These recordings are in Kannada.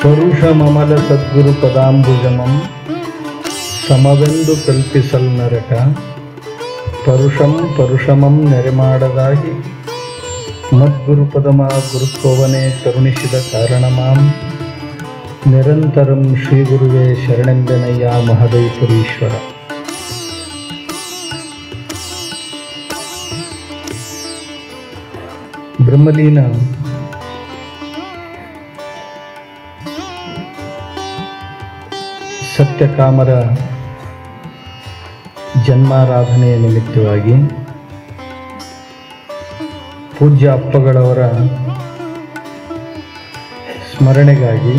ಪರುಷಮಮಲ ಸದ್ಗುರು ಪದಾಂಬುಜಮಂ ಸಮವೆಂದು ಕಲ್ಪಿಸಲ್ ನರಕ ಪರುಷಂ ಪರುಷಮಂ ನೆರೆಮಾಡದಾಗಿ ಮದ್ಗುರು ಪದಮ ಗುರುತ್ವವನೇ ಕರುಣಿಸಿದ ಕಾರಣಮಾಂ ನಿರಂತರಂ ಶ್ರೀ ಗುರುವೇ ಶರಣೆಂದೆನಯ್ಯ ಮಹದೈಪುರೀಶ್ವರ ಬ್ರಹ್ಮಲೀನ ಸತ್ಯಕಾಮರ ಜನ್ಮಾರಾಧನೆಯ ನಿಮಿತ್ತವಾಗಿ ಪೂಜ್ಯ ಅಪ್ಪಗಳವರ ಸ್ಮರಣೆಗಾಗಿ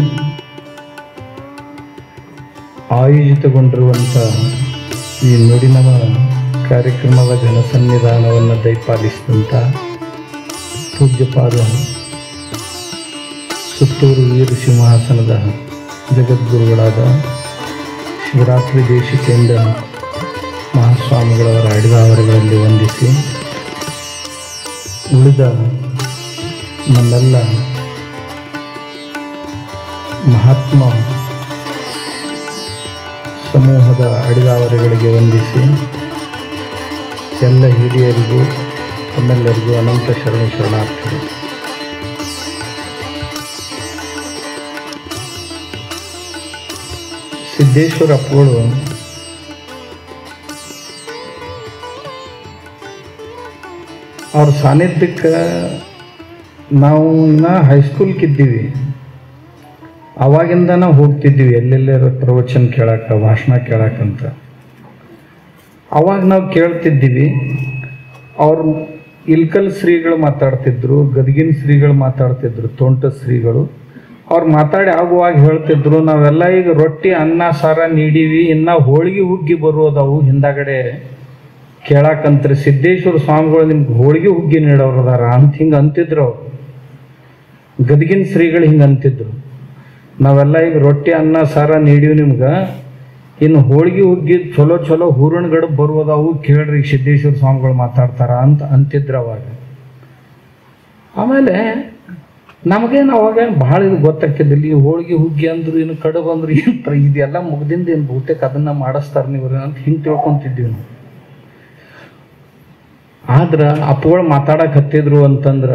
ಆಯೋಜಿತಗೊಂಡಿರುವಂಥ ಈ ನುಡಿನಮ ಕಾರ್ಯಕ್ರಮದ ಜನಸನ್ನಿಧಾನವನ್ನು ದಯಪಾಲಿಸಿದಂಥ ಪೂಜ್ಯಪಾದ ಸುತ್ತೂರು ವೀರ ಸಿಂಹಾಸನದ ಜಗದ್ಗುರುಗಳಾದ ಶಿವರಾತ್ರಿ ದೇಶಿಕೆಯಿಂದ ಮಹಾಸ್ವಾಮಿಗಳವರ ಅಡಿದಾವರಗಳಲ್ಲಿ ವಂದಿಸಿ ಉಳಿದ ನಮ್ಮೆಲ್ಲ ಮಹಾತ್ಮ ಸಮೂಹದ ಅಡಿದಾವರೆಗಳಿಗೆ ವಂದಿಸಿ ಎಲ್ಲ ಹಿರಿಯರಿಗೂ ತಮ್ಮೆಲ್ಲರಿಗೂ ಅನಂತ ಶರಣ ಶರಣಾರ್ಥಿಗಳು ಸಿದ್ದೇಶ್ವರ ಅಪ್ಪಗಳು ಅವ್ರ ಸಾನ್ನಿಧ್ಯಕ್ಕೆ ನಾವು ಇನ್ನ ಹೈಸ್ಕೂಲ್ಗಿದ್ದೀವಿ ಅವಾಗಿಂದ ನಾವು ಹೋಗ್ತಿದ್ವಿ ಎಲ್ಲೆಲ್ಲರ ಪ್ರವಚನ ಕೇಳಕ್ಕೆ ಭಾಷಣ ಕೇಳಕ್ಕಂತ ಅವಾಗ ನಾವು ಕೇಳ್ತಿದ್ದೀವಿ ಅವ್ರು ಇಲ್ಕಲ್ ಶ್ರೀಗಳು ಮಾತಾಡ್ತಿದ್ರು ಗದಗಿನ ಶ್ರೀಗಳು ಮಾತಾಡ್ತಿದ್ರು ತೋಂಟ ಶ್ರೀಗಳು ಅವ್ರು ಮಾತಾಡಿ ಆಗುವಾಗ ಹೇಳ್ತಿದ್ರು ನಾವೆಲ್ಲ ಈಗ ರೊಟ್ಟಿ ಅನ್ನ ಸಾರ ನೀಡೀವಿ ಇನ್ನು ಹೋಳಿಗೆ ಹುಗ್ಗಿ ಬರೋದವು ಹಿಂದಾಗಡೆ ಕೇಳಾಕಂತ್ರಿ ಸಿದ್ದೇಶ್ವರ ಸ್ವಾಮಿಗಳು ನಿಮ್ಗೆ ಹೋಳಿಗೆ ಹುಗ್ಗಿ ನೀಡೋರು ಅದಾರ ಅಂತ ಹಿಂಗೆ ಅಂತಿದ್ರು ಅವ್ರು ಗದಗಿನ ಶ್ರೀಗಳು ಹಿಂಗೆ ಅಂತಿದ್ರು ನಾವೆಲ್ಲ ಈಗ ರೊಟ್ಟಿ ಅನ್ನ ಸಾರ ನೀಡೀವಿ ನಿಮ್ಗೆ ಇನ್ನು ಹೋಳಿಗೆ ಹುಗ್ಗಿ ಚಲೋ ಚಲೋ ಹೂರಣಗಡ ಬರುವುದವು ಕೇಳ್ರಿ ಈಗ ಸಿದ್ದೇಶ್ವರ ಸ್ವಾಮಿಗಳು ಮಾತಾಡ್ತಾರ ಅಂತ ಅಂತಿದ್ರು ಅವಾಗ ಆಮೇಲೆ ನಮಗೇನು ಅವಾಗ ಭಾಳ ಇದು ಗೊತ್ತಾಗ್ತಿದ್ದಿಲ್ಲ ಈ ಹೋಳಿಗೆ ಹುಗ್ಗಿ ಅಂದ್ರು ಇನ್ನು ಕಡುಬು ಅಂದ್ರು ಏನು ಇದೆಲ್ಲ ಮುಗ್ದಿಂದ ಏನು ಬಹುತೇಕ ಅದನ್ನ ಮಾಡಿಸ್ತಾರೆ ನೀವು ಅಂತ ಹಿಂಗೆ ತಿಳ್ಕೊಂತಿದ್ವಿ ನಾವು ಆದ್ರೆ ಅಪ್ಪಗಳು ಮಾತಾಡಕ್ಕೆ ಹತ್ತಿದ್ರು ಅಂತಂದ್ರೆ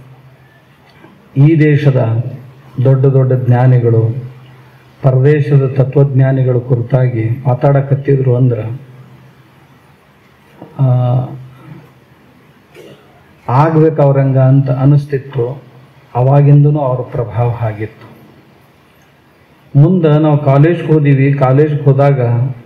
ಈ ದೇಶದ ದೊಡ್ಡ ದೊಡ್ಡ ಜ್ಞಾನಿಗಳು ಪರದೇಶದ ತತ್ವಜ್ಞಾನಿಗಳ ಕುರಿತಾಗಿ ಮಾತಾಡಕತ್ತಿದ್ರು ಅಂದ್ರೆ ಆಗ್ಬೇಕು ಅವ್ರಂಗ ಅಂತ ಅನಿಸ್ತಿತ್ತು ಅವಾಗಿಂದನೂ ಅವ್ರ ಪ್ರಭಾವ ಆಗಿತ್ತು ಮುಂದೆ ನಾವು ಕಾಲೇಜ್ಗೆ ಹೋದೀವಿ ಕಾಲೇಜ್ಗೆ ಹೋದಾಗ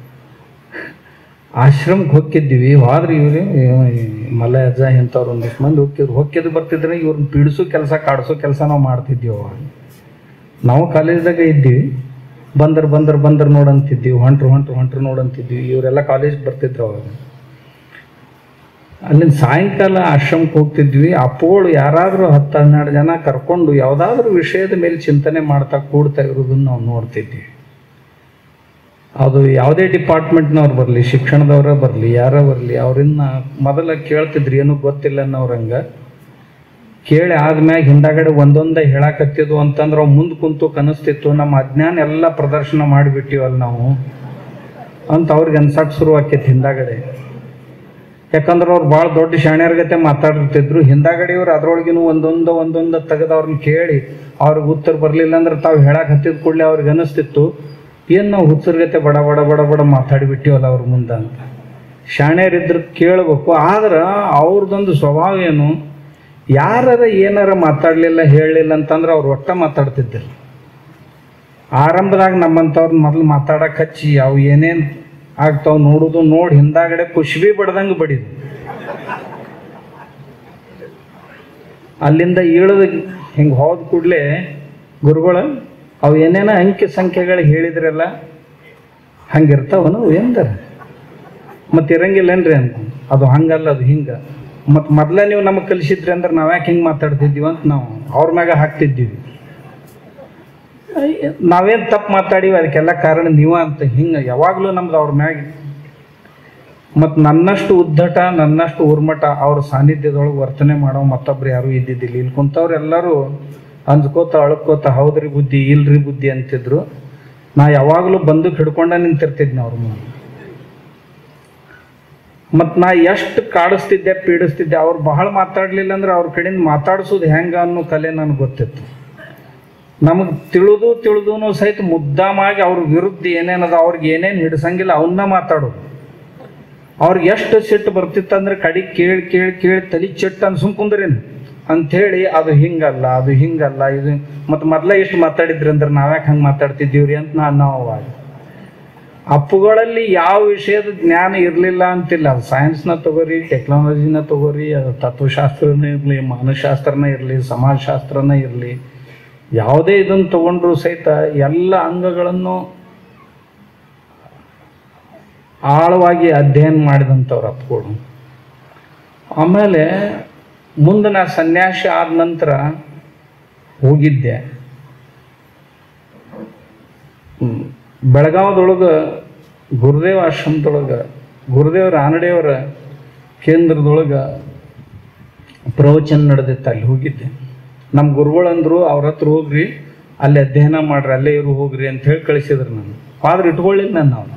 ಆಶ್ರಮಕ್ಕೆ ಹೋಗಿದ್ದೀವಿ ಹೋದ್ರೆ ಇವ್ರು ಮಲ್ಲ ಅಜ್ಜ ಇಂಥವ್ರು ಒಂದಿಷ್ಟು ಮಂದಿ ಹೋಗ್ತಿದ್ರು ಹೋಗ್ತಿದ್ದು ಬರ್ತಿದ್ರೆ ಇವ್ರನ್ನ ಪೀಡಿಸೋ ಕೆಲಸ ಕಾಡಿಸೋ ಕೆಲಸ ನಾವು ಮಾಡ್ತಿದ್ದೀವಿ ಅವಾಗ ನಾವು ಕಾಲೇಜ್ದಾಗ ಇದ್ದೀವಿ ಬಂದ್ರ ಬಂದ್ರ ಬಂದ್ರ ನೋಡಂತಿದ್ದೀವಿ ಹೊಂಟ್ರು ಹೊಂಟ್ರು ಹೊಂಟ್ರು ನೋಡಂತಿದ್ವಿ ಇವರೆಲ್ಲ ಕಾಲೇಜ್ಗೆ ಬರ್ತಿದ್ರು ಅವಾಗ ಅಲ್ಲಿಂದ ಸಾಯಂಕಾಲ ಆಶ್ರಮಕ್ಕೆ ಹೋಗ್ತಿದ್ವಿ ಅಪ್ಪಗಳು ಯಾರಾದರೂ ಹತ್ತು ಹನ್ನೆರಡು ಜನ ಕರ್ಕೊಂಡು ಯಾವುದಾದ್ರೂ ವಿಷಯದ ಮೇಲೆ ಚಿಂತನೆ ಮಾಡ್ತಾ ಕೂಡ್ತಾ ಇರೋದನ್ನ ನಾವು ನೋಡ್ತಿದ್ವಿ ಅದು ಯಾವುದೇ ಡಿಪಾರ್ಟ್ಮೆಂಟ್ನವ್ರು ಬರಲಿ ಶಿಕ್ಷಣದವರೇ ಬರಲಿ ಯಾರೇ ಬರಲಿ ಅವ್ರನ್ನ ಮೊದಲ ಕೇಳ್ತಿದ್ರು ಏನೂ ಗೊತ್ತಿಲ್ಲ ಅನ್ನೋರಂಗ ಕೇಳಿ ಆದ್ಮ್ಯಾಗ ಹಿಂದಾಗಡೆ ಒಂದೊಂದೇ ಹೇಳಾಕತ್ತಿದ್ವು ಅಂತಂದ್ರೆ ಅವು ಮುಂದೆ ಕುಂತು ಕನಸ್ತಿತ್ತು ನಮ್ಮ ಅಜ್ಞಾನ ಎಲ್ಲ ಪ್ರದರ್ಶನ ಮಾಡಿಬಿಟ್ಟಿವಲ್ಲ ನಾವು ಅಂತ ಅವ್ರಿಗೆ ಅನ್ಸಕ್ಕೆ ಶುರು ಆಕೈತಿ ಹಿಂದಾಗಡೆ ಯಾಕಂದ್ರೆ ಅವ್ರು ಭಾಳ ದೊಡ್ಡ ಶಾಣ್ಯರ್ಗತೆ ಮಾತಾಡಿರ್ತಿದ್ರು ಹಿಂದಾಗಡೆ ಇವ್ರು ಅದ್ರೊಳಗಿನೂ ಒಂದೊಂದು ಒಂದೊಂದು ತೆಗೆದು ಅವ್ರನ್ನ ಕೇಳಿ ಅವ್ರಿಗೆ ಉತ್ತರ ಬರಲಿಲ್ಲ ಅಂದ್ರೆ ತಾವು ಹೇಳಕ್ಕೆ ಹತ್ತಿದ ಕೂಡಲೇ ಅವ್ರಿಗೆ ಅನಿಸ್ತಿತ್ತು ಏನು ನಾವು ಹುಚ್ಚರ್ಗತೆ ಬಡ ಬಡ ಬಡ ಬಡ ಮಾತಾಡಿಬಿಟ್ಟಿವಲ್ಲ ಅವ್ರ ಮುಂದೆ ಅಂತ ಶಾಣ್ಯರಿದ್ರೆ ಕೇಳಬೇಕು ಆದ್ರೆ ಅವ್ರದ್ದೊಂದು ಸ್ವಭಾವ ಏನು ಯಾರಾರ ಏನಾರ ಮಾತಾಡಲಿಲ್ಲ ಹೇಳಲಿಲ್ಲ ಅಂತಂದ್ರೆ ಅವ್ರು ಒಟ್ಟ ಮಾತಾಡ್ತಿದ್ದರು ಆರಂಭದಾಗ ನಮ್ಮಂಥವ್ರನ್ನ ಮೊದಲು ಮಾತಾಡಕ್ಕೆ ಹಚ್ಚಿ ಅವು ಏನೇನು ಆಗ್ತಾವ ನೋಡುದು ನೋಡಿ ಹಿಂದಾಗಡೆ ಕುಶ್ಬಿ ಬಡ್ದಂಗೆ ಬಡಿದು ಅಲ್ಲಿಂದ ಇಳಿದು ಹಿಂಗೆ ಹೋದ ಕೂಡಲೇ ಗುರುಗಳು ಅವು ಏನೇನೋ ಅಂಕಿ ಸಂಖ್ಯೆಗಳು ಹೇಳಿದ್ರಲ್ಲ ಹಂಗಿರ್ತಾವನು ಎಂದರ ಮತ್ತು ಇರಂಗಿಲ್ಲೇನ್ರಿ ಅಂತ ಅದು ಹಂಗಲ್ಲ ಅದು ಹಿಂಗೆ ಮತ್ತು ಮೊದಲೇ ನೀವು ನಮಗೆ ಕಲಿಸಿದ್ರಿ ಅಂದ್ರೆ ನಾವು ಯಾಕೆ ಹಿಂಗೆ ಮಾತಾಡ್ತಿದ್ದೀವಿ ಅಂತ ನಾವು ಅವ್ರ ಮ್ಯಾಗ ಹಾಕ್ತಿದ್ದೀವಿ ನಾವೇನು ತಪ್ಪು ಮಾತಾಡೀವಿ ಅದಕ್ಕೆಲ್ಲ ಕಾರಣ ನೀವ ಅಂತ ಹಿಂಗೆ ಯಾವಾಗಲೂ ನಮ್ದು ಅವ್ರ ಮ್ಯಾಗ ಮತ್ತು ನನ್ನಷ್ಟು ಉದ್ದಟ ನನ್ನಷ್ಟು ಉರ್ಮಟ ಅವ್ರ ಸಾನ್ನಿಧ್ಯದೊಳಗೆ ವರ್ತನೆ ಮಾಡೋ ಮತ್ತೊಬ್ರು ಯಾರೂ ಇದ್ದಿದ್ದಿಲ್ಲ ಇಲ್ಲಿ ಕುಂತವ್ರು ಎಲ್ಲರೂ ಅಂಜ್ಕೋತ ಅಳ್ಕೋತ ಹೌದ್ರಿ ಬುದ್ಧಿ ಇಲ್ರಿ ಬುದ್ಧಿ ಅಂತಿದ್ರು ನಾ ಯಾವಾಗಲೂ ಬಂದು ಹಿಡ್ಕೊಂಡ ನಿಂತಿರ್ತಿದ್ನಿ ಅವ್ರ ಮುಂದೆ ಮತ್ತು ನಾ ಎಷ್ಟು ಕಾಡಿಸ್ತಿದ್ದೆ ಪೀಡಿಸ್ತಿದ್ದೆ ಅವ್ರು ಬಹಳ ಮಾತಾಡಲಿಲ್ಲ ಅಂದ್ರೆ ಅವ್ರ ಕಡೆಯಿಂದ ಮಾತಾಡ್ಸೋದು ಹೆಂಗ ಅನ್ನೋ ಕಲೆ ನನಗೆ ಗೊತ್ತಿತ್ತು ನಮಗೆ ತಿಳಿದು ತಿಳಿದು ಸಹಿತ ಮುದ್ದಾಮಾಗಿ ಅವ್ರ ವಿರುದ್ಧ ಏನೇನದ ಅವ್ರಿಗೆ ಏನೇನು ಹಿಡ್ಸಂಗಿಲ್ಲ ಅವನ್ನ ಮಾತಾಡೋದು ಅವ್ರಿಗೆ ಎಷ್ಟು ಸಿಟ್ಟು ಬರ್ತಿತ್ತಂದ್ರೆ ಕಡಿ ಕೇಳಿ ಕೇಳಿ ಕೇಳಿ ತಲೆ ಚೆಟ್ಟು ಅನ್ಸುಮ್ ಕುಂದ್ರೇನು ಅಂಥೇಳಿ ಅದು ಹಿಂಗಲ್ಲ ಅದು ಹಿಂಗಲ್ಲ ಇದು ಮತ್ತು ಮೊದಲೇ ಇಷ್ಟು ಮಾತಾಡಿದ್ರಿ ಅಂದ್ರೆ ನಾವ್ಯಾಕೆ ಹಂಗೆ ಮಾತಾಡ್ತಿದ್ದೀವ್ರಿ ಅಂತ ನಾನು ನಾವು ಅವಾಗ ಅಪ್ಪುಗಳಲ್ಲಿ ಯಾವ ವಿಷಯದ ಜ್ಞಾನ ಇರಲಿಲ್ಲ ಅಂತಿಲ್ಲ ಅದು ಸೈನ್ಸ್ನ ತಗೋರಿ ಟೆಕ್ನಾಲಜಿನ ತಗೋರಿ ಅದು ತತ್ವಶಾಸ್ತ್ರನೇ ಇರಲಿ ಮಾನಶಾಸ್ತ್ರನೇ ಇರಲಿ ಸಮಾಜಶಾಸ್ತ್ರನೇ ಇರಲಿ ಯಾವುದೇ ಇದನ್ನು ತಗೊಂಡ್ರು ಸಹಿತ ಎಲ್ಲ ಅಂಗಗಳನ್ನು ಆಳವಾಗಿ ಅಧ್ಯಯನ ಮಾಡಿದಂಥವ್ರು ಅಪ್ಪಗಳು ಆಮೇಲೆ ಮುಂದೆ ನಾ ಸನ್ಯಾಸಿ ಆದ ನಂತರ ಹೋಗಿದ್ದೆ ಹ್ಮ್. ಬೆಳಗಾವದೊಳಗೆ ಗುರುದೇವ ಆಶ್ರಮದೊಳಗೆ ಗುರುದೇವ ರಾನಡೆಯವರ ಕೇಂದ್ರದೊಳಗೆ ಪ್ರವಚನ ನಡೆದಿತ್ತು ಅಲ್ಲಿ ಹೋಗಿದ್ದೆ ನಮ್ಮ ಗುರುಗಳಂದ್ರು ಅವ್ರ ಹತ್ರ ಹೋಗ್ರಿ ಅಲ್ಲಿ ಅಧ್ಯಯನ ಮಾಡ್ರಿ ಅಲ್ಲೇ ಇರು ಹೋಗ್ರಿ ಅಂತ ಹೇಳಿ ಕಳಿಸಿದ್ರು ನಾನು ಆದ್ರೆ ಇಟ್ಕೊಳ್ಳಿಲ್ಲ ನಾನು ಅವನು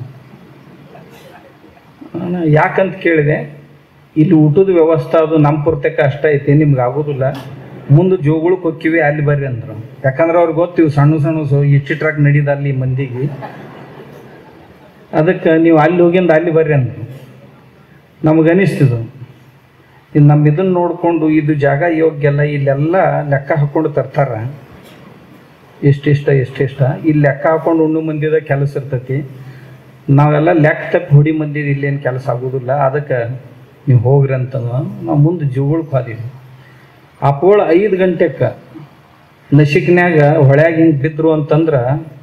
ನಾನು ಯಾಕಂತ ಕೇಳಿದೆ ಇಲ್ಲಿ ಊಟದ ವ್ಯವಸ್ಥೆ ಅದು ನಮ್ಮ ಪುರ್ತಕ್ಕೆ ಅಷ್ಟ ಐತಿ ನಿಮ್ಗೆ ಆಗೋದಿಲ್ಲ ಮುಂದೆ ಜೋಗುಳಕ್ಕೆ ಹೋಕ್ಕಿವಿ ಅಲ್ಲಿ ಬರ್ರಿ ಅಂದ್ರು ಯಾಕಂದ್ರೆ ಅವ್ರಿಗೆ ಗೊತ್ತಿವು ಸಣ್ಣ ಸಣ್ಣ ಸೊ ಇಷ್ಟಿಟ್ರಾಕ್ ನಡೀದ ಅಲ್ಲಿ ಮಂದಿಗೆ ಅದಕ್ಕೆ ನೀವು ಅಲ್ಲಿ ಹೋಗಿಂದ ಅಲ್ಲಿ ಬರ್ರಿ ಅಂದ್ರು ನಮಗೆ ಅನಿಸ್ತಿದ್ದು ಇನ್ನು ನಮ್ಮ ಇದನ್ನ ನೋಡಿಕೊಂಡು ಇದು ಜಾಗ ಯೋಗ್ಯ ಅಲ್ಲ ಇಲ್ಲೆಲ್ಲ ಲೆಕ್ಕ ಹಾಕ್ಕೊಂಡು ತರ್ತಾರ ಎಷ್ಟಿಷ್ಟ ಎಷ್ಟಿಷ್ಟ ಇಲ್ಲಿ ಲೆಕ್ಕ ಹಾಕೊಂಡು ಉಣ್ಣು ಮಂದಿದ ಕೆಲಸ ಇರ್ತೈತಿ ನಾವೆಲ್ಲ ಲೆಕ್ಕ ತಪ್ಪಿ ಹೊಡಿ ಮಂದಿ ಇಲ್ಲೇನು ಕೆಲಸ ಆಗೋದಿಲ್ಲ ಅದಕ್ಕೆ ನೀವು ಹೋಗ್ರಿ ಅಂತ ನಾವು ಮುಂದೆ ಜೀವಗಳ್ಗೆ ಹೋದೀವಿ ಅಪ್ಪೋಳ ಐದು ಗಂಟೆಗೆ ನಸಿಕ್ನ್ಯಾಗ ಹೊಳ್ಯಾಗ ಹಿಂಗೆ ಬಿದ್ದರು ಅಂತಂದ್ರೆ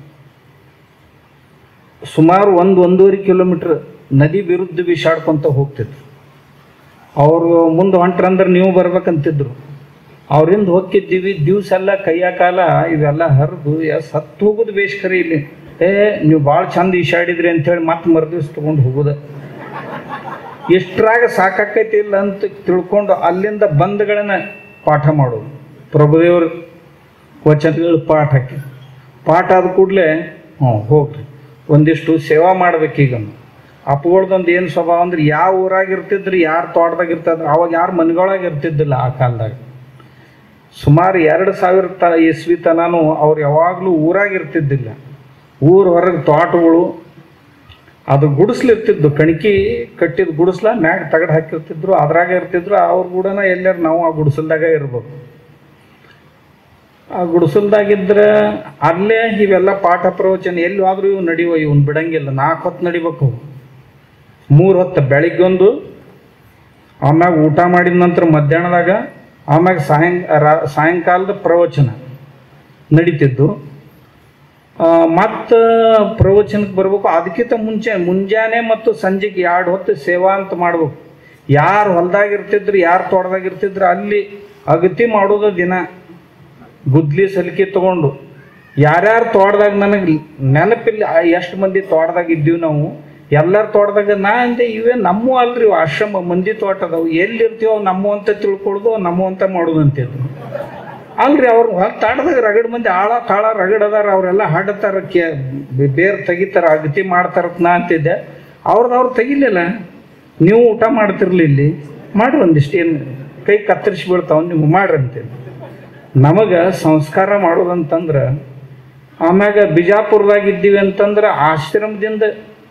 ಸುಮಾರು ಒಂದು ಒಂದೂವರೆ ಕಿಲೋಮೀಟ್ರ್ ನದಿ ವಿರುದ್ಧ ಬಿಸಾಡ್ಕೊಂತ ಹೋಗ್ತಿದ್ರು ಅವರು ಮುಂದೆ ಹೊಂಟ್ರಂದ್ರೆ ನೀವು ಬರ್ಬೇಕಂತಿದ್ರು ಅವ್ರಿಂದ ಹೋಗ್ತಿದ್ದೀವಿ ದಿವ್ಸ ಎಲ್ಲ ಕೈಯ ಕಾಲ ಇವೆಲ್ಲ ಹರಿದು ಎಸ್ ಹತ್ತು ಹೋಗೋದು ಬೇಷ್ ಖರಿ ಇಲ್ಲಿ ಏ ನೀವು ಭಾಳ ಚಂದ ಈಶಾಡಿದ್ರಿ ಅಂಥೇಳಿ ಮತ್ತೆ ಮರುದಿವ್ಸ ತೊಗೊಂಡು ಹೋಗೋದು ಎಷ್ಟ್ರಾಗ ಸಾಕಾಕೈತಿ ಇಲ್ಲ ಅಂತ ತಿಳ್ಕೊಂಡು ಅಲ್ಲಿಂದ ಬಂದ್ಗಳನ್ನ ಪಾಠ ಮಾಡೋದು ಪ್ರಭುದೇವ್ರ ವಚನಗಳು ಪಾಠ ಹಾಕಿ ಪಾಠ ಆದ ಕೂಡಲೇ ಹ್ಞೂ ಹೋಗ್ರಿ ಒಂದಿಷ್ಟು ಸೇವಾ ಮಾಡ್ಬೇಕೀಗ ಅಪ್ಪಗಳ್ದೊಂದು ಏನು ಸ್ವಭಾವ ಅಂದ್ರೆ ಯಾವ ಊರಾಗ ಇರ್ತಿದ್ರಿ ಯಾರು ತೋಟದಾಗ ಇರ್ತಿದ್ರು ಅವಾಗ ಯಾರು ಮನೆಗೊಳಗೆ ಇರ್ತಿದ್ದಿಲ್ಲ ಆ ಕಾಲದಾಗ ಸುಮಾರು ಎರಡು ಸಾವಿರ ತ ಇಸ್ವಿ ತನೂ ಅವ್ರು ಯಾವಾಗಲೂ ಊರಾಗ ಇರ್ತಿದ್ದಿಲ್ಲ ಊರ ಹೊರಗೆ ತೋಟಗಳು ಅದು ಗುಡಿಸ್ಲಿರ್ತಿದ್ದು ಕಣಿಕಿ ಕಟ್ಟಿದ ಗುಡಿಸ್ಲ ಮ್ಯಾಗ ತಗಡ್ ಹಾಕಿರ್ತಿದ್ರು ಅದ್ರಾಗ ಇರ್ತಿದ್ರು ಅವ್ರ ಗೂಡನ ಎಲ್ಲಾರ ನಾವು ಆ ಗುಡಿಸಲ್ದಾಗ ಇರ್ಬೇಕು ಆ ಗುಡಿಸಲ್ದಾಗಿದ್ರೆ ಅಲ್ಲೇ ಇವೆಲ್ಲ ಪಾಠ ಪ್ರವಚನ ಎಲ್ಲಿ ಆದ್ರೂ ಇವು ನಡಿವ ಇವನ್ ಬಿಡಂಗಿಲ್ಲ ನಾಲ್ಕು ಹೊತ್ತು ನಡಿಬೇಕು ಮೂರು ಹೊತ್ತು ಬೆಳಿಗ್ಗೊಂದು ಆಮ್ಯಾಗ ಊಟ ಮಾಡಿದ ನಂತರ ಮಧ್ಯಾಹ್ನದಾಗ ಆಮ್ಯಾಗ ಸಾಯಂ ರಾ- ಸಾಯಂಕಾಲದ ಪ್ರವಚನ ನಡೀತಿದ್ದು ಮತ್ತು ಪ್ರವಚನಕ್ಕೆ ಬರ್ಬೇಕು ಅದಕ್ಕಿಂತ ಮುಂಚೆ ಮುಂಜಾನೆ ಮತ್ತು ಸಂಜೆಗೆ ಎರಡು ಹೊತ್ತು ಸೇವಾ ಅಂತ ಮಾಡ್ಬೇಕು ಯಾರು ಹೊಲ್ದಾಗ ಇರ್ತಿದ್ರು ಯಾರು ತೋಟದಾಗ ಇರ್ತಿದ್ರು ಅಲ್ಲಿ ಅಗತಿ ಮಾಡೋದು ದಿನ ಗುದ್ಲಿ ಸಲಿಕೆ ತಗೊಂಡು ಯಾರ್ಯಾರು ತೋಟದಾಗ ನನಗೆ ನೆನಪಿಲ್ಲ ಎಷ್ಟು ಮಂದಿ ತೋಟದಾಗ ಇದ್ದೀವಿ ನಾವು ಎಲ್ಲರ ತೋಟದಾಗ ನಾ ಅಂದೆ ಇವೇ ನಮ್ಮ ಅಲ್ರಿ ಇವು ಆಶ್ರಮ ಮಂದಿ ತೋಟ ಅದಾವು ಎಲ್ಲಿರ್ತೀವೋ ನಮ್ಮ ಅಂತ ತಿಳ್ಕೊಳ್ಳೋದು ನಮ್ಮ ಅಂತ ಮಾಡೋದು ಅಂತಿದ್ರು ಅಲ್ರಿ ಅವ್ರು ಹೊಲ ತಾಟದಾಗ ರಗಡ್ ಮಂದಿ ಆಳ ಕಾಳ ರಗಡ್ ಅದಾರ ಅವರೆಲ್ಲ ಹಾಡತಾರ ಕೆ ಬೇರ್ ತೆಗಿತಾರ ಅಗತಿ ಮಾಡ್ತಾರ ನಾ ಅಂತಿದ್ದೆ ಅವ್ರದ್ದು ಅವ್ರು ತೆಗಿಲಿಲ್ಲ ನೀವು ಊಟ ಮಾಡ್ತಿರ್ಲಿ ಇಲ್ಲಿ ಮಾಡ್ರಿ ಒಂದಿಷ್ಟು ಏನು ಕೈ ಕತ್ತರಿಸಿ ಬೀಳ್ತಾವ ನೀವು ಮಾಡ್ರಿ ಅಂತೇಳಿ ನಮಗೆ ಸಂಸ್ಕಾರ ಮಾಡೋದಂತಂದ್ರೆ ಆಮ್ಯಾಗ ಬಿಜಾಪುರದಾಗ ಇದ್ದೀವಿ ಅಂತಂದ್ರೆ ಆಶ್ರಮದಿಂದ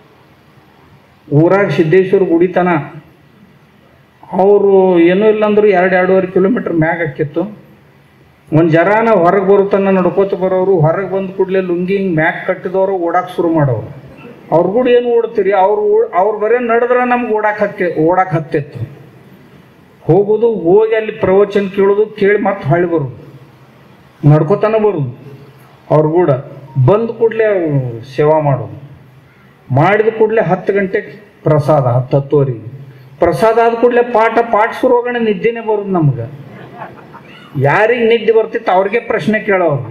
ಊರಾಗ ಸಿದ್ದೇಶ್ವರ ಗುಡಿತನ ಅವರು ಏನೂ ಇಲ್ಲಂದ್ರು ಎರಡು ಎರಡೂವರೆ ಕಿಲೋಮೀಟ್ರ್ ಮ್ಯಾಗ ಆಕಿತ್ತು ಒಂದು ಜರಾನ ಹೊರಗೆ ಬರುತ್ತಾನ ನಡ್ಕೋತ ಬರೋರು ಹೊರಗೆ ಬಂದ ಕೂಡಲೇ ಲುಂಗಿ ಹಿಂಗೆ ಮ್ಯಾಕ್ ಕಟ್ಟಿದವರು ಓಡಾಕ್ ಶುರು ಮಾಡೋರು ಅವ್ರ ಕೂಡ ಏನು ಓಡ್ತೀರಿ ಅವ್ರು ಓಡ್- ಅವ್ರು ಬರೇ ನಡೆದ್ರೆ ನಮ್ಗೆ ಓಡಾಕ್ ಹತ್ತಿ ಓಡಾಕ್ ಹತ್ತಿತ್ತು ಹೋಗೋದು ಹೋಗಿ ಅಲ್ಲಿ ಪ್ರವಚನ ಕೇಳೋದು ಕೇಳಿ ಮತ್ತೆ ಹೊಳ್ಳಿ ಬರೋದು ನಡ್ಕೋತಾನ ಬರೋದು ಅವ್ರ ಕೂಡ ಬಂದ ಕೂಡಲೇ ಸೇವಾ ಮಾಡೋದು ಮಾಡಿದ ಕೂಡಲೇ ಹತ್ತು ಗಂಟೆಗೆ ಪ್ರಸಾದ ಹತ್ತು ಹತ್ತುವರೆಗೆ ಪ್ರಸಾದ ಆದ ಕೂಡಲೇ ಪಾಠ ಪಾಠ ಶುರು ಹೋಗೋಣ ನಿದ್ದೆನೇ ಬರೋದು ನಮ್ಗೆ ಯಾರಿಗೆ ನಿದ್ದೆ ಬರ್ತಿತ್ತು ಅವ್ರಿಗೆ ಪ್ರಶ್ನೆ ಕೇಳೋರು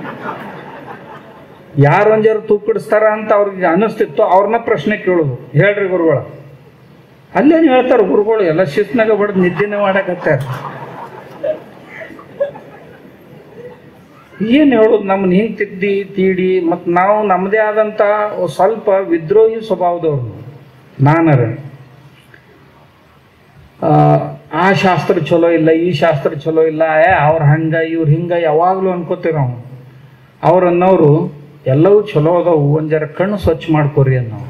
ಯಾರು ಒಂಜಾರು ತೂಕಿಡಿಸ್ತಾರ ಅಂತ ಅವ್ರಿಗೆ ಅನಿಸ್ತಿತ್ತು ಅವ್ರನ್ನ ಪ್ರಶ್ನೆ ಕೇಳೋದು ಹೇಳ್ರಿ ಗುರುಗಳ ಅಲ್ಲೇನು ಹೇಳ್ತಾರೆ ಗುರುಗಳು ಎಲ್ಲ ಶಿಸ್ನಾಗ ಬಡ್ದು ನಿದ್ದೆನೇ ಮಾಡಕತ್ತಾರ ಏನು ಹೇಳೋದು ನಮ್ಮನ್ನ ಹಿಂಗೆ ತಿದ್ದಿ ತೀಡಿ ಮತ್ತು ನಾವು ನಮ್ಮದೇ ಆದಂಥ ಸ್ವಲ್ಪ ವಿದ್ರೋಹಿ ಸ್ವಭಾವದವ್ರು ನಾನರ ಆ, ಆ ಶಾಸ್ತ್ರ ಚಲೋ ಇಲ್ಲ ಈ ಶಾಸ್ತ್ರ ಚಲೋ ಇಲ್ಲ ಏ ಅವ್ರು ಹಂಗೆ ಇವ್ರು ಹಿಂಗೆ ಯಾವಾಗಲೂ ಅನ್ಕೋತೀವಿ ನಾವು ಅವ್ರು ಅನ್ನೋರು ಎಲ್ಲವೂ ಚಲೋ ಅದಾವು ಒಂದು ಜರ ಕಣ್ಣು ಸ್ವಚ್ಛ ಮಾಡ್ಕೊರಿ ಅನ್ನೋ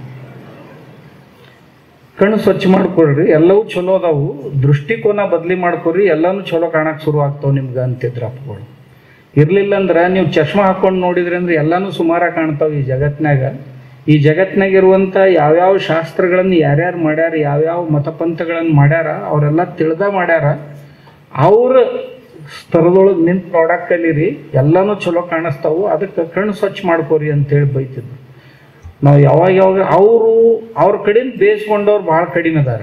ಕಣ್ಣು ಸ್ವಚ್ಛ ಮಾಡ್ಕೊಳ್ರಿ ಎಲ್ಲವೂ ಚಲೋ ಅದಾವು ದೃಷ್ಟಿಕೋನ ಬದಲಿ ಮಾಡ್ಕೊರಿ ಎಲ್ಲನೂ ಚಲೋ ಕಾಣಕ್ಕೆ ಶುರು ಆಗ್ತಾವ ನಿಮ್ಗೆ ಅಂತಿದ್ರು ಅಪ್ಪಗಳು ಇರ್ಲಿಲ್ಲ ಅಂದ್ರೆ ನೀವು ಚಶ್ಮಾ ಹಾಕೊಂಡು ನೋಡಿದ್ರಿ ಅಂದ್ರೆ ಎಲ್ಲನೂ ಸುಮಾರಾಗಿ ಕಾಣ್ತಾವ ಈ ಜಗತ್ನಾಗ ಈ ಜಗತ್ನಾಗ ಇರುವಂಥ ಯಾವ್ಯಾವ ಶಾಸ್ತ್ರಗಳನ್ನು ಯಾರ್ಯಾರು ಮಾಡ್ಯಾರ ಯಾವ್ಯಾವ ಮತಪಂಥಗಳನ್ನು ಮಾಡ್ಯಾರ ಅವರೆಲ್ಲ ತಿಳ್ದ ಮಾಡ್ಯಾರ ಅವ್ರ ಸ್ತರದೊಳಗೆ ನಿಂತು ನೋಡಕ್ ಕಲೀರಿ ಎಲ್ಲನೂ ಚಲೋ ಕಾಣಿಸ್ತಾವು ಅದಕ್ಕೆ ಕಣ್ಣು ಸ್ವಚ್ಛ ಮಾಡ್ಕೋರಿ ಅಂತೇಳಿ ಬೈತಿದ್ರು ನಾವು ಯಾವಾಗ ಯಾವಾಗ ಅವರು ಅವ್ರ ಕಡೆಯಿಂದ ಬೇಯಿಸ್ಕೊಂಡವ್ರು ಭಾಳ ಕಡಿಮೆ ಅದಾರ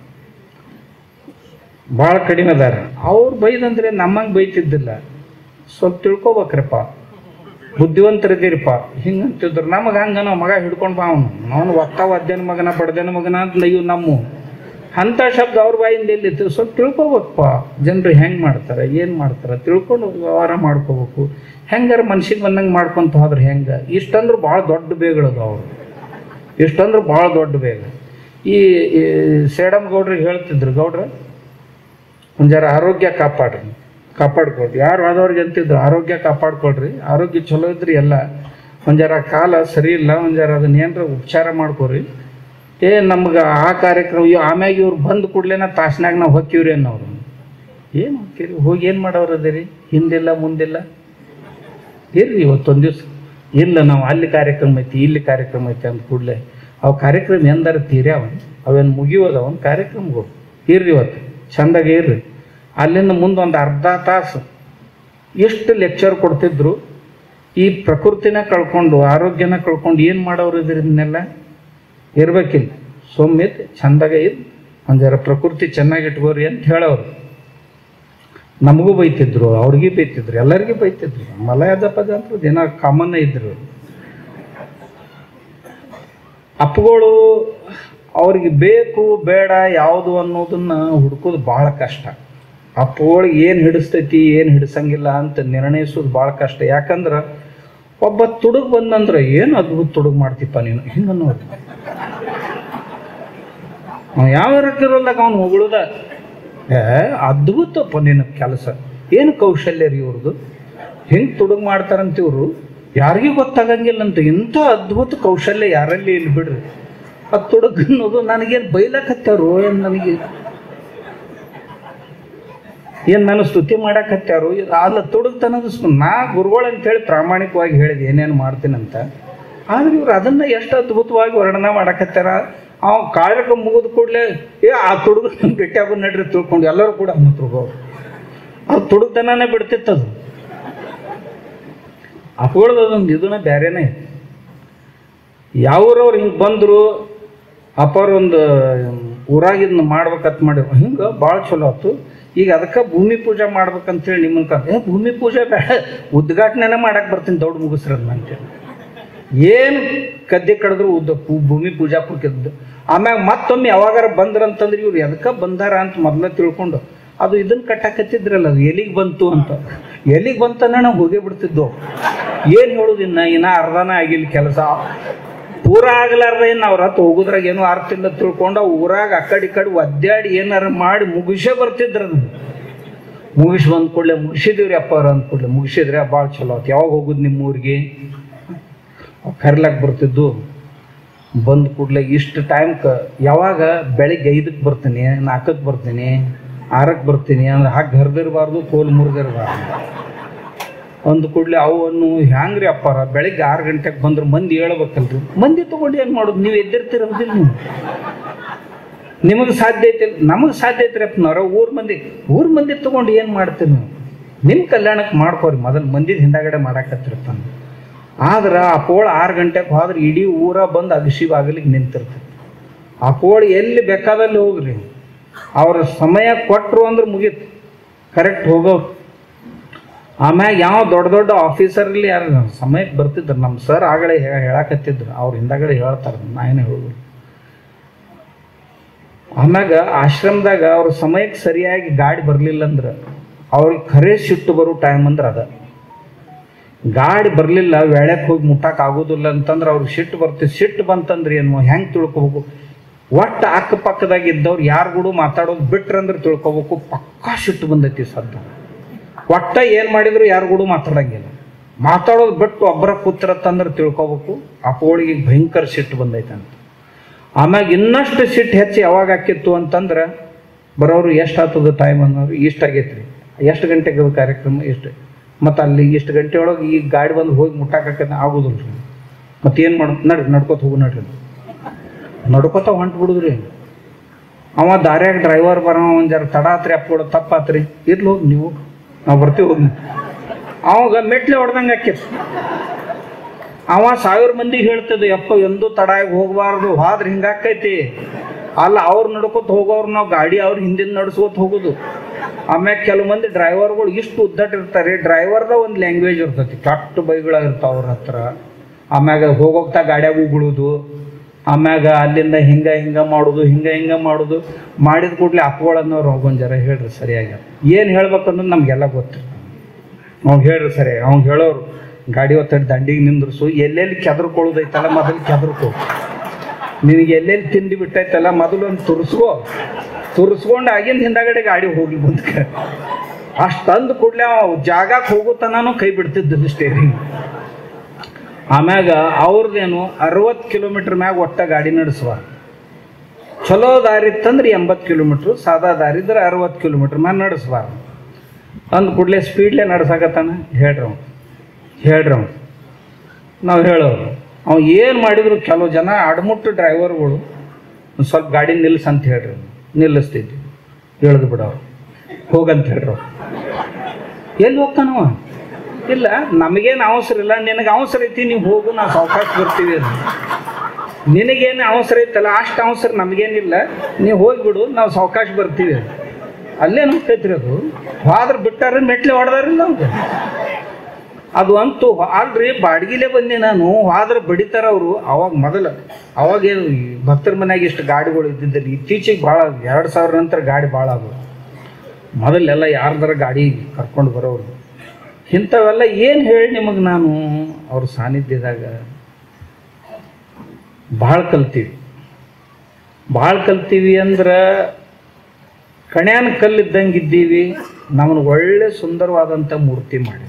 ಭಾಳ ಕಡಿಮೆ ಅದಾರ ಅವ್ರು ಬೈದಂದ್ರೆ ನಮ್ಮಂಗೆ ಬೈತಿದ್ದಿಲ್ಲ ಸ್ವಲ್ಪ ತಿಳ್ಕೊಬೇಕ್ರಪ್ಪ ಬುದ್ಧಿವಂತರಿದ್ದೀರಿಪ್ಪ ಹಿಂಗಂತಿದ್ರು ನಮಗೆ ಹಂಗ ನಾವು ಮಗ ಹಿಡ್ಕೊಂಡು ಬಾ ಅವನು ಅವನು ಒತ್ತ ಒದ್ದೇನ ಮಗನ ಬಡ್ದೇನ ಮಗನ ಅಂತ ಇವು ನಮ್ಮ ಅಂಥ ಶಬ್ದ ಅವ್ರ ಬಾಯಿಂದ ಎಲ್ಲಿತ್ತು ಸ್ವಲ್ಪ ತಿಳ್ಕೊಬೇಕಪ್ಪ ಜನರು ಹೆಂಗೆ ಮಾಡ್ತಾರೆ ಏನು ಮಾಡ್ತಾರೆ ತಿಳ್ಕೊಂಡು ವ್ಯವಹಾರ ಮಾಡ್ಕೋಬೇಕು ಹೆಂಗಾರ ಮನ್ಸಿಗೆ ಬಂದಂಗೆ ಮಾಡ್ಕೊಂತ ಹೋದ್ರೆ ಹೆಂಗೆ ಇಷ್ಟಂದ್ರೆ ಭಾಳ ದೊಡ್ಡ ಬೇಗಳದು ಅವರು ಇಷ್ಟಂದ್ರೆ ಭಾಳ ದೊಡ್ಡ ಬೇಗ ಈ ಈ ಸೇಡಮ್ ಗೌಡ್ರಿಗೆ ಹೇಳ್ತಿದ್ರು ಗೌಡ್ರ ಒಂದು ಜರ ಆರೋಗ್ಯ ಕಾಪಾಡ್ರಿ ಕಾಪಾಡ್ಕೊಳ್ರಿ ಯಾರು ಆದವ್ರಿಗೆ ಅಂತಿದ್ರು ಆರೋಗ್ಯ ಕಾಪಾಡ್ಕೊಳ್ರಿ ಆರೋಗ್ಯ ಚಲೋ ಇದ್ರಿ ಎಲ್ಲ ಒಂದು ಜರ ಕಾಲ ಸರಿ ಇಲ್ಲ ಒಂದು ಜರ ಅದನ್ನ ಏನಾರ ಉಪಚಾರ ಮಾಡ್ಕೊರಿ ಏ ನಮ್ಗೆ ಆ ಕಾರ್ಯಕ್ರಮ ಇವ್ ಆಮ್ಯಾಗ ಇವ್ರು ಬಂದ ಕೂಡಲೇ ತಾಸ್ನಾಗ ನಾವು ಹೊಕ್ಕಿವ್ರಿ ಅನ್ನೋರು ಏನು ಹೊಕ್ಕಿರಿ ಹೋಗಿ ಏನು ಮಾಡೋರು ಅದಿರಿ ಹಿಂದಿಲ್ಲ ಮುಂದಿಲ್ಲ ಇರ್ರಿ ಇವತ್ತೊಂದು ದಿವ್ಸ ಇಲ್ಲ ನಾವು ಅಲ್ಲಿ ಕಾರ್ಯಕ್ರಮ ಐತಿ ಇಲ್ಲಿ ಕಾರ್ಯಕ್ರಮ ಐತಿ ಅಂದ ಕೂಡಲೇ ಅವು ಕಾರ್ಯಕ್ರಮ ಎಂದಾರ ತೀರ್ಯಾವ ಅವೇನು ಮುಗಿಯೋದ ಒಂದು ಕಾರ್ಯಕ್ರಮಗಳು ಇರ್ರಿ ಇವತ್ತು ಚಂದಾಗೆ ಇರ್ರಿ ಅಲ್ಲಿಂದ ಮುಂದೆ ಒಂದು ಅರ್ಧ ತಾಸು ಎಷ್ಟು ಲೆಕ್ಚರ್ ಕೊಡ್ತಿದ್ರು ಈ ಪ್ರಕೃತಿನ ಕಳ್ಕೊಂಡು ಆರೋಗ್ಯನ ಕಳ್ಕೊಂಡು ಏನು ಮಾಡೋರು ಇದನ್ನೆಲ್ಲ ಇರ್ಬೇಕಿಲ್ಲ ಸೊಮ್ಮಿತ್ ಚಂದಾಗೆ ಇದ್ದು ಒಂದು ಜರ ಪ್ರಕೃತಿ ಚೆನ್ನಾಗಿ ಇಟ್ಕೋರಿ ಅಂತ ಹೇಳೋರು ನಮಗೂ ಬೈತಿದ್ರು ಅವ್ರಿಗೆ ಬೈತಿದ್ರು ಎಲ್ಲರಿಗೂ ಬೈತಿದ್ರು ಮಲಯದ ಪದ ಅಂತ ದಿನ ಕಾಮನ್ ಇದ್ರು ಅಪ್ಪಗಳು ಅವ್ರಿಗೆ ಬೇಕು ಬೇಡ ಯಾವುದು ಅನ್ನೋದನ್ನ ಹುಡ್ಕೋದು ಭಾಳ ಕಷ್ಟ ಅಪ್ಪಗಳಿಗೆ ಏನು ಹಿಡಿಸ್ತೈತಿ ಏನು ಹಿಡಿಸಂಗಿಲ್ಲ ಅಂತ ನಿರ್ಣಯಿಸೋದು ಭಾಳ ಕಷ್ಟ ಯಾಕಂದ್ರೆ ಒಬ್ಬ ತುಡುಗ್ ಬಂದಂದ್ರೆ ಏನು ಅದ್ಭುತ ತುಡುಗ್ ಮಾಡ್ತಿಪ್ಪ ನೀನು ಹಿಂಗೆ ಅನ್ನೋದು ಅವ ಯಾವ ಇರಕ್ಕಿರೋಲ್ದಾಗ ಅವ್ನು ಹೊಗಳುದ ಏ ಅದ್ಭುತಪ್ಪ ನಿನ್ನ ಕೆಲಸ ಏನು ಕೌಶಲ್ಯ ರೀ ಇವ್ರದ್ದು ಹೆಂಗೆ ತುಡುಗ್ ಮಾಡ್ತಾರಂತ ಇವರು ಯಾರಿಗೂ ಗೊತ್ತಾಗಂಗಿಲ್ಲಂತ ಇಂಥ ಅದ್ಭುತ ಕೌಶಲ್ಯ ಯಾರಲ್ಲಿ ಇಲ್ಲಿ ಬಿಡ್ರಿ ಆ ತುಡುಗ್ ಅನ್ನೋದು ನನಗೇನು ಬೈಲಕತ್ತಾರೋ ಏನು ನನಗೆ ಏನು ನಾನು ಸ್ತುತಿ ಮಾಡಕತ್ಯಾರು ಇದು ಅಲ್ಲ ತುಡುಗ್ತನದು ಸ್ಮ ನಾ ಗುರುಗಳು ಅಂತೇಳಿ ಪ್ರಾಮಾಣಿಕವಾಗಿ ಹೇಳಿದೆ ಏನೇನು ಮಾಡ್ತೀನಂತ ಆದ್ರೆ ಇವ್ರು ಅದನ್ನ ಎಷ್ಟು ಅದ್ಭುತವಾಗಿ ವರ್ಣನ ಮಾಡಕತ್ತಾರ ಅವ ಕಾರ್ಯಕ್ರಮ ಮುಗಿದ ಕೂಡಲೇ ಏ ಆ ತುಡುಗ ಭೇಟಿ ಆಗೋ ನಡ್ರಿ ತಿಳ್ಕೊಂಡು ಎಲ್ಲರೂ ಕೂಡ ಅವನು ತಿಳ್ಕೋರು ಅವ್ರು ತುಡುಗ್ತನೇ ಬಿಡ್ತಿತ್ತದು ಅಪಗಳದೊಂದು ಇದನ್ನ ಬೇರೆನೇ ಯಾವ್ರವ್ರು ಹಿಂಗೆ ಬಂದರು ಅಪ್ಪವ್ರು ಒಂದು ಊರಾಗಿದ್ನ ಮಾಡ್ಬೇಕಂತ ಮಾಡಿ ಹಿಂಗೆ ಭಾಳ ಚಲೋ ಆಯ್ತು ಈಗ ಅದಕ್ಕೆ ಭೂಮಿ ಪೂಜೆ ಮಾಡ್ಬೇಕಂತೇಳಿ ನಿಮ್ಮನ್ನ ಕರ್ ಏ ಭೂಮಿ ಪೂಜೆ ಬೇಡ ಉದ್ಘಾಟನೆನೇ ಮಾಡಕ್ಕೆ ಬರ್ತೀನಿ ದೌಡ್ ಮುಗಿಸ್ರದ್ ಅಂತೇಳಿ ಏನು ಕದ್ದೆ ಕಡಿದ್ರು ಉದ್ದ ಪೂ- ಭೂಮಿ ಪೂಜಾ ಪೂಕಿದ್ದು ಆಮ್ಯಾಗ ಮತ್ತೊಮ್ಮೆ ಯಾವಾಗಾರ ಬಂದ್ರಂತಂದ್ರೆ ಇವ್ರು ಎದಕ್ಕೆ ಬಂದಾರ ಅಂತ ಮೊದಲೇ ತಿಳ್ಕೊಂಡು ಅದು ಇದನ್ನ ಕಟ್ಟಾಕತ್ತಿದ್ರಲ್ಲ ಅದು ಎಲ್ಲಿಗೆ ಬಂತು ಅಂತ ಎಲ್ಲಿಗೆ ಬಂತನ್ನ ನಾವು ಹೋಗೇ ಬಿಡ್ತಿದ್ದೋ ಏನು ಹೇಳೋದು ಇನ್ನ ಇನ್ನ ಅರ್ಧನ ಆಗಿಲ್ಲ ಕೆಲಸ ಪೂರ ಆಗ್ಲಾರ್ದ ಏನು ಅವ್ರ ಹತ್ತು ಹೋಗುದ್ರಾಗ ಏನೂ ಅರ್ಥ ಇಲ್ಲ ತಿಳ್ಕೊಂಡು ಆ ಊರಾಗ ಆ ಕಡೆ ಈ ಕಡೆ ಒದ್ದಾಡಿ ಏನಾರ ಮಾಡಿ ಮುಗಿಸೇ ಬರ್ತಿದ್ರು ಅದನ್ನ ಮುಗಿಸಿ ಬಂದ ಕೂಡಲೇ ಮುಗಿಸಿದಿವ್ರಿ ಅಪ್ಪ ಅವ್ರು ಅಂದ ಕೂಡಲೇ ಮುಗಿಸಿದ್ರೆ ಭಾಳ ಚಲೋ ಆಯ್ತು ಯಾವಾಗ ಹೋಗುದು ನಿಮ್ಮ ಊರಿಗೆ ಕರ್ಲಾಕ್ ಬರ್ತಿದ್ದು ಬಂದ ಕೂಡಲೇ ಇಷ್ಟು ಟೈಮ್ ಕ ಯಾವಾಗ ಬೆಳಿಗ್ಗೆ ಐದಕ್ಕೆ ಬರ್ತೀನಿ ನಾಲ್ಕಕ್ಕೆ ಬರ್ತೀನಿ ಆರಕ್ಕೆ ಬರ್ತೀನಿ ಅಂದ್ರೆ ಹಾಗೆ ಹರಿದಿರಬಾರ್ದು ಕೋಲ್ ಮುರಿದಿರಬಾರ್ದು ಅಂದ ಕೂಡಲೇ ಅವನ್ನು ಹ್ಯಾಂಗ್ರಿ ಅಪ್ಪಾರ ಬೆಳಿಗ್ಗೆ ಆರು ಗಂಟೆಗೆ ಬಂದ್ರೆ ಮಂದಿ ಹೇಳ್ಬೇಕಲ್ರಿ ಮಂದಿ ತೊಗೊಂಡು ಏನು ಮಾಡೋದು ನೀವು ಎದ್ದಿರ್ತಿರೋದಿಲ್ಲ ನೀವು ನಿಮಗೆ ಸಾಧ್ಯ ಐತಿ ನಮಗೆ ಸಾಧ್ಯ ಐತ್ರಿ ಅಪ್ಪನವ್ರ ಊರ್ ಮಂದಿ ಊರ್ ಮಂದಿ ತೊಗೊಂಡು ಏನು ಮಾಡ್ತೀವಿ ನೀವು ನಿಮ್ಮ ಕಲ್ಯಾಣಕ್ಕೆ ಮಾಡ್ಕೋರಿ ಮೊದಲು ಮಂದಿದ ಹಿಂದಾಗಡೆ ಮಾಡಾಕತ್ತಿರ್ತಾನೆ ಆದ್ರೆ ಆ ಪೋಳ ಆರು ಗಂಟೆಗೆ ಹೋದ್ರೆ ಇಡೀ ಊರ ಬಂದು ಅಗಸಿ ಬಾಗಿಲಿಗೆ ನಿಂತಿರ್ತೈತಿ ಆ ಪೋಳ ಎಲ್ಲಿ ಬೇಕಾದಲ್ಲಿ ಹೋಗ್ರಿ ಅವ್ರ ಸಮಯ ಕೊಟ್ಟರು ಅಂದ್ರೆ ಮುಗೀತು ಕರೆಕ್ಟ್ ಹೋಗೋರು ಆಮ್ಯಾಗ ಯಾವ ದೊಡ್ಡ ದೊಡ್ಡ ಆಫೀಸರ್ಲಿ ಯಾರು ಸಮಯಕ್ಕೆ ಬರ್ತಿದ್ರು ನಮ್ಮ ಸರ್ ಆಗಲೇ ಹೇ- ಹೇಳಾಕತ್ತಿದ್ರು ಅವ್ರ ಹಿಂದಾಗಡೆ ಹೇಳ್ತಾರೆ ನಾ ಏನು ಹೇಳೋದು ಆಮ್ಯಾಗ ಆಶ್ರಮದಾಗ ಅವ್ರ ಸಮಯಕ್ಕೆ ಸರಿಯಾಗಿ ಗಾಡಿ ಬರಲಿಲ್ಲ ಅಂದ್ರೆ ಅವ್ರಿಗೆ ಖರೆ ಸಿಟ್ಟು ಬರೋ ಟೈಮ್ ಅಂದ್ರೆ ಅದ ಗಾಡಿ ಬರಲಿಲ್ಲ ವೇಳೆಗೆ ಹೋಗಿ ಮುಟ್ಟಕ್ಕೆ ಆಗೋದಿಲ್ಲ ಅಂತಂದ್ರೆ ಅವ್ರಿಗೆ ಸಿಟ್ಟು ಬರ್ತೀವಿ ಸಿಟ್ಟು ಬಂತಂದ್ರೆ ಏನು ಹೆಂಗೆ ತಿಳ್ಕೊಬೇಕು ಒಟ್ಟು ಅಕ್ಕಪಕ್ಕದಾಗ ಇದ್ದವ್ರು ಯಾರು ಕೂಡ ಮಾತಾಡೋದು ಬಿಟ್ರಂದ್ರೆ ತಿಳ್ಕೊಬೇಕು ಪಕ್ಕಾ ಸಿಟ್ಟು ಬಂದೈತಿ ಸದ್ದ ಒಟ್ಟ ಏನು ಮಾಡಿದ್ರು ಯಾರು ಕೂಡ ಮಾತಾಡಂಗಿಲ್ಲ ಮಾತಾಡೋದು ಬಿಟ್ಟು ಒಬ್ಬರ ಕೂತಿರತ್ತಂದ್ರೆ ತಿಳ್ಕೊಬೇಕು ಅಪ್ಪೋಳಿಗೆ ಭಯಂಕರ ಸಿಟ್ಟು ಬಂದೈತೆ ಅಂತ ಆಮ್ಯಾಗ ಇನ್ನಷ್ಟು ಸಿಟ್ಟು ಹೆಚ್ಚು ಯಾವಾಗ ಆಕಿತ್ತು ಅಂತಂದ್ರೆ ಬರೋರು ಎಷ್ಟು ಆಗ್ತದ ಟೈಮ್ ಅನ್ನೋರು ಇಷ್ಟ ಆಗೈತೆ ರೀ ಎಷ್ಟು ಗಂಟೆಗೆ ಅದು ಕಾರ್ಯಕ್ರಮ ಎಷ್ಟು ಮತ್ತು ಅಲ್ಲಿ ಇಷ್ಟು ಗಂಟೆ ಒಳಗೆ ಈ ಗಾಡಿ ಬಂದು ಹೋಗಿ ಮುಟ್ಟಾಕ ಆಗೋದಿಲ್ಲ ರೀ ಮತ್ತು ಏನು ಮಾಡ ನಡ್ರಿ ನಡ್ಕೊತ ಹೋಗು ನಡ್ರಿ ನಡ್ಕೊತ ಹೊಂಟು ಬಿಡುದ್ರಿ ಅವ ದಾರ್ಯಾಗ ಡ್ರೈವರ್ ಬರೋ ಒಂದು ಜರ ತಡ ಆತ್ರಿ ಅಪ್ಪ ತಪ್ಪಾತ್ರಿ ಇರ್ಲಿ ಹೋಗಿ ನೀವು ನಾವು ಬರ್ತೀವಿ ಹೋಗಿ ಅವಾಗ ಮೆಟ್ಲೆ ಹೊಡೆದಂಗೆ ಆಕೈತಿ ಅವ ಸಾವಿರ ಮಂದಿಗೆ ಹೇಳ್ತದೆ ಯಪ್ಪ ಎಂದೂ ತಡಾಗಿ ಹೋಗಬಾರ್ದು ಹೋದ್ರೆ ಹಿಂಗಾಕೈತಿ ಅಲ್ಲ ಅವ್ರು ನಡ್ಕೊತ ಹೋಗೋರು ನಾವು ಗಾಡಿ ಅವ್ರ ಹಿಂದಿನ ನಡ್ಸ್ಕೊತ ಹೋಗೋದು ಆಮ್ಯಾಗ ಕೆಲವು ಮಂದಿ ಡ್ರೈವರ್ಗಳು ಇಷ್ಟು ಉದ್ದಟ್ ಇರ್ತಾರೆ ಡ್ರೈವರ್ದ ಒಂದು ಲ್ಯಾಂಗ್ವೇಜ್ ಇರ್ತೈತಿ ಕೆಟ್ಟ ಬೈಗಳು ಇರ್ತಾವ ಅವ್ರ ಹತ್ರ ಆಮ್ಯಾಗ ಹೋಗೋಗ್ತಾ ಗಾಡ್ಯಾಗ ಉಗುಳೋದು ಆಮ್ಯಾಗ ಅಲ್ಲಿಂದ ಹಿಂಗ ಹಿಂಗ ಮಾಡೋದು ಹಿಂಗ ಹಿಂಗ ಮಾಡೋದು ಮಾಡಿದ ಕೂಡಲೇ ಅಪ್ಪಗಳನ್ನವ್ರು ಹೋಗೊಂದು ಜರ ಹೇಳ್ರಿ ಸರಿಯಾಗಿ ಏನು ಹೇಳ್ಬೇಕನ್ನೋದು ನಮಗೆಲ್ಲ ಗೊತ್ತಿರ್ತದೆ ಅವ್ನು ಹೇಳ್ರಿ ಸರಿ ಅವ್ನು ಹೇಳೋರು ಗಾಡಿ ಒತ್ತಡಿ ದಂಡಿಗೆ ನಿಂದ್ರಿಸು ಎಲ್ಲೆಲ್ಲಿ ಕೆದರ್ಕೊಳ್ಳೋದೈತಲ್ಲ ಮೊದಲು ಕೆದರ್ಕೊ ನಿನಗೆ ಎಲ್ಲೆಲ್ಲಿ ತಿಂಡಿ ಬಿಟ್ಟೈತಲ್ಲ ಮೊದಲು ಒಂದು ತುರ್ಸ್ಕೋ ತುರ್ಸ್ಕೊಂಡು ಆಗಿಂದ ಹಿಂದಗಡೆ ಗಾಡಿ ಹೋಗಿ ಬಂದ್ಕ ಅಷ್ಟು ತಂದು ಕೂಡಲೇ ಅವ ಜಾಗಕ್ಕೆ ಹೋಗುತ್ತಾನು ಕೈ ಬಿಡ್ತಿದ್ದ ಸ್ಟೇರಿಂಗ್ ಆಮ್ಯಾಗ ಅವ್ರದ್ದೇನು ಅರವತ್ತು ಕಿಲೋಮೀಟ್ರ್ ಮ್ಯಾಗ ಒಟ್ಟ ಗಾಡಿ ನಡೆಸುವ ಚಲೋ ದಾರಿ ಇತ್ತಂದ್ರೆ ಎಂಬತ್ತು ಕಿಲೋಮೀಟ್ರು ಸಾದಾ ದಾರಿ ಇದ್ರೆ ಅರವತ್ತು ಕಿಲೋಮೀಟ್ರ್ ಮ್ಯಾಗ ನಡೆಸಬಾರ್ದು ಅಂದ ಕೂಡಲೇ ಸ್ಪೀಡ್ಲೇ ನಡ್ಸಾಕತ್ತಾನ ಹೇಳ್ರಿ ಅವ್ನು ಹೇಳ್ರಿ ಅವ್ನು ನಾವು ಹೇಳೋರು ಅವ ಏನು ಮಾಡಿದ್ರು ಕೆಲವು ಜನ ಅಡ್ಮುಟ್ಟು ಡ್ರೈವರ್ಗಳು ಒಂದು ಸ್ವಲ್ಪ ಗಾಡಿ ನಿಲ್ಲಿಸ್ ಅಂತ ಹೇಳ್ರಿ ಅವ್ನು. ನಿಲ್ಲಿಸ್ತಿದ್ವಿ ಹೇಳ್ದು ಬಿಡೋರು ಹೋಗಂತ ಹೇಳ್ರಿ ಅವ್ರು. ಎಲ್ಲಿ ಹೋಗ್ತಾನವ ಇಲ್ಲ ನಮಗೇನು ಅವಸರ ಇಲ್ಲ ನಿನಗೆ ಅವಸರ ಐತಿ ನೀವು ಹೋಗು ನಾವು ಸಾವಕಾಶ ಬರ್ತೀವಿ ಅಂತ ನಿನಗೇನು ಅವಸರ ಐತಲ್ಲ ಅಷ್ಟು ಅವಸರ ನಮಗೇನಿಲ್ಲ ನೀವು ಹೋಗ್ಬಿಡು ನಾವು ಸಾವಕಾಶ ಬರ್ತೀವಿ ಅಂತ. ಅಲ್ಲೇ ನಂಬ್ತೈತ್ರಿ ಅದು ಹೋದ್ರೆ ಬಿಟ್ಟಾರ ಮೆಟ್ಲೆ ಹೊಡೆದಾರಿಲ್ಲ ಅವ್ಗೆ ಅದು ಅಂತೂ ಅಲ್ರಿ ಬಾಡ್ಗಿಲೇ ಬಂದೆ ನಾನು ಹೋದ್ರೆ ಬಡಿತಾರ ಅವರು ಅವಾಗ ಮೊದಲು ಅವಾಗೇನು ಈ ಭಕ್ತರ ಮನ್ಯಾಗ ಇಷ್ಟು ಗಾಡಿಗಳು ಇದ್ದಿದ್ದಲ್ಲಿ ಇತ್ತೀಚೆಗೆ ಭಾಳ ಎರಡು ಸಾವಿರ ನಂತರ ಗಾಡಿ ಭಾಳ ಅದು ಮೊದಲೆಲ್ಲ ಯಾರ್ದಾರ ಗಾಡಿ ಕರ್ಕೊಂಡು ಬರೋರು ಇಂಥವೆಲ್ಲ ಏನು ಹೇಳಿ ನಿಮಗೆ ನಾನು ಅವ್ರ ಸಾನ್ನಿಧ್ಯದಾಗ ಭಾಳ ಕಲ್ತೀವಿ ಭಾಳ ಕಲ್ತೀವಿ ಅಂದ್ರೆ ಕಣ್ಯಾನ ಕಲ್ಲಿದ್ದಂಗೆ ಇದ್ದೀವಿ ನಮ್ಮನ್ನು ಒಳ್ಳೆ ಸುಂದರವಾದಂಥ ಮೂರ್ತಿ ಮಾಡಿ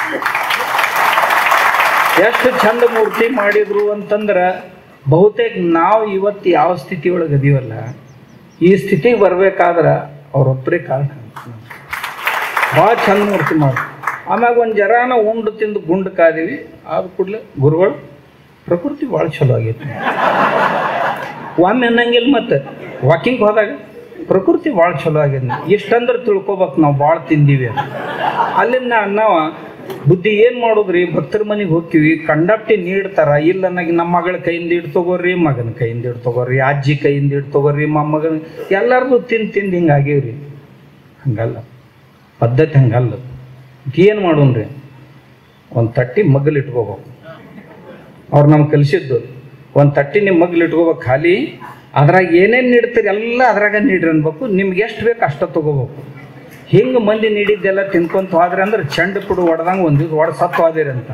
ಎಷ್ಟು ಚಂದ ಮೂರ್ತಿ ಮಾಡಿದ್ರು ಅಂತಂದ್ರೆ ಬಹುತೇಕ ನಾವು ಇವತ್ತು ಯಾವ ಸ್ಥಿತಿ ಒಳಗೆ ಅದೀವಲ್ಲ ಈ ಸ್ಥಿತಿಗೆ ಬರ್ಬೇಕಾದ್ರೆ ಅವರೊಬ್ಬರೇ ಕಾರಣ ಭಾಳ ಚಂದ ಮೂರ್ತಿ ಮಾಡಿ ಆಮ್ಯಾಗ ಒಂದು ಜರಾನ ಉಂಡು ತಿಂದು ಗುಂಡು ಕಾದೀವಿ ಆದ ಕೂಡಲೇ ಗುರುಗಳು ಪ್ರಕೃತಿ ಭಾಳ ಚಲೋ ಆಗೈತಿ ಒಮ್ಮೆ ಅನ್ನಂಗಿಲ್ಲ ಮತ್ತೆ ವಾಕಿಂಗ್ ಹೋದಾಗ ಪ್ರಕೃತಿ ಭಾಳ ಚಲೋ ಆಗ್ಯದ ಇಷ್ಟಂದ್ರೆ ತಿಳ್ಕೊಬೇಕು ನಾವು ಭಾಳ ತಿಂದೀವಿ ಅಂತ ಅಲ್ಲಿಂದ ನಾವು ಬುದ್ಧಿ ಏನು ಮಾಡೋದ್ರಿ ಭಕ್ತರ ಮನೆಗೆ ಹೋಗ್ತೀವಿ ಕಂಡಪ್ಟಿ ನೀಡ್ತಾರ ಇಲ್ಲ ನನಗೆ ನಮ್ಮ ಮಗಳ ಕೈಯಿಂದ ಇಡ್ ತಗೋರಿ ಮಗನ ಕೈಯಿಂದ ಇಡ್ ತಗೋರಿ ಅಜ್ಜಿ ಕೈಯಿಂದ ಇಡ್ ತಗೋರಿ ಮೊಮ್ಮಗನ ಎಲ್ಲರದು ತಿಂದು ತಿಂದು ಹಿಂಗೆ ಆಗೀವ್ರಿ ಹಂಗಲ್ಲ ಪದ್ಧತಿ ಹಂಗಲ್ಲ ಏನು ಮಾಡೋಣ್ರಿ ಒಂದು ತಟ್ಟಿ ಮಗ್ಗಲು ಇಟ್ಕೋಬೇಕು ಅವ್ರು ನಮ್ಗೆ ಕಲಿಸಿದ್ದು ಒಂದು ತಟ್ಟಿ ನಿಮ್ಮ ಮಗ್ಲು ಇಟ್ಕೋಬೇಕು ಖಾಲಿ ಅದ್ರಾಗ ಏನೇನು ನೀಡ್ತೀರಿ ಎಲ್ಲ ಅದ್ರಾಗ ನೀಡ್ರಿ ಅನ್ಬೇಕು ನಿಮ್ಗೆ ಎಷ್ಟು ಬೇಕು ಅಷ್ಟ ತಗೋಬೇಕು ಹಿಂಗೆ ಮಂದಿ ನೀಡಿದ್ದೆಲ್ಲ ತಿನ್ಕೊಂತ ಹೋದ್ರಿ ಅಂದ್ರೆ ಚಂಡ ಪುಡು ಹೊಡೆದಂಗೆ ಒಂದು ದಿವ್ಸ ಹೊಡೆದು ಸತ್ತು ಹೋದಿರಿ ಅಂತ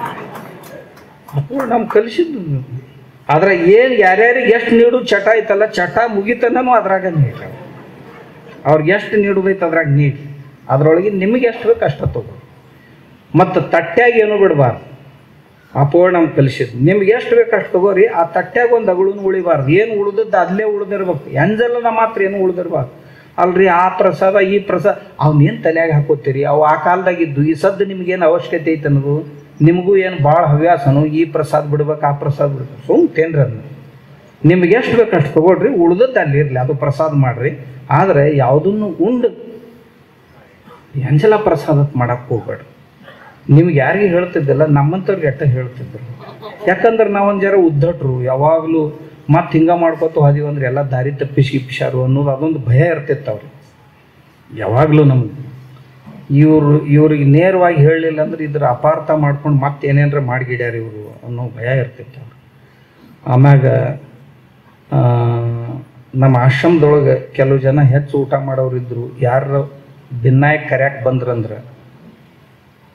ಅಪ್ಪ ನಮ್ಗೆ ಕಲಿಸಿದ್ದು ಅದ್ರಾಗ ಏನು ಯಾರ್ಯಾರಿಗೆ ಎಷ್ಟು ನೀಡು ಚಟ ಐತಲ್ಲ ಚಟ ಮುಗಿತನೂ ಅದ್ರಾಗ ನೀಡ್ರಿ ಅವ್ರಿಗೆ ಎಷ್ಟು ನೀಡೋದೈತೆ ಅದ್ರಾಗ ನೀಡಿ ಅದ್ರೊಳಗೆ ನಿಮಗೆ ಎಷ್ಟು ಬೇಕು ಅಷ್ಟ ತಗೋ ಮತ್ತು ತಟ್ಟ್ಯಾಗ ಏನು ಬಿಡಬಾರ್ದು ಅಪೋರ್ ನಮ್ಗೆ ಕಲಿಸಿದ್ದು ನಿಮ್ಗೆ ಎಷ್ಟು ಬೇಕು ಅಷ್ಟು ತಗೋರಿ ಆ ತಟ್ಟ್ಯಾಗ ಒಂದು ಅಗುಳನ್ನು ಉಳಿಬಾರ್ದು ಏನು ಉಳಿದದ್ದು ಅಲ್ಲೇ ಉಳಿದಿರ್ಬೇಕು ಎಂಜಲದ ಮಾತ್ರ ಏನು ಉಳಿದಿರ್ಬಾರ್ದು ಅಲ್ರಿ ಆ ಪ್ರಸಾದ ಈ ಪ್ರಸಾದ ಅವನೇನು ತಲೆಯಾಗ ಹಾಕೋತೀರಿ ಅವು ಆ ಕಾಲದಾಗಿದ್ದು ಈ ಸದ್ದು ನಿಮ್ಗೇನು ಅವಶ್ಯಕತೆ ಐತೆ ಅನ್ನೋದು ನಿಮಗೂ ಏನು ಭಾಳ ಹವ್ಯಾಸನು ಈ ಪ್ರಸಾದ ಬಿಡ್ಬೇಕು ಆ ಪ್ರಸಾದ ಬಿಡ್ಬೇಕು ಸುಮ್ ತೇನ್ರಿ ಅದನ್ನ ನಿಮ್ಗೆ ಎಷ್ಟು ಬೇಕು ಅಷ್ಟು ತಗೊಳ್ರಿ ಉಳ್ದದ್ದು ಅಲ್ಲಿ ಇರಲಿ ಅದು ಪ್ರಸಾದ ಮಾಡ್ರಿ ಆದರೆ ಯಾವುದನ್ನು ಉಂಡು ಎಂಜಲ ಪ್ರಸಾದಕ್ಕೆ ಮಾಡಕ್ಕೆ ಹೋಗ್ಬೇಡ್ರಿ ನಿಮ್ಗೆ ಯಾರಿಗೆ ಹೇಳ್ತಿದ್ದಲ್ಲ ನಮ್ಮಂಥವ್ರಿಗೆ ಎಟ್ಟ ಹೇಳ್ತಿದ್ರು ಯಾಕಂದ್ರೆ ನಾವೊಂದು ಜರ ಉದ್ದಟ್ರು ಯಾವಾಗಲೂ ಮತ್ತೆ ಹಿಂಗೆ ಮಾಡ್ಕೊತ ಹೋದಿವಿ ಅಂದ್ರೆ ಎಲ್ಲ ದಾರಿ ತಪ್ಪಿಸಿ ಗಿಪ್ಪಿಸಾರು ಅನ್ನೋದು ಅದೊಂದು ಭಯ ಇರ್ತಿತ್ತು ಅವ್ರಿಗೆ ಯಾವಾಗಲೂ ನಮ್ಗೆ ಇವರು ಇವ್ರಿಗೆ ನೇರವಾಗಿ ಹೇಳಲಿಲ್ಲ ಅಂದ್ರೆ ಇದ್ರ ಅಪಾರ್ಥ ಮಾಡ್ಕೊಂಡು ಮತ್ತೆ ಏನೇನಾರ ಮಾಡಿಗಿಡ್ಯಾರ ಇವರು ಅನ್ನೋ ಭಯ ಇರ್ತಿತ್ತು ಅವ್ರಿಗೆ ಆಮ್ಯಾಗ ಆ, ನಮ್ಮ ಆಶ್ರಮದೊಳಗೆ ಕೆಲವು ಜನ ಹೆಚ್ಚು ಊಟ ಮಾಡೋರು ಇದ್ರು ಯಾರು ಭಿನ್ನಾಯಕ್ ಕರ್ಯಾಕ್ ಬಂದ್ರಂದ್ರೆ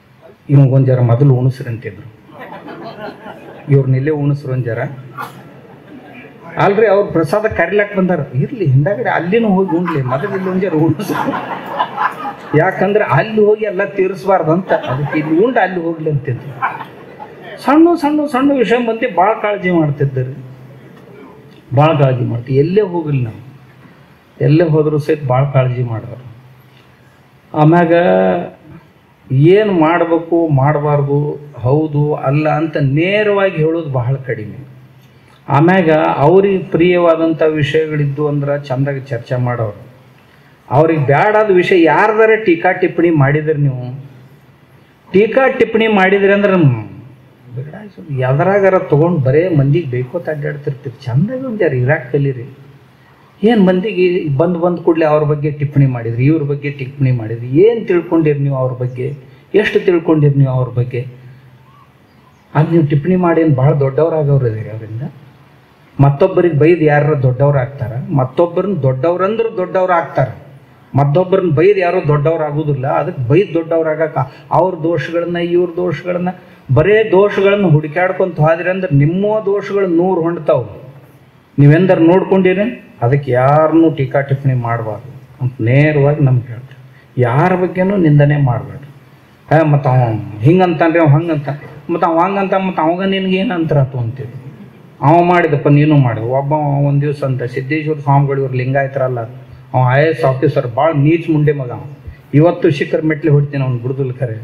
ಇವಂಗೊಂದು ಜರ ಮೊದಲು ಉಣಿಸ್ರಿ ಅಂತಿದ್ರು ಇವ್ರನ್ನ ಇಲ್ಲೇ ಉಣಿಸ್ರು ಒಂದು ಜರ ಅಲ್ರಿ ಅವ್ರು ಪ್ರಸಾದ ಕರಿಲಾಕ್ ಬಂದಾರ ಇರ್ಲಿ ಹಿಂದಾಗಡೆ ಅಲ್ಲಿನೂ ಹೋಗಿ ಉಣ್ಲಿ ಮೊದಲು ಇಲ್ಲಿ ಒಂದು ಜರ ಉಣಿಸ್ರು ಯಾಕಂದ್ರೆ ಅಲ್ಲಿ ಹೋಗಿ ಎಲ್ಲ ತೀರಿಸ್ಬಾರ್ದಂತ ಅದಕ್ಕೆ ಇಲ್ಲಿ ಉಂಡು ಅಲ್ಲಿ ಹೋಗ್ಲಿ ಅಂತಿದ್ರು ಸಣ್ಣ ಸಣ್ಣ ಸಣ್ಣ ವಿಷಯ ಮಂದಿ ಭಾಳ ಕಾಳಜಿ ಮಾಡ್ತಿದ್ದಾರೆ ಭಾಳ ಕಾಳಜಿ ಮಾಡ್ತೀವಿ ಎಲ್ಲೇ ಹೋಗಲಿ ನಾವು ಎಲ್ಲೇ ಹೋದರೂ ಸಹಿತ ಭಾಳ ಕಾಳಜಿ ಮಾಡೋರು ಆಮ್ಯಾಗ ಏನು ಮಾಡಬೇಕು ಮಾಡಬಾರ್ದು ಹೌದು ಅಲ್ಲ ಅಂತ ನೇರವಾಗಿ ಹೇಳೋದು ಬಹಳ ಕಡಿಮೆ ಆಮ್ಯಾಗ ಅವ್ರಿಗೆ ಪ್ರಿಯವಾದಂಥ ವಿಷಯಗಳಿದ್ದು ಅಂದ್ರೆ ಚಂದಾಗಿ ಚರ್ಚೆ ಮಾಡೋರು ಅವ್ರಿಗೆ ಬ್ಯಾಡಾದ ವಿಷಯ ಯಾರ್ದಾರ ಟೀಕಾ ಟಿಪ್ಪಣಿ ಮಾಡಿದ್ರಿ ನೀವು ಟೀಕಾ ಟಿಪ್ಪಣಿ ಮಾಡಿದ್ರಿ ಅಂದ್ರೆ ಯಾವ್ದ್ರಾಗಾರ ತೊಗೊಂಡು ಬರೇ ಮಂದಿಗೆ ಬೇಕೋತ ಅಡ್ಡಾಡ್ತಿರ್ತೀರಿ ಚಂದಾಗಿ ಒಂದು ಯಾರು ಇರಾಕ್ ಕಲೀರಿ ಏನು ಮಂದಿಗೆ ಬಂದು ಬಂದು ಕೂಡಲೇ ಅವ್ರ ಬಗ್ಗೆ ಟಿಪ್ಪಣಿ ಮಾಡಿದ್ರಿ ಇವ್ರ ಬಗ್ಗೆ ಟಿಪ್ಪಣಿ ಮಾಡಿದ್ರಿ ಏನು ತಿಳ್ಕೊಂಡಿರಿ ನೀವು ಅವ್ರ ಬಗ್ಗೆ ಎಷ್ಟು ತಿಳ್ಕೊಂಡಿರಿ ನೀವು ಅವ್ರ ಬಗ್ಗೆ ಅದು ನೀವು ಟಿಪ್ಪಣಿ ಮಾಡಿ ಏನು ಭಾಳ ದೊಡ್ಡವರಾಗವ್ರು ಇದೀರಿ ಅವರಿಂದ ಮತ್ತೊಬ್ಬರಿಗೆ ಬೈದು ಯಾರು ದೊಡ್ಡವ್ರು ಆಗ್ತಾರ ಮತ್ತೊಬ್ಬರನ್ನ ದೊಡ್ಡವ್ರಂದ್ರೆ ದೊಡ್ಡವ್ರು ಆಗ್ತಾರೆ ಮತ್ತೊಬ್ಬರನ್ನ ಬೈದು ಯಾರು ದೊಡ್ಡವ್ರು ಆಗೋದಿಲ್ಲ ಅದಕ್ಕೆ ಬೈದು ದೊಡ್ಡವ್ರಾಗಕ್ಕ ಅವ್ರ ದೋಷಗಳನ್ನ ಇವ್ರ ದೋಷಗಳನ್ನ ಬರೇ ದೋಷಗಳನ್ನು ಹುಡುಕ್ಯಾಡ್ಕೊಂತ ಹೋದ್ರಿ ಅಂದ್ರೆ ನಿಮ್ಮ ದೋಷಗಳು ನೂರು ಹೊಂಡ್ತಾವು ನೀವೆಂದರ ನೋಡ್ಕೊಂಡಿರಿ ಅದಕ್ಕೆ ಯಾರನ್ನೂ ಟೀಕಾ ಟಿಪ್ಪಣಿ ಮಾಡಬಾರ್ದು ಅಂತ ನೇರವಾಗಿ ನಮ್ಗೆ ಹೇಳ್ತಾರೆ ಯಾರ ಬಗ್ಗೆನೂ ನಿಂದನೆ ಮಾಡಬೇಡ್ರಿ ಹೇ ಮತ್ತು ಅವ ಹಿಂಗಂತಾನ್ರಿ ಅವ ಹಂಗಂತ ಮತ್ತು ಅವ ಹಂಗಂತ ಮತ್ತು ಅವಾಗ ನಿನ್ಗೆ ಏನು ಅಂತರಾತು ಅಂತೀವಿ ಅವ ಮಾಡಿದಪ್ಪ ನೀನು ಮಾಡಿ ಒಬ್ಬ ಒಂದು ದಿವಸ ಅಂತ ಸಿದ್ದೇಶ್ವರ ಸ್ವಾಮಿಗಳು ಇವ್ರು ಲಿಂಗಾಯತರಲ್ಲ ಅವ ಐ ಎ ಎಸ್ ಆಫೀಸರ್ ಭಾಳ ನೀಚ್ ಮುಂಡೆ ಮಗ ಅವ ಇವತ್ತು ಶಿಖರ್ ಮೆಟ್ಲಿ ಹೊಡ್ತೀನಿ ಅವ್ನು ಬಿಡುದಿಲ್ಲ ಖರೆ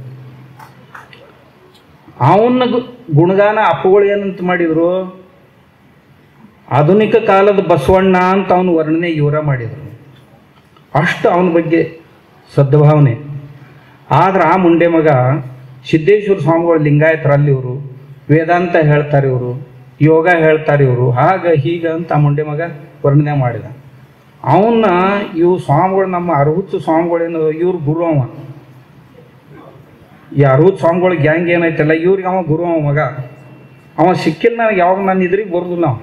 ಅವನ ಗುಣಗಾನ ಅಪ್ಪಗಳು ಏನಂತ ಮಾಡಿದ್ರು ಆಧುನಿಕ ಕಾಲದ ಬಸವಣ್ಣ ಅಂತ ಅವನು ವರ್ಣನೆ ಇವರ ಮಾಡಿದರು ಅಷ್ಟು ಅವನ ಬಗ್ಗೆ ಸದ್ಭಾವನೆ ಆದ್ರೆ ಆ ಮುಂಡೆ ಮಗ ಸಿದ್ದೇಶ್ವರ ಸ್ವಾಮಿಗಳು ಲಿಂಗಾಯತರಲ್ಲಿ ಇವರು ವೇದಾಂತ ಹೇಳ್ತಾರೆ ಇವರು ಯೋಗ ಹೇಳ್ತಾರೆ ಇವರು ಹಾಗ ಹೀಗ ಅಂತ ಆ ಮುಂಡೆ ಮಗ ವರ್ಣನೆ ಮಾಡಿದ ಅವನ್ನ ಇವು ಸ್ವಾಮಿಗಳು ನಮ್ಮ ಅರಹುತ್ತು ಸ್ವಾಮಿಗಳೇನು ಇವ್ರ ಗುರು ಅವ ಈ ಅರಹುತ್ ಸ್ವಾಮಿಗಳ ಗ್ಯಾಂಗ್ ಏನೈತಲ್ಲ ಇವ್ರಿಗೆ ಅವ ಗುರು ಅವ ಮಗ ಅವ ಸಿಕ್ಕಿಲ್ಲ ನನಗೆ ಯಾವಾಗ ನಾನು ಇದ್ರಿಗೆ ಬರೋದಿಲ್ಲ ಅವ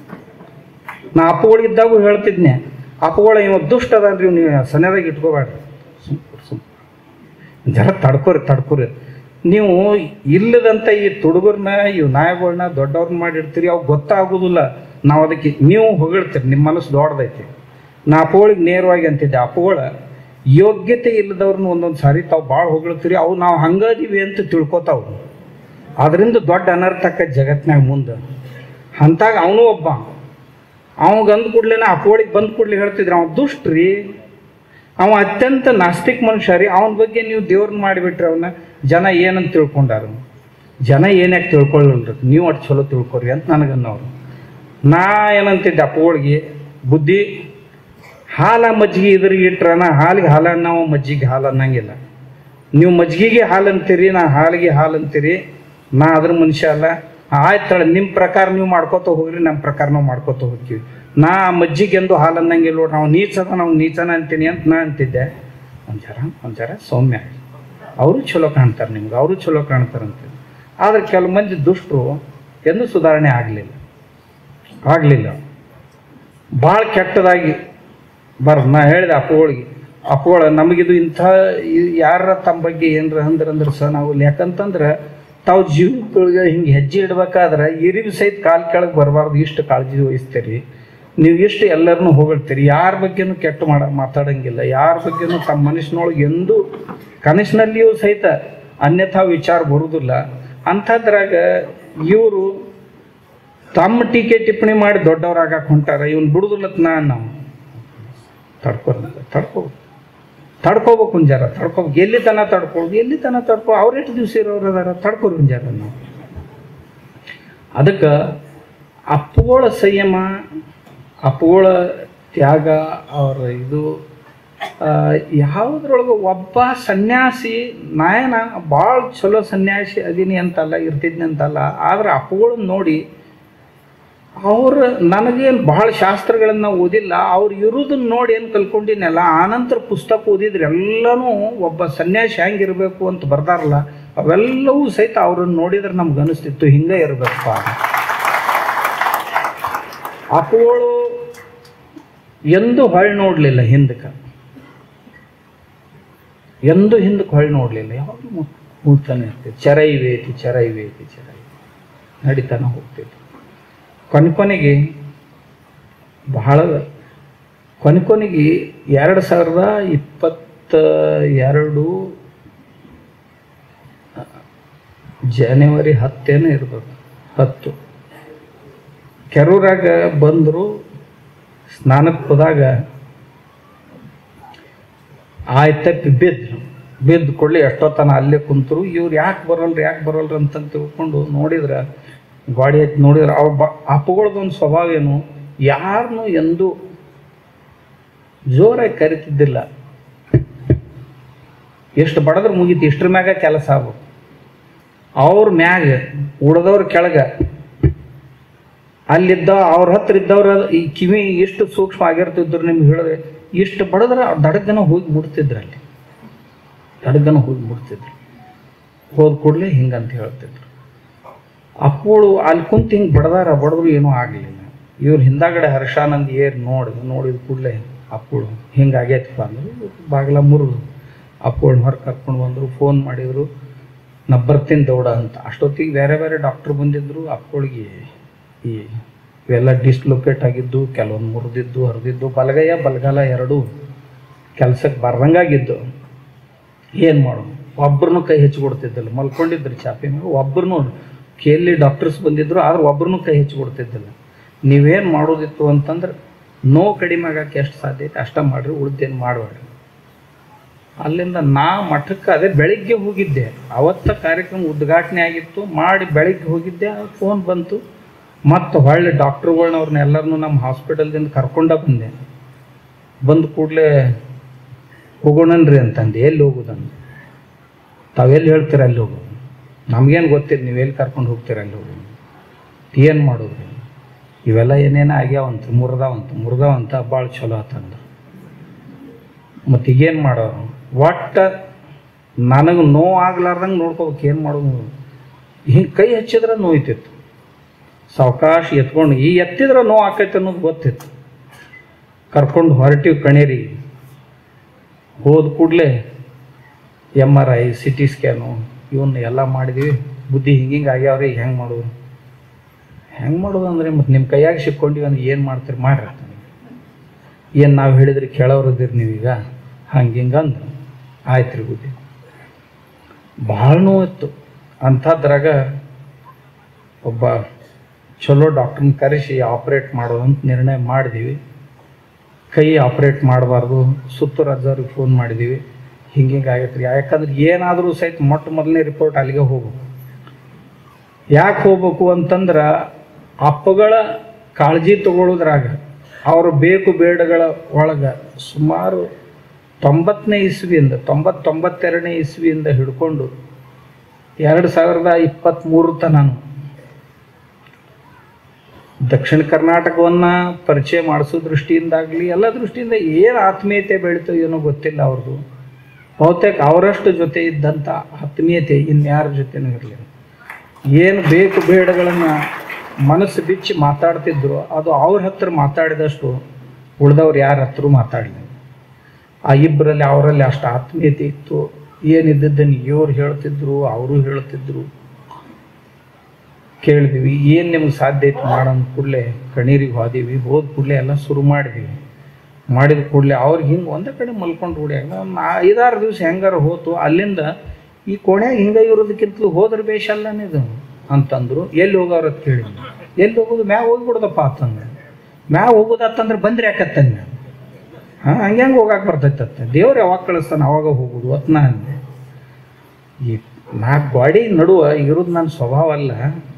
ನಾ ಅಪ್ಪಗಳಿದ್ದಾಗೂ ಹೇಳ್ತಿದ್ನೆ ಅಪ್ಪಗಳ ಇವ ದುಷ್ಟ ಅದಾನ್ರಿ ನೀವು ಸನ್ಯದಾಗ ಇಟ್ಕೋಬೇಡ್ರಿ ಸುಮ್ ಸುಮ್ ಜರ ತಡ್ಕೋರಿ ತಡ್ಕೋರಿ ನೀವು ಇಲ್ಲದಂಥ ಈ ತುಡುಗರ್ನ ಇವು ನಾಯಿಗಳ್ನ ದೊಡ್ಡವ್ರನ್ನ ಮಾಡಿರ್ತೀರಿ ಅವು ಗೊತ್ತಾಗೋದಿಲ್ಲ ನಾವು ಅದಕ್ಕೆ ನೀವು ಹೊಗಳ್ತೀರಿ ನಿಮ್ಮ ಮನಸ್ಸು ದೊಡ್ಡದೈತಿ ನಾ ಅಪ್ಪಗಳಿಗೆ ನೇರವಾಗಿ ಅಂತಿದ್ದೆ ಅಪ್ಪಗಳ ಯೋಗ್ಯತೆ ಇಲ್ಲದವ್ರನ್ನ ಒಂದೊಂದು ಸಾರಿ ತಾವು ಭಾಳ ಹೊಗಳ್ತೀರಿ ಅವು ನಾವು ಹಂಗದೀವಿ ಅಂತ ತಿಳ್ಕೊತಾವು ಅದರಿಂದ ದೊಡ್ಡ ಅನರ್ಥಕ್ಕ ಜಗತ್ನಾಗ ಮುಂದೆ ಅಂತಾಗ ಅವನು ಒಬ್ಬ ಅವಾಗ ಅಂದ ಕೂಡಲೇ ಅಪ್ಪಗಳಿಗೆ ಬಂದ ಕೂಡಲೇ ಹೇಳ್ತಿದ್ರು ಅವ ದುಷ್ಟ್ರಿ ಅವ ಅತ್ಯಂತ ನಾಸ್ತಿಕ್ ಮನುಷ್ಯ ರೀ ಅವನ ಬಗ್ಗೆ ನೀವು ದೇವ್ರನ್ನ ಮಾಡಿಬಿಟ್ರೆ ಅವನ್ನ ಜನ ಏನಂತ ತಿಳ್ಕೊಂಡಾರು ಜನ ಏನ್ಯಾಕೆ ತಿಳ್ಕೊಳ್ಳಲ್ರಿ ನೀವು ಅಷ್ಟು ಚಲೋ ತಿಳ್ಕೊರಿ ಅಂತ ನನಗನ್ನೋರು ನಾ ಏನಂತಿದ್ದೆ ಅಪ್ಪಗಳಿಗೆ ಬುದ್ಧಿ ಹಾಲ ಮಜ್ಜಿಗೆ ಇದ್ರಿಗೆ ಇಟ್ರನ ಹಾಲಿಗೆ ಹಾಲು ನಾವು ಮಜ್ಜಿಗೆ ಹಾಲು ಅನ್ನಂಗಿಲ್ಲ ನೀವು ಮಜ್ಜಿಗೆಗೆ ಹಾಲು ಅಂತೀರಿ ನಾ ಹಾಲಿಗೆ ಹಾಲು ಅಂತೀರಿ ನಾ ಅದ್ರ ಮನುಷ್ಯ ಅಲ್ಲ ಆಯ್ತಳ ನಿಮ್ಮ ಪ್ರಕಾರ ನೀವು ಮಾಡ್ಕೋತ ಹೋಗ್ರಿ ನಮ್ಮ ಪ್ರಕಾರ ನಾವು ಮಾಡ್ಕೋತ ಹೋಗ್ತೀವಿ ನಾ ಮಜ್ಜಿಗೆ ಎಂದು ಹಾಲು ಅನ್ನಂಗಿಲ್ಲ ನೋಡ್ರಿ ನಾವು ನೀಚದ ನಾವು ನೀಚನ ಅಂತೀನಿ ಅಂತ ನಾ ಅಂತಿದ್ದೆ ಒಂದು ಜರ ಒಂದು ಜರ ಸೌಮ್ಯ ಆಗಿ ಅವರು ಚಲೋ ಕಾಣ್ತಾರೆ ನಿಮ್ಗೆ ಅವರು ಚಲೋ ಕಾಣ್ತಾರಂತ ಆದ್ರೆ ಕೆಲವು ಮಂದಿ ದುಷ್ಟರು ಎಂದೂ ಸುಧಾರಣೆ ಆಗಲಿಲ್ಲ ಆಗಲಿಲ್ಲ ಭಾಳ ಕೆಟ್ಟದಾಗಿ ಬರ್ ನಾ ಹೇಳಿದೆ ಅಪ್ಪಗಳಿಗೆ ಅಪ್ಪಗಳ ನಮಗಿದು ಇಂಥ ಯಾರ ತಮ್ಮ ಬಗ್ಗೆ ಏನರ ಅಂದ್ರೆ ಅಂದ್ರೆ ಸಹ ನಾವು ಯಾಕಂತಂದ್ರೆ ತಾವು ಜೀವನದೊಳಗೆ ಹಿಂಗೆ ಹೆಜ್ಜೆ ಇಡ್ಬೇಕಾದ್ರೆ ಇರಿವು ಸಹಿತ ಕಾಲು ಕೆಳಗೆ ಬರಬಾರ್ದು ಇಷ್ಟು ಕಾಳಜಿ ವಹಿಸ್ತೀರಿ ನೀವು ಇಷ್ಟು ಎಲ್ಲರನ್ನೂ ಹೊಗಳ್ತೀರಿ ಯಾರ ಬಗ್ಗೆನೂ ಕೆಟ್ಟ ಮಾಡ ಮಾತಾಡಂಗಿಲ್ಲ ಯಾರ ಬಗ್ಗೆನೂ ತಮ್ಮ ಮನಸ್ಸಿನೊಳಗೆ ಎಂದೂ ಕನಸಿನಲ್ಲಿಯೂ ಸಹಿತ ಅನ್ಯಥಾ ವಿಚಾರ ಬರುವುದಿಲ್ಲ ಅಂಥದ್ರಾಗ ಇವರು ತಮ್ಮ ಟೀಕೆ ಟಿಪ್ಪಣಿ ಮಾಡಿ ದೊಡ್ಡವರಾಗಕ್ಕೆ ಹೊಂಟಾರ ಇವ್ನು ಬಿಡುದಿಲ್ಲತ್ ನಾ ನಾವು ತಡ್ಕೊ ತಡ್ಕೋ ತಡ್ಕೋಬೇಕು ಒಂದು ಜರ ತಡ್ಕೋಬೇಕು ಎಲ್ಲಿ ತನ ತಡ್ಕೊಳ್ಳೋದು ಎಲ್ಲಿ ತನ ತಡ್ಕೊ ಅವ್ರು ಎಷ್ಟು ದಿವಸ ಇರೋರು ಅದಾರ ತಡ್ಕೋರಿ ಒಂದು ಜರ ನಾವು ಅದಕ್ಕೆ ಅಪ್ಪುಗಳ ಸಂಯಮ ಅಪ್ಪುಗಳ ತ್ಯಾಗ ಅವರ ಇದು ಆ, ಯಾವುದ್ರೊಳಗೆ ಒಬ್ಬ ಸನ್ಯಾಸಿ ನಾಯನ ಭಾಳ ಚಲೋ ಸನ್ಯಾಸಿ ಅದೀನಿ ಅಂತಲ್ಲ ಇರ್ತಿದ್ನಿ ಅಂತಲ್ಲ ಆದ್ರೆ ಅಪ್ಪುಗಳನ್ನ ನೋಡಿ ಅವ್ರು ನನಗೇನು ಭಾಳ ಶಾಸ್ತ್ರಗಳನ್ನ ಓದಿಲ್ಲ ಅವ್ರು ಇರೋದನ್ನ ನೋಡಿ ಏನು ಕಲ್ಕೊಂಡಿನಲ್ಲ ಆನಂತರ ಪುಸ್ತಕ ಓದಿದ್ರೆ ಎಲ್ಲನೂ ಒಬ್ಬ ಸನ್ಯಾಸಿ ಹೆಂಗಿರಬೇಕು ಅಂತ ಬರ್ದಾರಲ್ಲ ಅವೆಲ್ಲವೂ ಸಹಿತ ಅವ್ರನ್ನ ನೋಡಿದ್ರೆ ನಮ್ಗೆ ಅನಿಸ್ತಿತ್ತು ಹಿಂಗೆ ಇರಬೇಕಪ್ಪ ಅಪ್ಪುಗಳು ಎಂದೂ ಹೊಳ್ ನೋಡಲಿಲ್ಲ ಹಿಂದಕ್ಕೆ ಎಂದೂ ಹಿಂದಕ್ಕೆ ಹೊಳ್ ನೋಡಲಿಲ್ಲ ಯಾವಾಗ ಕೂಗ್ತಾನೆ ಇರ್ತಿತ್ತು ಚರೈವೇತಿ ಚರೈವೇತಿ ಚರೈ ನಡಿತಾನೆ ಹೋಗ್ತಿತ್ತು ಕೊನೆ ಕೊನೆಗೆ ಬಹಳ ಕೊನೆ ಕೊನೆಗೆ ಎರಡು ಸಾವಿರದ ಇಪ್ಪತ್ತ ಎರಡು ಜನವರಿ ಹತ್ತೇನೋ ಇರ್ಬೇಕು ಹತ್ತು ಕೆರೂರಾಗ ಬಂದರು ಸ್ನಾನಕ್ಕೆ ಹೋದಾಗ ಆಯ್ತಪ್ಪಿ ಬಿದ್ರು ಬಿದ್ದು ಕೊಳ್ಳಿ ಎಷ್ಟೊತ್ತನ ಅಲ್ಲೇ ಕುಂತರು ಇವ್ರು ಯಾಕೆ ಬರಲ್ರಿ ಯಾಕೆ ಬರಲ್ರಿ ಅಂತ ತಿಳ್ಕೊಂಡು ನೋಡಿದ್ರೆ ಗಾಡಿ ಹತ್ತಿ ನೋಡಿದ್ರೆ ಅವ ಬ ಅಪ್ಪಗಳದೊಂದು ಸ್ವಭಾವ ಏನು ಯಾರನ್ನೂ ಎಂದೂ ಜೋರಾಗಿ ಕರಿತಿದ್ದಿಲ್ಲ ಎಷ್ಟು ಬಡದ್ರ ಮುಗೀತು ಇಷ್ಟ್ರ ಮ್ಯಾಗ ಕೆಲಸ ಆಗ್ಬೇಕು ಅವ್ರ ಮ್ಯಾಗ ಉಳ್ದವ್ರ ಕೆಳಗ ಅಲ್ಲಿದ್ದ ಅವ್ರ ಹತ್ರ ಇದ್ದವ್ರ ಈ ಕಿವಿ ಎಷ್ಟು ಸೂಕ್ಷ್ಮ ಆಗಿರ್ತಿದ್ರು ನಿಮ್ಗೆ ಹೇಳಿದ್ರೆ ಇಷ್ಟು ಬಡದ್ರ ದಡಗನ ಹೋಗಿ ಮುಡ್ತಿದ್ರು ಅಲ್ಲಿ ದಡಗನ ಹೋಗಿ ಮುಡ್ತಿದ್ರು ಹೋದ ಕೂಡಲೇ ಹಿಂಗಂತ ಹೇಳ್ತಿದ್ರು ಅಪ್ಪೋಳು ಅಲ್ಲಿ ಕುಂತು ಹಿಂಗೆ ಬಡ್ದಾರ ಬಡದ್ರು ಏನೂ ಆಗಲಿಲ್ಲ ಇವ್ರು ಹಿಂದಾಗಡೆ ಹರ್ಷಾನಂದ್ ಏರ್ ನೋಡಿ ನೋಡಿದ ಕೂಡಲೇ ಅಪ್ಪೋಳು ಹಿಂಗೆ ಆಗೈತಪ್ಪ ಅಂದರು ಬಾಗಿಲ ಮುರಿದು ಅಪ್ಪೋಳು ಹೊರಗೆ ಕರ್ಕೊಂಡು ಬಂದರು ಫೋನ್ ಮಾಡಿದರು ನಾ ಬರ್ತೀನಿ ದೌಡ ಅಂತ ಅಷ್ಟೊತ್ತಿಗೆ ಬೇರೆ ಬೇರೆ ಡಾಕ್ಟ್ರು ಬಂದಿದ್ದರು ಅಪ್ಪೋಳಿಗೆ ಈ ಇವೆಲ್ಲ ಡಿಸ್ಲೊಕೇಟ್ ಆಗಿದ್ದು ಕೆಲವೊಂದು ಮುರಿದಿದ್ದು ಹರಿದಿದ್ದು ಬಲಗೈಯ ಬಲಗಾಲ ಎರಡೂ ಕೆಲಸಕ್ಕೆ ಬರ್ದಂಗಾಗಿದ್ದು ಏನು ಮಾಡೋದು ಒಬ್ಬರನ್ನು ಕೈ ಹೆಚ್ಚಿ ಕೊಡ್ತಿದ್ದಿಲ್ಲ ಮಲ್ಕೊಂಡಿದ್ರು ಚಾಪಿ ಮೇಲೆ ಒಬ್ಬರನ್ನು ಕೇಳಿ ಡಾಕ್ಟರ್ಸ್ ಬಂದಿದ್ರು ಆದ್ರೆ ಒಬ್ಬರನ್ನು ಕೈ ಹೆಚ್ಚಿ ಕೊಡ್ತಿದ್ದಿಲ್ಲ ನೀವೇನು ಮಾಡೋದಿತ್ತು ಅಂತಂದ್ರೆ ನೋವು ಕಡಿಮೆ ಆಗಕ್ಕೆ ಎಷ್ಟು ಸಾಧ್ಯ ಐತೆ ಅಷ್ಟ ಮಾಡಿರಿ ಉಳ್ದೇನು ಮಾಡಬೇಡ್ರಿ ಅಲ್ಲಿಂದ ನಾ ಮಠಕ್ಕೆ ಅದೇ ಬೆಳಿಗ್ಗೆ ಹೋಗಿದ್ದೆ ಅವತ್ತ ಕಾರ್ಯಕ್ರಮ ಉದ್ಘಾಟನೆ ಆಗಿತ್ತು ಮಾಡಿ ಬೆಳಿಗ್ಗೆ ಹೋಗಿದ್ದೆ ಫೋನ್ ಬಂತು ಮತ್ತು ಹೊಳ್ಳಿ ಡಾಕ್ಟ್ರುಗಳ್ನವ್ರನ್ನ ಎಲ್ಲರನ್ನೂ ನಮ್ಮ ಹಾಸ್ಪಿಟಲ್ದಿಂದ ಕರ್ಕೊಂಡ ಬಂದೆ ಬಂದ ಕೂಡಲೇ ಹೋಗೋಣನ್ರಿ ಅಂತಂದು ಎಲ್ಲಿ ಹೋಗೋದಂದು ತಾವೆಲ್ಲಿ ಹೇಳ್ತೀರ ಅಲ್ಲಿ ಹೋಗೋದು ನಮಗೇನು ಗೊತ್ತಿಲ್ಲ ನೀವು ಎಲ್ಲಿ ಕರ್ಕೊಂಡು ಹೋಗ್ತೀರ ಅಲ್ಲಿ ಹೋಗೋದು ಏನು ಮಾಡೋದು ಇವೆಲ್ಲ ಏನೇನೋ ಆಗ್ಯಾವಂತ ಮುರಿದಾವಂತ ಮುರಿದಾವಂತ ಭಾಳ ಚಲೋ ಆತಂದ್ರು ಮತ್ತು ಈಗೇನು ಮಾಡೋರು ಒಟ್ಟು ನನಗೆ ನೋವು ಆಗ್ಲಾರ್ದಂಗೆ ನೋಡ್ಕೋಬೇಕು ಏನು ಮಾಡೋದು ಹಿಂಗೆ ಕೈ ಹಚ್ಚಿದ್ರೆ ನೋಯ್ತಿತ್ತು ಸಾವಕಾಶ ಎತ್ಕೊಂಡು ಈ ಎತ್ತಿದ್ರೆ ನೋವು ಆಕೈತೆ ಅನ್ನೋದು ಗೊತ್ತಿತ್ತು ಕರ್ಕೊಂಡು ಹೊರಟಿವಿ ಕಣೇರಿ ಹೋದ ಕೂಡಲೇ M R I C T scan ಇವನ್ನ ಎಲ್ಲ ಮಾಡಿದ್ವಿ ಬುದ್ಧಿ ಹಿಂಗಿಂಗೆ ಆಗ್ಯಾವ್ರಿ ಹೆಂಗೆ ಮಾಡೋದು ಹೆಂಗೆ ಮಾಡೋದು ಅಂದರೆ ಮತ್ತು ನಿಮ್ಮ ಕೈಯಾಗ ಸಿಕ್ಕೊಂಡಿವಿ ಅಂದ್ರೆ ಏನು ಮಾಡ್ತೀರಿ ಮಾಡ್ರಿ ಏನು ನಾವು ಹೇಳಿದ್ರೆ ಕೇಳೋರದಿರಿ ನೀವೀಗ ಹಂಗೆ ಹಿಂಗೆ ಅಂದ್ರು ಆಯ್ತು ರೀ ಬುದ್ಧಿ ಭಾಳ ನೋವಿತ್ತು ಅಂಥದ್ರಾಗ ಒಬ್ಬ ಚಲೋ ಡಾಕ್ಟ್ರನ್ನ ಕರೆಸಿ ಆಪ್ರೇಟ್ ಮಾಡೋದಂತ ನಿರ್ಣಯ ಮಾಡಿದ್ದೀವಿ ಕೈ ಆಪ್ರೇಟ್ ಮಾಡಬಾರ್ದು ಸುತ್ತೂರು ಅಜ್ಜವ್ರಿಗೆ ಫೋನ್ ಮಾಡಿದ್ದೀವಿ ಹಿಂಗೆ ಹಿಂಗೆ ಆಗೈತೆ ರೀ ಯಾಕಂದ್ರೆ ಏನಾದರೂ ಸಹಿತ ಮೊಟ್ಟ ಮೊದಲನೇ ರಿಪೋರ್ಟ್ ಅಲ್ಲಿಗೆ ಹೋಗ್ಬೇಕು ಯಾಕೆ ಹೋಗ್ಬೇಕು ಅಂತಂದ್ರೆ ಅಪ್ಪಗಳ ಕಾಳಜಿ ತಗೊಳ್ಳೋದ್ರಾಗ ಅವ್ರ ಬೇಕು ಬೇಡಗಳ ಒಳಗೆ ಸುಮಾರು ತೊಂಬತ್ತನೇ ಇಸ್ವಿಯಿಂದ ತೊಂಬತ್ತೊಂಬತ್ತೆರಡನೇ ಇಸ್ವಿಯಿಂದ ಹಿಡ್ಕೊಂಡು ಎರಡು ಸಾವಿರದ ಇಪ್ಪತ್ತ್ಮೂರು ತನಕ ದಕ್ಷಿಣ ಕರ್ನಾಟಕವನ್ನು ಪರಿಚಯ ಮಾಡಿಸೋ ದೃಷ್ಟಿಯಿಂದಾಗಲಿ ಎಲ್ಲ ದೃಷ್ಟಿಯಿಂದ ಏನು ಆತ್ಮೀಯತೆ ಬೆಳೀತೋ ಏನೋ ಗೊತ್ತಿಲ್ಲ ಅವ್ರದ್ದು ಬಹುತೇಕ ಅವರಷ್ಟು ಜೊತೆ ಇದ್ದಂಥ ಆತ್ಮೀಯತೆ ಇನ್ಯಾರ ಜೊತೆನೂ ಇರಲಿಲ್ಲ ಏನು ಬೇಕು ಬೇಡಗಳನ್ನು ಮನಸ್ಸು ಬಿಚ್ಚಿ ಮಾತಾಡ್ತಿದ್ರು ಅದು ಅವ್ರ ಹತ್ರ ಮಾತಾಡಿದಷ್ಟು ಉಳ್ದವ್ರು ಯಾರ ಹತ್ರ ಮಾತಾಡಲಿಲ್ಲ ಆ ಇಬ್ಬರಲ್ಲಿ ಅವರಲ್ಲಿ ಅಷ್ಟು ಆತ್ಮೀಯತೆ ಇತ್ತು ಏನಿದ್ದದ್ದನ್ನು ಇವ್ರು ಹೇಳ್ತಿದ್ರು ಅವರು ಹೇಳ್ತಿದ್ರು ಕೇಳಿದ್ವಿ ಏನು ನಿಮ್ಗೆ ಸಾಧ್ಯ ಐತೆ ಮಾಡೋಣ ಕೂಡಲೇ ಕಣ್ಣೀರಿಗೆ ಹೋದೀವಿ ಹೋದ ಕೂಡಲೇ ಎಲ್ಲ ಶುರು ಮಾಡಿದ್ವಿ ಮಾಡಿದ ಕೂಡಲೇ ಅವ್ರಿಗೆ ಹಿಂಗೆ ಒಂದೇ ಕಡೆ ಮಲ್ಕೊಂಡು ರೂಢಿಯಾಗ ಒಂದು ಐದಾರು ದಿವಸ ಹೆಂಗಾರ ಹೋತು ಅಲ್ಲಿಂದ ಈ ಕೋಣ್ಯಾಗ ಹಿಂಗೆ ಇರೋದಕ್ಕಿಂತಲೂ ಹೋದ್ರೆ ಬೇಷ ಅಲ್ಲನಿದು ಅಂತಂದ್ರು ಎಲ್ಲಿ ಹೋಗೋರು ಅಂತ ಕೇಳಿ ಎಲ್ಲಿ ಹೋಗೋದು ಮ್ಯಾಗ ಹೋಗ್ಬಿಡ್ದಪ್ಪ ಅಂತಂದ್ರೆ ಮ್ಯಾಗ ಹೋಗೋದಾತಂದ್ರೆ ಬಂದ್ರೆ ಯಾಕತ್ತಂದೆ ಹಾಂ ಹಂಗೆ ಹೆಂಗೆ ಹೋಗಕ್ಕೆ ಬರ್ತೈತತ್ತೆ ದೇವ್ರು ಯಾವಾಗ ಕಳಿಸ್ತಾನೆ ಅವಾಗ ಹೋಗೋದು ಅತ್ ನಾ ಅಂದೆ ಈ ನಾಲ್ಕು ಗಾಡಿ ನಡುವ ಇರೋದು ನನ್ನ ಸ್ವಭಾವ ಅಲ್ಲ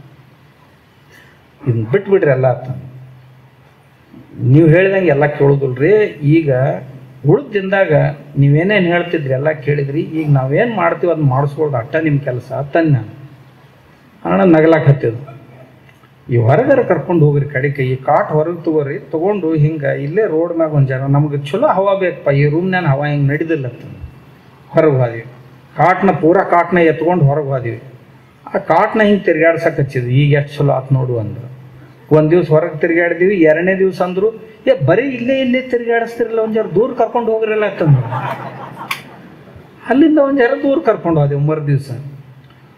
ಇದನ್ನ ಬಿಟ್ಬಿಡ್ರಿ ಎಲ್ಲ ಆತ ನೀವು ಹೇಳ್ದಂಗೆ ಎಲ್ಲ ಕೇಳೋದಿಲ್ರಿ ಈಗ ಉಳಿದಿಂದಾಗ ನೀವೇನೇನು ಹೇಳ್ತಿದ್ರಿ ಎಲ್ಲ ಕೇಳಿದ್ರಿ ಈಗ ನಾವೇನು ಮಾಡ್ತೀವಿ ಅದನ್ನ ಮಾಡಿಸ್ಕೊಳ್ಳೋದು ಅಟ್ಟ ನಿಮ್ಮ ಕೆಲಸ ತನ್ನ ನಾನು ಅಣ್ಣ ನಗಲಾಕ್ ಹತ್ತಿದ್ದು ಈ ಹೊರಗರ ಕರ್ಕೊಂಡು ಹೋಗ್ರಿ ಕಡೆಗೆ ಈ ಕಾಟ್ ಹೊರಗೆ ತಗೋರಿ ತಗೊಂಡು ಹಿಂಗೆ ಇಲ್ಲೇ ರೋಡ್ ಮ್ಯಾಗ ಒಂದು ಜನ ನಮಗೆ ಚಲೋ ಹವಾ ಬೇಕಪ್ಪ ಈ ರೂಮ್ನಾಗ ಹವಾ ಹಿಂಗೆ ನಡಿದಿಲ್ಲ ಹೊರಗೆ ಹೋದಿವಿ ಕಾಟ್ನ ಪೂರಾ ಕಾಟ್ನ ಎತ್ಕೊಂಡು ಹೊರಗೆ ಹೋದಿವಿ ಆ ಕಾಟ್ನ ಹಿಂಗೆ ತಿರ್ಗಾಡ್ಸಕ್ಕೆ ಹಚ್ಚಿದ್ವಿ ಈಗ ಎಷ್ಟು ಚಲೋ ಆತು ನೋಡು ಅಂದ್ರು ಒಂದು ದಿವ್ಸ ಹೊರಗೆ ತಿರ್ಗಾಡಿದ್ವಿ ಎರಡನೇ ದಿವ್ಸ ಅಂದರು ಏ ಬರೀ ಇಲ್ಲೇ ಇಲ್ಲೇ ತಿರ್ಗಾಡಿಸ್ತಿರಲ್ಲ ಒಂದು ಜರ ದೂರ ಕರ್ಕೊಂಡು ಹೋಗ್ರಲ್ಲ ಅಂತಂದ್ರು ಅಲ್ಲಿಂದ ಒಂದು ಜರ ದೂರ ಕರ್ಕೊಂಡು ಹೋದೆವು ಮರು ದಿವಸ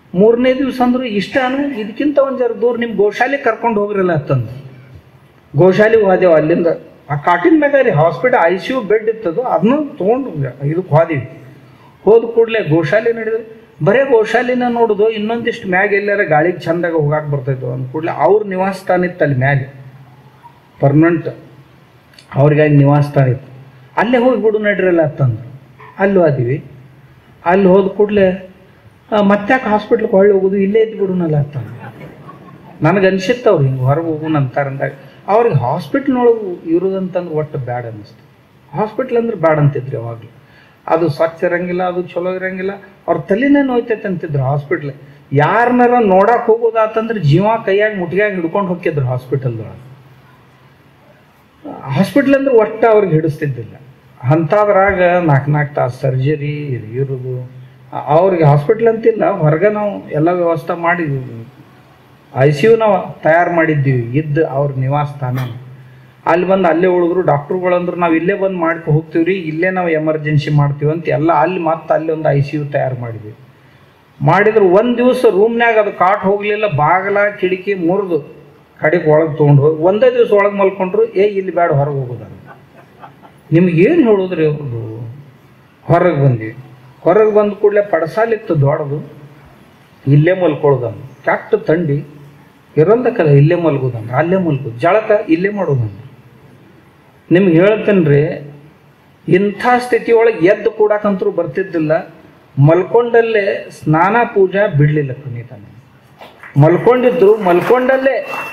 ಮೂರನೇ ದಿವಸ ಅಂದ್ರು ಇಷ್ಟಾನು ಇದಕ್ಕಿಂತ ಒಂದು ಜರ ದೂರ ನಿಮ್ಮ ಗೋಶಾಲೆ ಕರ್ಕೊಂಡು ಹೋಗ್ರಲ್ಲ ಅಂತಂದು ಗೋಶಾಲೆಗೆ ಹೋದೆವು ಅಲ್ಲಿಂದ ಆ ಕಾಟಿನ ಮ್ಯಾಗ ರೀ hospital I C U bed ಇತ್ತದು ಅದನ್ನು ತೊಗೊಂಡು ಇದಕ್ಕೆ ಹೋದಿವಿ ಹೋದ ಕೂಡಲೇ ಗೋಶಾಲೆ ನಡೆದ್ರೆ ಬರೇ ಗೋಶಾಲಿನ ನೋಡುದು ಇನ್ನೊಂದಿಷ್ಟು ಮ್ಯಾಗ ಎಲ್ಲಾರ ಗಾಳಿಗೆ ಚಂದಾಗ ಹೋಗಾಕ್ ಬರ್ತಾಯಿದ್ವು ಅಂದ ಕೂಡಲೇ ಅವ್ರ ನಿವಾಸ ಸ್ಥಾನ ಇತ್ತು ಅಲ್ಲಿ ಮ್ಯಾಲೆ ಪರ್ಮನೆಂಟ್ ಅವ್ರಿಗಾಗಿ ನಿವಾಸ ಸ್ಥಾನ ಇತ್ತು ಅಲ್ಲೇ ಹೋಗಿ ಬಿಡು ನಡ್ರಲ್ಲ ಅಂತಂದ್ರು ಅಲ್ಲಿ ಹೋದಿವಿ ಅಲ್ಲಿ ಹೋದ ಕೂಡಲೇ ಮತ್ತ್ಯಾಕೆ ಹಾಸ್ಪಿಟ್ಲಿಗೆ ಹೊಳ್ಳಿ ಹೋಗೋದು ಇಲ್ಲೇ ಇದ್ದು ಬಿಡುನಲ್ಲ ಅಂತಂದು ನನಗೆ ಅನ್ಸಿತ್ತು ಅವ್ರು ಹಿಂಗೆ ಹೊರಗೆ ಹೋಗೋಣ ಅಂತಾರಂದಾಗ ಅವ್ರಿಗೆ ಹಾಸ್ಪಿಟ್ಲ್ನೊಳಗೆ ಇರೋದಂತಂದ್ರೆ ಒಟ್ಟು ಬ್ಯಾಡ್ ಅನ್ನಿಸ್ತು ಹಾಸ್ಪಿಟ್ಲ್ ಅಂದ್ರೆ ಬ್ಯಾಡ್ ಅಂತಿದ್ರು ಯಾವಾಗಲೂ ಅದು ಸ್ವಚ್ಛ ಇರಂಗಿಲ್ಲ ಅದು ಚಲೋ ಇರಂಗಿಲ್ಲ ಅವ್ರ ತಲೆನೇ ನೋಯ್ತೈತೆ ಅಂತಿದ್ರು ಹಾಸ್ಪಿಟ್ಲ್ ಯಾರನ್ನಾರ ನೋಡಕ್ಕೆ ಹೋಗೋದಾತಂದ್ರೆ ಜೀವ ಕೈಯಾಗ ಮುಟ್ಟಿಯಾಗಿ ಹಿಡ್ಕೊಂಡು ಹೋಗಿದ್ರು ಹಾಸ್ಪಿಟಲ್ದೊಳಗೆ ಹಾಸ್ಪಿಟ್ಲ್ ಅಂದ್ರೆ ಒಟ್ಟು ಅವ್ರಿಗೆ ಹಿಡಿಸ್ತಿದ್ದಿಲ್ಲ ಅಂಥದ್ರಾಗ ನಾಲ್ಕು ನಾಲ್ಕು ತಾಸು ಸರ್ಜರಿ ಇದು ಇರೋದು ಆ- ಅವ್ರಿಗೆ ಹಾಸ್ಪಿಟ್ಲ್ ಅಂತಿಲ್ಲ ಹೊರಗೆ ನಾವು ಎಲ್ಲ ವ್ಯವಸ್ಥೆ ಮಾಡಿದ್ವಿ ಐ ಸಿ ಯು ನಾವು ತಯಾರು ಮಾಡಿದ್ದೀವಿ ಇದ್ದು ಅವ್ರ ನಿವಾಸ ಸ್ಥಾನ ಅಲ್ಲಿ ಬಂದು ಅಲ್ಲೇ ಉಳಿದ್ರು ಡಾಕ್ಟ್ರುಗಳಂದ್ರು ನಾವು ಇಲ್ಲೇ ಬಂದು ಮಾಡ್ಕೊ ಹೋಗ್ತೀವಿ ರೀ ಇಲ್ಲೇ ನಾವು ಎಮರ್ಜೆನ್ಸಿ ಮಾಡ್ತೀವಿ ಅಂತ ಎಲ್ಲ ಅಲ್ಲಿ ಮತ್ತೆ ಅಲ್ಲಿ ಒಂದು ಐ ಸಿ ಯು ತಯಾರು ಮಾಡಿದ್ವಿ ಮಾಡಿದ್ರು ಒಂದು ದಿವಸ ರೂಮ್ನ್ಯಾಗ ಅದು ಕಾಟ್ ಹೋಗಲಿಲ್ಲ ಬಾಗಲ ಕಿಟಕಿ ಮುರಿದು ಕಡೆಗೆ ಒಳಗೆ ತೊಗೊಂಡು ಹೋಗಿ ಒಂದೇ ದಿವಸ ಒಳಗೆ ಮಲ್ಕೊಂಡ್ರು ಏ ಇಲ್ಲಿ ಬೇಡ ಹೊರಗೆ ಹೋಗೋದಂತ ನಿಮ್ಗೆ ಏನು ಹೇಳೋದ್ರಿ ಅವ್ರದ್ದು ಹೊರಗೆ ಬಂದ್ವಿ ಹೊರಗೆ ಬಂದ ಕೂಡಲೇ ಪಡಸಾಲಿತ್ತು ದೊಡ್ಡದು ಇಲ್ಲೇ ಮಲ್ಕೊಳ್ಳೋದಂದು ಕೆಟ್ಟ ತಂಡಿ ಇರೋದಕ್ಕಲ್ಲ ಇಲ್ಲೇ ಮಲ್ಗೋದಂದ್ರೆ ಅಲ್ಲೇ ಮಲ್ಕೋದು ಜಳಕ ಇಲ್ಲೇ ಮಾಡೋದಂದ್ರೆ ನಿಮ್ಗೆ ಹೇಳ್ತೇನೆ ರೀ ಇಂಥ ಸ್ಥಿತಿ ಒಳಗೆ ಎದ್ದು ಕೂಡಕ್ಕಂತರೂ ಬರ್ತಿದ್ದಿಲ್ಲ ಮಲ್ಕೊಂಡಲ್ಲೇ ಸ್ನಾನ ಪೂಜಾ ಬಿಡಲಿಲ್ಲ ಪುನೀತ ಮಲ್ಕೊಂಡಿದ್ರು ಮಲ್ಕೊಂಡಲ್ಲೇ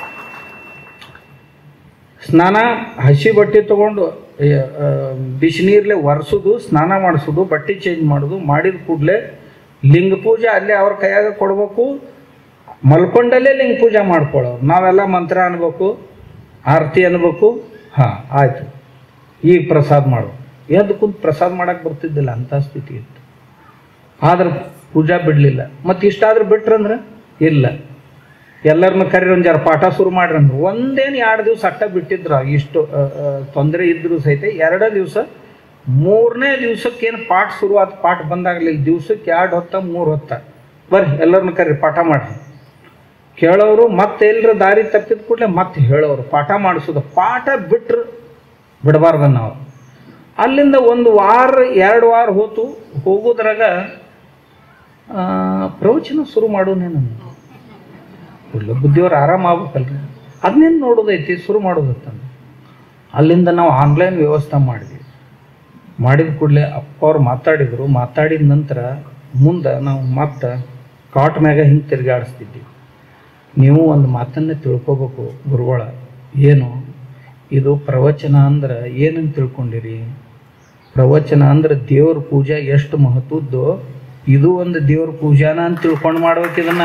ಸ್ನಾನ ಹಸಿ ಬಟ್ಟೆ ತಗೊಂಡು ಬಿಸಿನೀರ್ಲೆ ಒರೆಸೋದು ಸ್ನಾನ ಮಾಡಿಸೋದು ಬಟ್ಟೆ ಚೇಂಜ್ ಮಾಡೋದು ಮಾಡಿದ ಕೂಡಲೇ ಲಿಂಗ ಪೂಜೆ ಅಲ್ಲೇ ಅವ್ರ ಕೈಯಾಗ ಕೊಡ್ಬೇಕು ಮಲ್ಕೊಂಡಲ್ಲೇ ಲಿಂಗ ಪೂಜೆ ಮಾಡ್ಕೊಳ್ಳೋರು ನಾವೆಲ್ಲ ಮಂತ್ರ ಅನ್ಬೇಕು ಆರತಿ ಅನ್ಬೇಕು ಹಾಂ ಆಯಿತು ಈಗ ಪ್ರಸಾದ ಮಾಡು ಎದ್ದು ಕುಂತು ಪ್ರಸಾದ ಮಾಡಕ್ಕೆ ಬರ್ತಿದ್ದಿಲ್ಲ ಅಂಥ ಸ್ಥಿತಿ ಇತ್ತು ಆದ್ರೆ ಪೂಜಾ ಬಿಡಲಿಲ್ಲ ಮತ್ತು ಇಷ್ಟಾದ್ರೆ ಬಿಟ್ರಂದ್ರೆ ಇಲ್ಲ ಎಲ್ಲರನ್ನ ಕರೀರಿ ಒಂದು ಜರ ಪಾಠ ಶುರು ಮಾಡ್ರಿ ಅಂದ್ರು ಒಂದೇನು ಎರಡು ದಿವಸ ಅಟ್ಟ ಬಿಟ್ಟಿದ್ರು ಇಷ್ಟು ತೊಂದರೆ ಇದ್ರೂ ಸಹಿತ ಎರಡೇ ದಿವಸ ಮೂರನೇ ದಿವ್ಸಕ್ಕೇನು ಪಾಠ ಶುರು ಆತ ಪಾಠ ಬಂದಾಗಲಿಲ್ಲ ದಿವ್ಸಕ್ಕೆ ಎರಡು ಹೊತ್ತ ಮೂರು ಹೊತ್ತ ಬರ್ರಿ ಎಲ್ಲರನ್ನ ಕರೀರಿ ಪಾಠ ಮಾಡ್ರಿ ಕೇಳೋರು ಮತ್ತೆ ಎಲ್ಲರ ದಾರಿ ತಪ್ಪಿದ ಕೂಡಲೇ ಮತ್ತೆ ಹೇಳೋರು ಪಾಠ ಮಾಡಿಸೋದು ಪಾಠ ಬಿಟ್ರು ಬಿಡಬಾರ್ದ ನಾವು ಅಲ್ಲಿಂದ ಒಂದು ವಾರ ಎರಡು ವಾರ ಹೋತು ಹೋಗೋದ್ರಾಗ ಆ, ಪ್ರವಚನ ಶುರು ಮಾಡೋನೇನು ಒಳ್ಳೆ ಬುದ್ಧಿಯವ್ರು ಆರಾಮ ಆಗ್ಬೇಕಲ್ರಿ ಅದನ್ನೇನು ನೋಡೋದೈತಿ ಶುರು ಮಾಡೋದತ್ತಂದು ಅಲ್ಲಿಂದ ನಾವು ಆನ್ಲೈನ್ ವ್ಯವಸ್ಥೆ ಮಾಡಿದ್ವಿ ಮಾಡಿದ ಕೂಡಲೇ ಅಪ್ಪ ಅವ್ರು ಮಾತಾಡಿದರು ಮಾತಾಡಿದ ನಂತರ ಮುಂದೆ ನಾವು ಮತ್ತೆ ಕಾಟ್ ಮ್ಯಾಗ ಹಿಂಗೆ ತಿರುಗಾಡಿಸ್ತಿದ್ವಿ ನೀವು ಒಂದು ಮಾತನ್ನೇ ತಿಳ್ಕೊಬೇಕು ಗುರುಗಳ ಏನು ಇದು ಪ್ರವಚನ ಅಂದ್ರೆ ಏನಂತ ತಿಳ್ಕೊಂಡಿರಿ ಪ್ರವಚನ ಅಂದ್ರೆ ದೇವ್ರ ಪೂಜೆ ಎಷ್ಟು ಮಹತ್ವದ್ದು ಇದು ಒಂದು ದೇವ್ರ ಪೂಜಾನ ಅಂತ ತಿಳ್ಕೊಂಡು ಮಾಡ್ಬೇಕು ಇದನ್ನ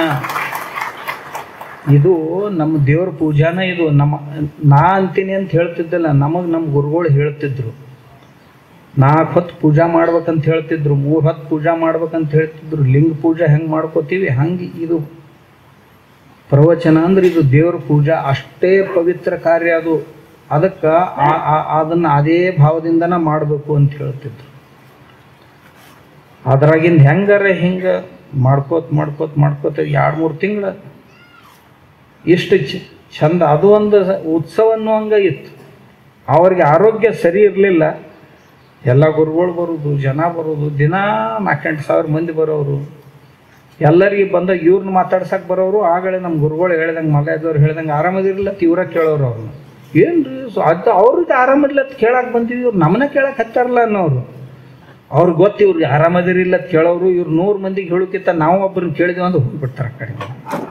ಇದು ನಮ್ಮ ದೇವ್ರ ಪೂಜಾನ ಇದು ನಮ್ಮ ನಾ ಅಂತೀನಿ ಅಂತ ಹೇಳ್ತಿದ್ದಲ್ಲ ನಮಗೆ ನಮ್ಮ ಗುರುಗಳು ಹೇಳ್ತಿದ್ರು ನಾಲ್ಕು ಹೊತ್ತು ಪೂಜಾ ಮಾಡ್ಬೇಕಂತ ಹೇಳ್ತಿದ್ರು ಮೂರು ಹೊತ್ತು ಪೂಜಾ ಮಾಡ್ಬೇಕಂತ ಹೇಳ್ತಿದ್ರು ಲಿಂಗ ಪೂಜಾ ಹೆಂಗೆ ಮಾಡ್ಕೋತೀವಿ ಹಂಗೆ ಇದು ಪ್ರವಚನ ಅಂದ್ರೆ ಇದು ದೇವ್ರ ಪೂಜಾ ಅಷ್ಟೇ ಪವಿತ್ರ ಕಾರ್ಯ ಅದು ಅದಕ್ಕೆ ಅದನ್ನು ಅದೇ ಭಾವದಿಂದನ ಮಾಡಬೇಕು ಅಂತ ಹೇಳ್ತಿದ್ರು ಅದ್ರಾಗಿಂದ ಹೆಂಗಾರ ಹಿಂಗೆ ಮಾಡ್ಕೋತ ಮಾಡ್ಕೋತ ಮಾಡ್ಕೋತ ಎರಡು ಮೂರು ತಿಂಗಳು ಎಷ್ಟು ಚ- ಚಂದ ಅದು ಒಂದು ಉತ್ಸವ ಅನ್ನುವಂಗೆ ಇತ್ತು ಅವ್ರಿಗೆ ಆರೋಗ್ಯ ಸರಿ ಇರಲಿಲ್ಲ ಎಲ್ಲ ಗುರುಗಳು ಬರೋದು ಜನ ಬರೋದು ದಿನ ನಾಲ್ಕೆಂಟು ಸಾವಿರ ಮಂದಿ ಬರೋರು ಎಲ್ಲರಿಗೆ ಬಂದಾಗ ಇವ್ರನ್ನ ಮಾತಾಡ್ಸಕ್ಕೆ ಬರೋರು ಆಗಲೇ ನಮ್ಮ ಗುರುಗಳು ಹೇಳ್ದಂಗೆ ಮಲಯದವ್ರು ಹೇಳ್ದಂಗೆ ಆರಾಮದಿರಲಿಲ್ಲ ತೀವ್ರ ಕೇಳೋರು ಅವ್ರನ್ನ ಏನು ರೀ ಸೊ ಅದು ಅವ್ರಿಗೆ ಆರಾಮಿಲ್ಲ ಅಂತ ಕೇಳಕ್ಕೆ ಬಂದಿವಿ ಇವ್ರು ನಮ್ಮನ್ನ ಕೇಳಕ್ಕೆ ಹತ್ತಾರಲ್ಲ ಅನ್ನೋರು ಅವ್ರಿಗೆ ಗೊತ್ತು ಇವ್ರಿಗೆ ಆರಾಮದಿರಿಲ್ಲ ಅಂತ ಕೇಳೋರು ಇವ್ರು ನೂರು ಮಂದಿಗೆ ಹೇಳೋಕ್ಕಿಂತ ನಾವು ಒಬ್ಬರನ್ನ ಕೇಳಿದ್ವಿ ಅಂದ್ರೆ ಹೋಗ್ಬಿಡ್ತಾರೆ ಆ ಕಡೆ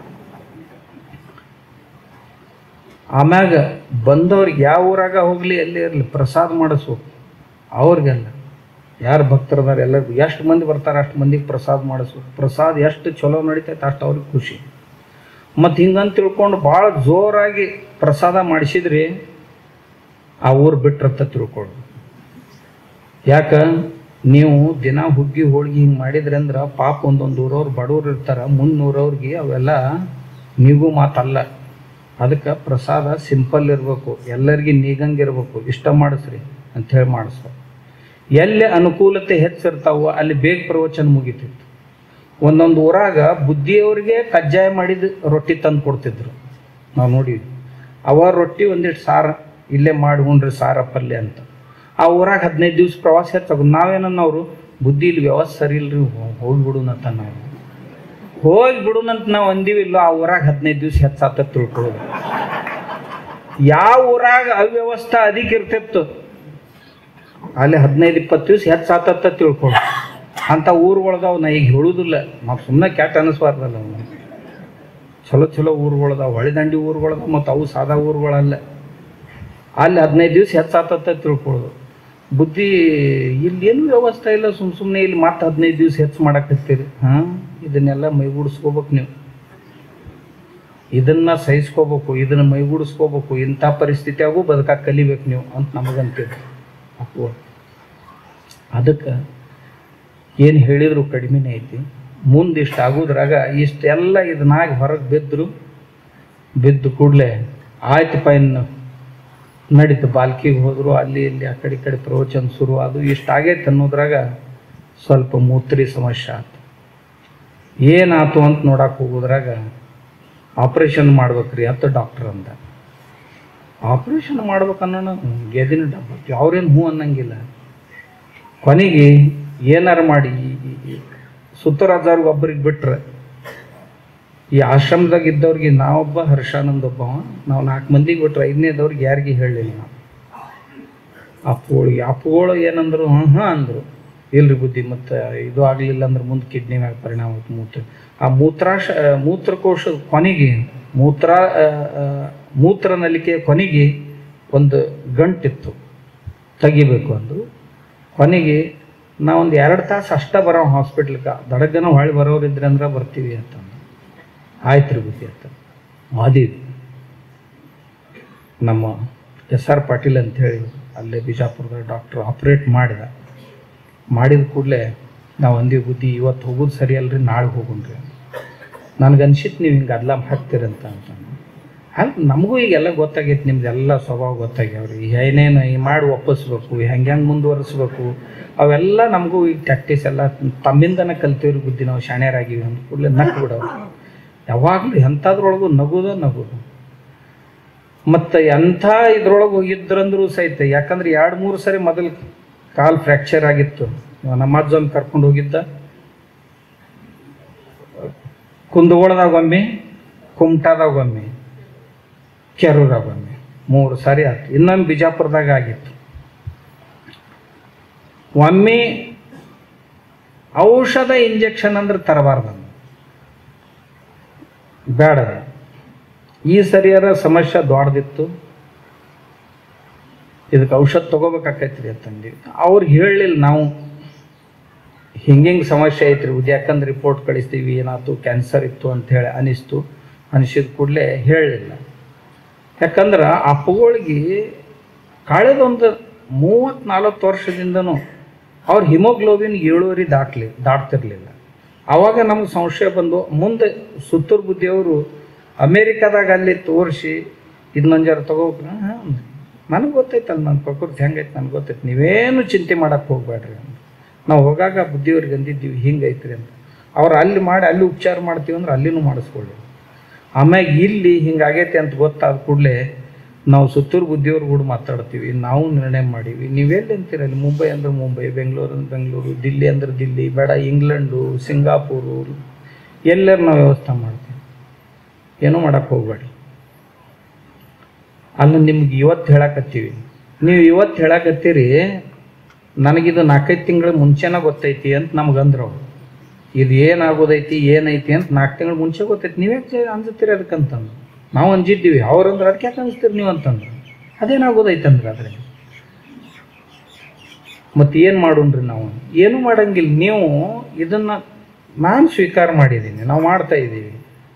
ಆಮ್ಯಾಗ ಬಂದವ್ರಿಗೆ ಯಾವ ಊರಾಗ ಹೋಗಲಿ ಎಲ್ಲಿ ಇರಲಿ ಪ್ರಸಾದ ಮಾಡಿಸ್ಬೇಕು ಅವ್ರಿಗೆಲ್ಲ ಯಾರು ಭಕ್ತರದಾರ ಎಲ್ಲರಿಗೂ ಎಷ್ಟು ಮಂದಿ ಬರ್ತಾರೆ ಅಷ್ಟು ಮಂದಿಗೆ ಪ್ರಸಾದ ಮಾಡಿಸ್ಬೇಕು ಪ್ರಸಾದ ಎಷ್ಟು ಚಲೋ ನಡೀತೈತೆ ಅಷ್ಟು ಅವ್ರಿಗೆ ಖುಷಿ ಮತ್ತು ಹಿಂಗಂತ ತಿಳ್ಕೊಂಡು ಭಾಳ ಜೋರಾಗಿ ಪ್ರಸಾದ ಮಾಡಿಸಿದ್ರಿ ಆ ಊರು ಬಿಟ್ರತ್ತ ತಿಳ್ಕೊಳ್ಳಿ ಯಾಕ ನೀವು ದಿನ ಹುಗ್ಗಿ ಹೋಳ್ಗಿ ಹಿಂಗೆ ಮಾಡಿದ್ರಿ ಅಂದ್ರೆ ಪಾಪ ಒಂದೊಂದು ಊರವ್ರು ಬಡವ್ರು ಇರ್ತಾರೆ ಮುನ್ನೂರವ್ರಿಗೆ ಅವೆಲ್ಲ ನೀವು ಮಾತಲ್ಲ ಅದಕ್ಕೆ ಪ್ರಸಾದ ಸಿಂಪಲ್ ಇರಬೇಕು ಎಲ್ಲರಿಗೆ ನೀಗಂಗಿರ್ಬೇಕು ಇಷ್ಟ ಮಾಡಿಸ್ರಿ ಅಂಥೇಳಿ ಮಾಡಿಸ್ಬೇಕು ಎಲ್ಲಿ ಅನುಕೂಲತೆ ಹೆಚ್ಚಿರ್ತಾವೋ ಅಲ್ಲಿ ಬೇಗ ಪ್ರವಚನ ಮುಗಿತಿತ್ತು ಒಂದೊಂದು ಊರಾಗ ಬುದ್ಧಿಯವ್ರಿಗೆ ಕಜ್ಜಾಯ ಮಾಡಿದ ರೊಟ್ಟಿ ತಂದು ಕೊಡ್ತಿದ್ರು ನಾವು ನೋಡಿದ್ವಿ ಅವ ರೊಟ್ಟಿ ಒಂದಿಷ್ಟು ಸಾರ ಇಲ್ಲೇ ಮಾಡಿ ಉಣ್ರಿ ಸಾರ ಪಲ್ಯ ಅಂತ ಆ ಊರಾಗ ಹದಿನೈದು ದಿವ್ಸ ಪ್ರವಾಸ ತಗೊಂಡು ನಾವೇನನ್ನವರು ಬುದ್ಧಿ ಇಲ್ಲಿ ವ್ಯವಸ್ಥೆ ಸರಿ ಇಲ್ರಿ ಹೋಗಿಬಿಡುನಂತ ನಾವು ಹೋಗಿ ಬಿಡುನಂತ ನಾವು ಅಂದೀವಿ ಇಲ್ಲ ಆ ಊರಾಗ ಹದಿನೈದು ದಿವ್ಸ ಹೆಚ್ಚಾತ ತಿಳ್ಕೊಳ್ಳೋದು ಯಾವ ಊರಾಗ ಅವ್ಯವಸ್ಥೆ ಅಧಿಕ ಇರ್ತಿತ್ತು ಅಲ್ಲಿ ಹದಿನೈದು ಇಪ್ಪತ್ತು ದಿವ್ಸ ಹೆಚ್ಚಾತತ್ತ ತಿಳ್ಕೊಳ್ಳೋ ಅಂಥ ಊರುಗಳದಾವ ನಾ ಈಗ ಹೇಳುವುದಿಲ್ಲ ನಾವು ಸುಮ್ಮನೆ ಕ್ಯಾಟ್ ಅನ್ನಿಸ್ಬಾರ್ದಲ್ಲ ಅವ್ನು ಚಲೋ ಚಲೋ ಊರುಗಳದಾವ ಹೊಳೆದಂಡಿ ಊರುಗಳದಾವ ಮತ್ತು ಅವು ಸಾದಾ ಊರುಗಳಲ್ಲ ಅಲ್ಲಿ ಹದಿನೈದು ದಿವ್ಸ ಹೆಚ್ಚಾತತ್ತ ತಿಳ್ಕೊಳ್ಳೋದು ಬುದ್ಧಿ ಇಲ್ಲಿ ಏನು ವ್ಯವಸ್ಥೆ ಇಲ್ಲ ಸುಮ್ಮ ಸುಮ್ಮನೆ ಇಲ್ಲಿ ಮತ್ತೆ ಹದಿನೈದು ದಿವ್ಸ ಹೆಚ್ಚು ಮಾಡಕತ್ತೀರಿ ಹಾಂ ಇದನ್ನೆಲ್ಲ ಮೈಗೂಡಿಸ್ಕೋಬೇಕು ನೀವು ಇದನ್ನ ಸಹಿಸ್ಕೋಬೇಕು ಇದನ್ನ ಮೈಗೂಡಿಸ್ಕೋಬೇಕು ಇಂಥ ಪರಿಸ್ಥಿತಿಯಾಗೂ ಬದುಕಾಕ ಕಲಿಬೇಕು ನೀವು ಅಂತ ನಮಗಂತೀವಿ ಅಪ್ಪು ಅದಕ್ಕೆ ಏನು ಹೇಳಿದ್ರು ಕಡಿಮೆನೇ ಐತಿ ಮುಂದೆ ಇಷ್ಟು ಆಗೋದ್ರಾಗ ಇಷ್ಟೆಲ್ಲ ಇದನ್ನಾಗಿ ಹೊರಗೆ ಬಿದ್ದರು ಬಿದ್ದು ಕೂಡಲೇ ಆಯ್ತಪ್ಪ ಇನ್ನು ನಡೀತು ಬಾಲ್ಕಿಗೆ ಹೋದರು ಅಲ್ಲಿ ಇಲ್ಲಿ ಆ ಕಡೆ ಈ ಕಡೆ ಪ್ರವಚನ ಶುರು ಅದು ಇಷ್ಟಾಗೈತೆ ಅನ್ನೋದ್ರಾಗ ಸ್ವಲ್ಪ ಮೂತ್ರಿ ಸಮಸ್ಯೆ ಆಯ್ತು ಏನಾಯ್ತು ಅಂತ ನೋಡಕ್ಕೆ ಹೋಗೋದ್ರಾಗ ಆಪ್ರೇಷನ್ ಮಾಡ್ಬೇಕ್ರಿ ಅಂತ ಡಾಕ್ಟರ್ ಅಂದ ಆಪ್ರೇಷನ್ ಮಾಡ್ಬೇಕನ್ನೋಣ ಗೆದಿನ ಡಬ್ಬ ಅವ್ರೇನು ಹ್ಞೂ ಅನ್ನಂಗಿಲ್ಲ ಕೊನೆಗೆ ಏನಾರು ಮಾಡಿ ಸುತ್ತರಾಜವ್ರಿಗೆ ಒಬ್ಬರಿಗೆ ಬಿಟ್ರೆ ಈ ಆಶ್ರಮದಾಗ ಇದ್ದವ್ರಿಗೆ ನಾವೊಬ್ಬ ಹರ್ಷಾನಂದ್ ಒಬ್ಬವ ನಾವು ನಾಲ್ಕು ಮಂದಿಗೆ ಬಿಟ್ರೆ ಐದನೇದವ್ರಿಗೆ ಯಾರಿಗೆ ಹೇಳಲಿಲ್ಲ ನಾವು ಅಪ್ಪುಗಳಿಗೆ ಅಪ್ಪುಗಳು ಏನಂದ್ರು ಹ್ಞೂ ಹಾಂ ಅಂದರು ಇಲ್ರಿ ಬುದ್ಧಿ ಮತ್ತು ಇದು ಆಗಲಿಲ್ಲ ಅಂದ್ರೆ ಮುಂದೆ ಕಿಡ್ನಿ ಮ್ಯಾಗ ಪರಿಣಾಮ ಆಗುತ್ತೆ ಮೂತ್ರ ಆ ಮೂತ್ರಾಶ ಮೂತ್ರಕೋಶದ ಕೊನೆಗೆ ಮೂತ್ರ ಆ, ಆ, ಮೂತ್ರನಲಿಕೆ ಕೊನೆಗೆ ಒಂದು ಗಂಟಿತ್ತು ತೆಗಿಬೇಕು ಅಂದರು ಕೊನೆಗೆ ನಾವೊಂದು ಎರಡು ತಾಸು ಅಷ್ಟೇ ಬರೋ ಹಾಸ್ಪಿಟ್ಲ್ಗೆ ದಡಗನ ಹೊಳ್ಳಿ ಬರೋರಿದ್ರೆ ಅಂದ್ರೆ ಬರ್ತೀವಿ ಅಂತಂದು ಆಯ್ತು ರೀ ಬುದ್ಧಿ ಅಂತ ಮಾದೀವಿ ನಮ್ಮ ಎಸ್ ಆರ್ ಪಾಟೀಲ್ ಅಂಥೇಳಿ ಅಲ್ಲೇ ಬಿಜಾಪುರದ ಡಾಕ್ಟ್ರು ಆಪ್ರೇಟ್ ಮಾಡಿದ ಮಾಡಿದ ಕೂಡಲೇ ನಾವು ಅಂದೀವಿ ಬುದ್ಧಿ ಇವತ್ತು ಹೋಗೋದು ಸರಿ ಅಲ್ರಿ ನಾಳೆ ಹೋಗೋಣ್ರಿ ನನಗೆ ಅನ್ಸಿತ್ತು ನೀವು ಹಿಂಗೆ ಅದ್ಲ ಹಾಕ್ತೀರಂತ ಅಂತ ಅಲ್ಲಿ ನಮಗೂ ಈಗೆಲ್ಲ ಗೊತ್ತಾಗೈತೆ ನಿಮ್ದೆಲ್ಲ ಸ್ವಭಾವ ಗೊತ್ತಾಗ್ಯಾವ್ರಿ ಏನೇನು ಈ ಮಾಡಿ ಒಪ್ಪಿಸ್ಬೇಕು ಹೆಂಗೆ ಹೆಂಗೆ ಮುಂದುವರಿಸ್ಬೇಕು ಅವೆಲ್ಲ ನಮಗೂ ಈಗ ಪ್ರಾಕ್ಟೀಸ್ ಎಲ್ಲ ತಮ್ಮಿಂದನೇ ಕಲ್ತೀವ್ರಿ ಬುದ್ಧಿ ನಾವು ಶಾಣ್ಯರಾಗಿವಿ ಅಂದ ಕೂಡಲೇ ನಕ್ಕು ಬಿಡೋರು ಯಾವಾಗಲೂ ಎಂಥದ್ರೊಳಗೂ ನಗುದ ನಗುದು ಮತ್ತು ಎಂಥ ಇದ್ರೊಳಗೆ ಹೋಗಿದ್ರಂದ್ರೂ ಸಹಿತ ಯಾಕಂದ್ರೆ ಎರಡು ಮೂರು ಸರಿ ಮೊದಲು ಕಾಲು ಫ್ರ್ಯಾಕ್ಚರ್ ಆಗಿತ್ತು ಇವ ನಮ್ಮ ಅಜ್ಜನ್ ಕರ್ಕೊಂಡು ಹೋಗಿದ್ದ ಕುಂದಗೋಳದಾಗ ಒಮ್ಮೆ ಕುಮಟಾದಾಗ ಒಮ್ಮೆ ಕೆರೂರಾಗ ಒಮ್ಮೆ ಮೂರು ಸಾರಿ ಆಯ್ತು ಇನ್ನೊಮ್ಮೆ ಬಿಜಾಪುರದಾಗ ಆಗಿತ್ತು ಒಮ್ಮೆ ಔಷಧ ಇಂಜೆಕ್ಷನ್ ಅಂದ್ರೆ ತರಬಾರ್ದು ಬೇಡ ಈ ಸರಿಯಾದ ಸಮಸ್ಯೆ ದೊಡ್ಡದಿತ್ತು ಇದಕ್ಕೆ ಔಷಧ ತೊಗೋಬೇಕಾಕೈತ್ರಿ ಅಂತಂದು ಅವ್ರಿಗೆ ಹೇಳಲಿಲ್ಲ ನಾವು ಹಿಂಗಿಂಗೆ ಸಮಸ್ಯೆ ಐತ್ರಿ ಇದು ಯಾಕಂದ್ರೆ ರಿಪೋರ್ಟ್ ಕಳಿಸ್ತೀವಿ ಏನಾಯ್ತು ಕ್ಯಾನ್ಸರ್ ಇತ್ತು ಅಂತ ಹೇಳಿ ಅನಿಸ್ತು ಅನಿಸಿದ ಕೂಡಲೇ ಹೇಳಲಿಲ್ಲ ಯಾಕಂದ್ರೆ ಅಪ್ಪಗಳಿಗೆ ಕಳೆದೊಂದು ಮೂವತ್ತು ನಲ್ವತ್ತು ವರ್ಷದಿಂದನೂ ಅವ್ರ ಹಿಮೋಗ್ಲೋಬಿನ್ ಏಳುವರೆ ದಾಟ್ಲಿ ದಾಟ್ತಿರ್ಲಿಲ್ಲ ಆವಾಗ ನಮ್ಗೆ ಸಂಶಯ ಬಂದು ಮುಂದೆ ಸುತ್ತೂರು ಬುದ್ಧಿಯವರು ಅಮೇರಿಕಾದಾಗ ಅಲ್ಲಿ ತೋರಿಸಿ ಇದನ್ನೊಂದು ಜರ ತಗೋ ಹಾಂ ನನಗೆ ಗೊತ್ತೈತಲ್ಲ ನನ್ನ ಪ್ರಕೃತಿ ಹೆಂಗೈತೆ ನನಗೆ ಗೊತ್ತೈತೆ ನೀವೇನು ಚಿಂತೆ ಮಾಡಕ್ಕೆ ಹೋಗ್ಬೇಡ್ರಿ ಅಂತ ನಾವು ಹೋಗಾಗ ಬುದ್ಧಿಯವ್ರಿಗೆ ಅಂದಿದ್ದೀವಿ ಹಿಂಗೈತ್ರಿ ಅಂತ ಅವ್ರು ಅಲ್ಲಿ ಮಾಡಿ ಅಲ್ಲಿ ಉಪಚಾರ ಮಾಡ್ತೀವಿ ಅಂದ್ರೆ ಅಲ್ಲಿನೂ ಮಾಡಿಸ್ಕೊಳ್ಳಿ ಆಮ್ಯಾಗ ಇಲ್ಲಿ ಹಿಂಗಾಗೈತೆ ಅಂತ ಗೊತ್ತಾದ ಕೂಡಲೇ ನಾವು ಸುತ್ತೂರು ಬುದ್ಧಿಯವ್ರ ಕೂಡ ಮಾತಾಡ್ತೀವಿ ನಾವು ನಿರ್ಣಯ ಮಾಡೀವಿ ನೀವೆಲ್ಲಿ ಅಂತೀರ ಅಲ್ಲಿ ಮುಂಬೈ ಅಂದ್ರೆ ಮುಂಬೈ ಬೆಂಗಳೂರು ಅಂದ್ರೆ ಬೆಂಗಳೂರು ದಿಲ್ಲಿ ಅಂದ್ರೆ ದಿಲ್ಲಿ ಬೇಡ ಇಂಗ್ಲೆಂಡು ಸಿಂಗಾಪುರು ಎಲ್ಲರೂ ನಾವು ವ್ಯವಸ್ಥೆ ಮಾಡ್ತೀವಿ ಏನೂ ಮಾಡಕ್ಕೆ ಹೋಗ್ಬೇಡಿ ಅಲ್ಲ ನಿಮ್ಗೆ ಇವತ್ತು ಹೇಳಕತ್ತೀವಿ ನೀವು ಇವತ್ತು ಹೇಳಕತ್ತೀರಿ ನನಗಿದು ನಾಲ್ಕೈದು ತಿಂಗಳ ಮುಂಚೆನ ಗೊತ್ತೈತಿ ಅಂತ ನಮ್ಗೆ ಅಂದ್ರು ಅವ್ರು ಇದು ಏನಾಗೋದೈತಿ ಏನೈತಿ ಅಂತ ನಾಲ್ಕು ತಿಂಗಳ ಮುಂಚೆ ಗೊತ್ತೈತಿ ನೀವ್ಯಾಕೆ ಅನ್ಸುತ್ತೀರಿ ಅದಕ್ಕಂತಂದು ನಾವು ಅಂಜಿದ್ದೀವಿ ಅವ್ರಂದ್ರೆ ಅದಕ್ಕೆ ಯಾಕೆ ಅನಿಸ್ತೀರಿ ನೀವು ಅಂತಂದ್ರು ಅದೇನಾಗೋದೈತೆ ಅಂದ್ರೆ ಅದ್ರಾಗ ಮತ್ತು ಏನು ಮಾಡೋಣ್ರಿ ನಾವು ಏನೂ ಮಾಡಂಗಿಲ್ಲ ನೀವು ಇದನ್ನು ನಾನು ಸ್ವೀಕಾರ ಮಾಡಿದ್ದೀನಿ ನಾವು ಮಾಡ್ತಾ ಇದ್ದೀವಿ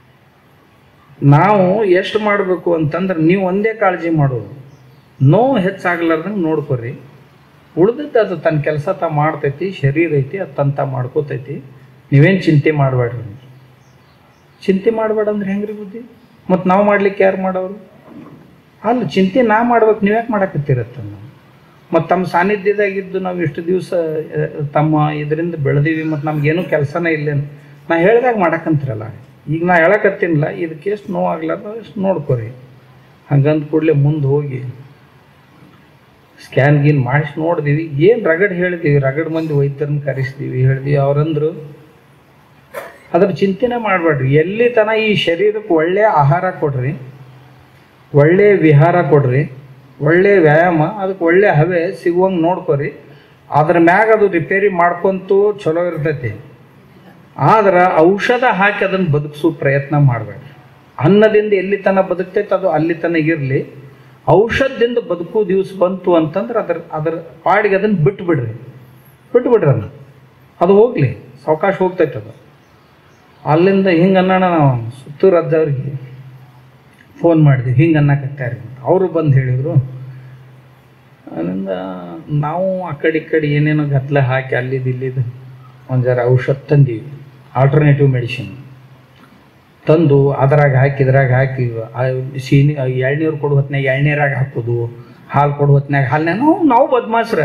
ನಾವು ಎಷ್ಟು ಮಾಡಬೇಕು ಅಂತಂದ್ರೆ ನೀವು ಒಂದೇ ಕಾಳಜಿ ಮಾಡೋದು ನೋವು ಹೆಚ್ಚಾಗ್ಲಾರ್ದಂಗೆ ನೋಡ್ಕೊರಿ ಉಳ್ದದ್ದು ಅದು ತನ್ನ ಕೆಲಸ ತಾ ಮಾಡ್ತೈತಿ ಶರೀರ ಐತಿ ಅದು ತನ್ನ ತಾ ಮಾಡ್ಕೋತೈತಿ ನೀವೇನು ಚಿಂತೆ ಮಾಡಬೇಡ್ರಿ ಚಿಂತೆ ಮಾಡಬೇಡ ಅಂದ್ರೆ ಹೆಂಗ್ರಿ ಬುದ್ಧಿ ಮತ್ತು ನಾವು ಮಾಡ್ಲಿಕ್ಕೆ ಯಾರು ಮಾಡೋರು ಅಲ್ಲ ಚಿಂತೆ ನಾ ಮಾಡ್ಬೇಕು ನೀವು ಯಾಕೆ ಮಾಡಕತ್ತಿರತ್ತ ನಾವು ಮತ್ತು ತಮ್ಮ ಸಾನ್ನಿಧ್ಯದಾಗಿದ್ದು ನಾವು ಇಷ್ಟು ದಿವಸ ತಮ್ಮ ಇದರಿಂದ ಬೆಳೆದೀವಿ ಮತ್ತು ನಮಗೇನು ಕೆಲಸನೇ ಇಲ್ಲ ನಾ ಹೇಳ್ದಾಗ ಮಾಡಕ್ಕಂತಿರಲ್ಲ ಈಗ ನಾ ಹೇಳಕತ್ತೀನಿಲ್ಲ ಇದಕ್ಕೆ ಎಷ್ಟು ನೋವಾಗ್ಲಾರ್ದು ಎಷ್ಟು ನೋಡ್ಕೊರಿ ಹಂಗಂದ ಕೂಡಲೇ ಮುಂದೆ ಹೋಗಿ ಸ್ಕ್ಯಾನ್ ಗೀನ್ ಮಾಡಿಸಿ ನೋಡಿದೀವಿ ಏನು ರಗಡ್ ಹೇಳಿದೀವಿ ರಗಡ್ ಮಂದಿ ವೈದ್ಯರನ್ನ ಕರೆಸಿದೀವಿ ಹೇಳಿದೀವಿ ಅವ್ರಂದ್ರು ಅದ್ರ ಚಿಂತೆನೆ ಮಾಡಬೇಡ್ರಿ ಎಲ್ಲಿ ತನ ಈ ಶರೀರಕ್ಕೆ ಒಳ್ಳೆಯ ಆಹಾರ ಕೊಡ್ರಿ ಒಳ್ಳೆಯ ವಿಹಾರ ಕೊಡ್ರಿ ಒಳ್ಳೆಯ ವ್ಯಾಯಾಮ ಅದಕ್ಕೆ ಒಳ್ಳೆಯ ಹವೆ ಸಿಗುವಂಗೆ ನೋಡ್ಕೊರಿ ಅದ್ರ ಮ್ಯಾಗ ಅದು ರಿಪೇರಿ ಮಾಡ್ಕೊಂತೂ ಚಲೋ ಇರ್ತೈತಿ ಆದ್ರೆ ಔಷಧ ಹಾಕಿ ಅದನ್ನು ಬದುಕಿಸೋ ಪ್ರಯತ್ನ ಮಾಡಬೇಡ್ರಿ ಅನ್ನದಿಂದ ಎಲ್ಲಿ ತನ ಬದುಕ್ತೈತೆ ಅದು ಅಲ್ಲಿ ತನಕ ಇರಲಿ ಔಷಧದಿಂದ ಬದುಕೋ ದಿವಸ ಬಂತು ಅಂತಂದ್ರೆ ಅದ್ರ ಅದ್ರ ಪಾಡಿಗೆ ಅದನ್ನು ಬಿಟ್ಬಿಡ್ರಿ ಬಿಟ್ಬಿಡ್ರಿ ಅದನ್ನ ಅದು ಹೋಗಲಿ ಸಾವಕಾಶ ಹೋಗ್ತೈತೆ ಅದು ಅಲ್ಲಿಂದ ಹಿಂಗೆ ಅನ್ನೋಣ ನಾವು ಸುತ್ತೂರು ಅಜ್ಜವ್ರಿಗೆ ಫೋನ್ ಮಾಡಿದ್ವಿ ಹಿಂಗೆ ಅನ್ನಕತ್ತಾರೆ ಅವರು ಬಂದು ಹೇಳಿದರು ಅಲ್ಲಿಂದ ನಾವು ಆ ಕಡೆ ಈ ಕಡೆ ಏನೇನೋ ಗತ್ಲೆ ಹಾಕಿ ಅಲ್ಲಿದ್ದು ಇಲ್ಲಿದ್ದು ಒಂದು ಜರ ಔಷಧ ತಂದೀವಿ ಆಲ್ಟರ್ನೇಟಿವ್ ಮೆಡಿಸಿನ್ ತಂದು ಅದ್ರಾಗ ಹಾಕಿ ಇದ್ರಾಗ ಹಾಕಿ ಆ ಸೀನಿ ಎಳ್ನೀರು ಕೊಡೋ ಹೊತ್ನಾಗ ಎಳ್ನೀರಾಗ ಹಾಕೋದು ಹಾಲು ಕೊಡೋ ಹೊತ್ನಾಗ ಹಾಲ್ನಾಗ ನಾವು ನಾವು ಬದ್ಮಾಸ್ರ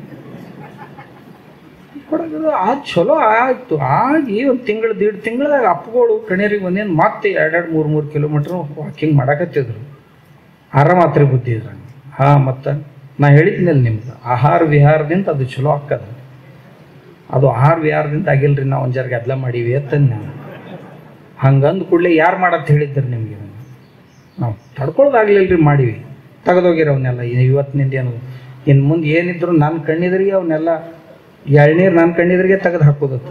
ಕೊಡೋದು ಅದು ಚಲೋ ಆಯ್ತು ಆಗಿ ಒಂದು ತಿಂಗಳು ದೀಡ್ ತಿಂಗಳದಾಗ ಅಪ್ಪಗಳು ಕಣಿಯರಿಗೆ ಒಂದೇನು ಮತ್ತೆ ಎರಡೆರಡು ಮೂರು ಮೂರು ಕಿಲೋಮೀಟ್ರ್ ವಾಕಿಂಗ್ ಮಾಡಕತ್ತಿದ್ರು ಆರಾಮಾತ್ರಿ ಬುದ್ಧಿ ಇದ್ರಂಗೆ ಹಾಂ ಮತ್ತು ನಾ ಹೇಳಿದ್ನಲ್ಲ ನಿಮ್ಗೆ ಆಹಾರ ವಿಹಾರದಿಂದ ಅದು ಚಲೋ ಆಕ್ಕದ ಅದು ಆಹಾರ ವಿಹಾರದಿಂದ ಆಗಿಲ್ರಿ ನಾವು ಒಂದು ಜರ ಗದ್ದಲ ಮಾಡೀವಿ ಅಂತಂದು ನಾನು ಹಂಗಂದು ಕೂಡಲೇ ಯಾರು ಮಾಡತ್ತೆ ಹೇಳಿದ್ದರು ನಿಮಗೆ ನಾವು ತಡ್ಕೊಳ್ಳೋದಾಗ್ಲಿಲ್ಲ ರೀ ಮಾಡೀವಿ ತೆಗೆದೋಗಿರ ಅವನ್ನೆಲ್ಲ ಇವತ್ತಿನಿಂದ ಏನು ಇನ್ನು ಮುಂದೆ ಏನಿದ್ರು ನನ್ನ ಕಣ್ಣಿದ್ರಿಗೆ ಅವನ್ನೆಲ್ಲ ಎಳ್ನೀರು ನನ್ನ ಕಣ್ಣಿದ್ರಿಗೆ ತೆಗೆದು ಹಾಕೋದತ್ತ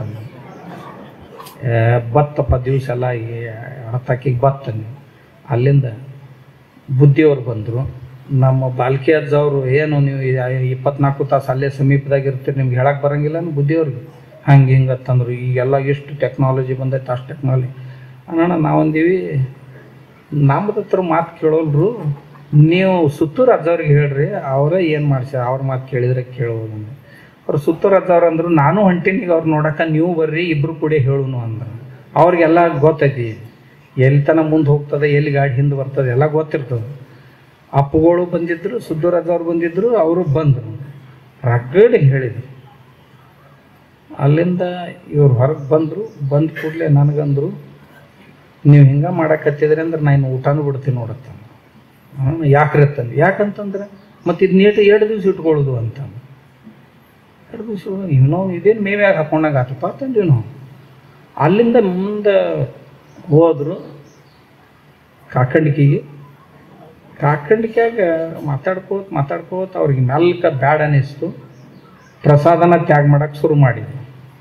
ಬತ್ತಪ್ಪ ದಿವಸ ಎಲ್ಲ ಹತ್ತಾಕಿಗೆ ಬತ್ತಂದು ಅಲ್ಲಿಂದ ಬುದ್ಧಿಯವ್ರು ಬಂದರು ನಮ್ಮ ಬಾಲ್ಕಿ ಅಜ್ಜವರು ಏನು ನೀವು ಈ- ಇಪ್ಪತ್ನಾಲ್ಕು ತಾಸು ಅಲ್ಲೇ ಸಮೀಪದಾಗ ಇರ್ತೀರಿ ನಿಮ್ಗೆ ಹೇಳಕ್ಕೆ ಬರಂಗಿಲ್ಲ ಅನ್ನೋ ಬುದ್ಧಿಯವ್ರಿಗೆ ಹಂಗೆ ಹಿಂಗೆ ಅಂತಂದ್ರು ಈಗೆಲ್ಲ ಎಷ್ಟು ಟೆಕ್ನಾಲಜಿ ಬಂದೈತೆ ಅಷ್ಟು ಟೆಕ್ನಾಲಜಿ ಅಣ್ಣ ನಾವಂದೀವಿ ನಮ್ಮದ ಹತ್ರ ಮಾತು ಕೇಳೋಲ್ರು ನೀವು ಸುತ್ತೂರು ಅಜ್ಜವ್ರಿಗೆ ಹೇಳ್ರಿ ಅವರೇ ಏನು ಮಾಡ್ಸ್ಯಾರ ಅವ್ರ ಮಾತು ಕೇಳಿದ್ರೆ ಕೇಳ್ಬೋದು ಅಂದೆ ಅವ್ರು ಸುತ್ತೂರು ಅಜ್ಜವ್ರು ಅಂದರು ನಾನು ಹೊಂಟೀನಿ ಈಗ ಅವ್ರು ನೋಡಕ್ಕೆ ನೀವು ಬರ್ರಿ ಇಬ್ಬರು ಕೂಡ ಹೇಳುನು ಅಂದ್ರು ಅವ್ರಿಗೆಲ್ಲ ಗೊತ್ತೈತಿ ಎಲ್ಲಿ ತನ ಮುಂದೆ ಹೋಗ್ತದೆ ಎಲ್ಲಿ ಗಾಡಿ ಹಿಂದೆ ಬರ್ತದೆ ಎಲ್ಲ ಗೊತ್ತಿರ್ತದೆ ಅಪ್ಪಗಳು ಬಂದಿದ್ರು ಸುದ್ದೂರಜ್ಜವ್ರು ಬಂದಿದ್ರು ಅವರು ಬಂದರು ರಗಡ್ ಹೇಳಿದ್ರು ಅಲ್ಲಿಂದ ಇವ್ರು ಹೊರಗೆ ಬಂದರು ಬಂದ ಕೂಡಲೇ ನನಗಂದ್ರು ನೀವು ಹಿಂಗೆ ಮಾಡಕತ್ತಿದ್ರಿ ಅಂದ್ರೆ ನಾನು ಊಟನೂ ಬಿಡ್ತೀನಿ ನೋಡತ್ತ ಹ್ಞೂ ಯಾಕ್ರಿ ಅಂತಂದು ಯಾಕಂತಂದ್ರೆ ಮತ್ತು ಇದು ನೀಟ್ ಎರಡು ದಿವ್ಸ ಇಟ್ಕೊಳ್ಳೋದು ಅಂತ ಎರಡು ದಿವಸ ಇನ್ನೂ ಇದೇನು ಮೇವ್ಯಾಗ ಹಾಕೊಂಡಾಗ ಆತಪ್ಪ ಅಂತಂದ್ವಿ ನಾವು ಅಲ್ಲಿಂದ ಮುಂದೆ ಹೋದರು ಕಾಕಂಡಿಕೆಗೆ ಕಾಕಂಡಿಕ್ಯಾಗ ಮಾತಾಡ್ಕೋತ ಮಾತಾಡ್ಕೋತ ಅವ್ರಿಗೆ ಮೆಲ್ಕ ಬ್ಯಾಡ ಅನ್ನಿಸ್ತು ಪ್ರಸಾದನ ತ್ಯಾಗ ಮಾಡಕ್ಕೆ ಶುರು ಮಾಡಿದ್ವಿ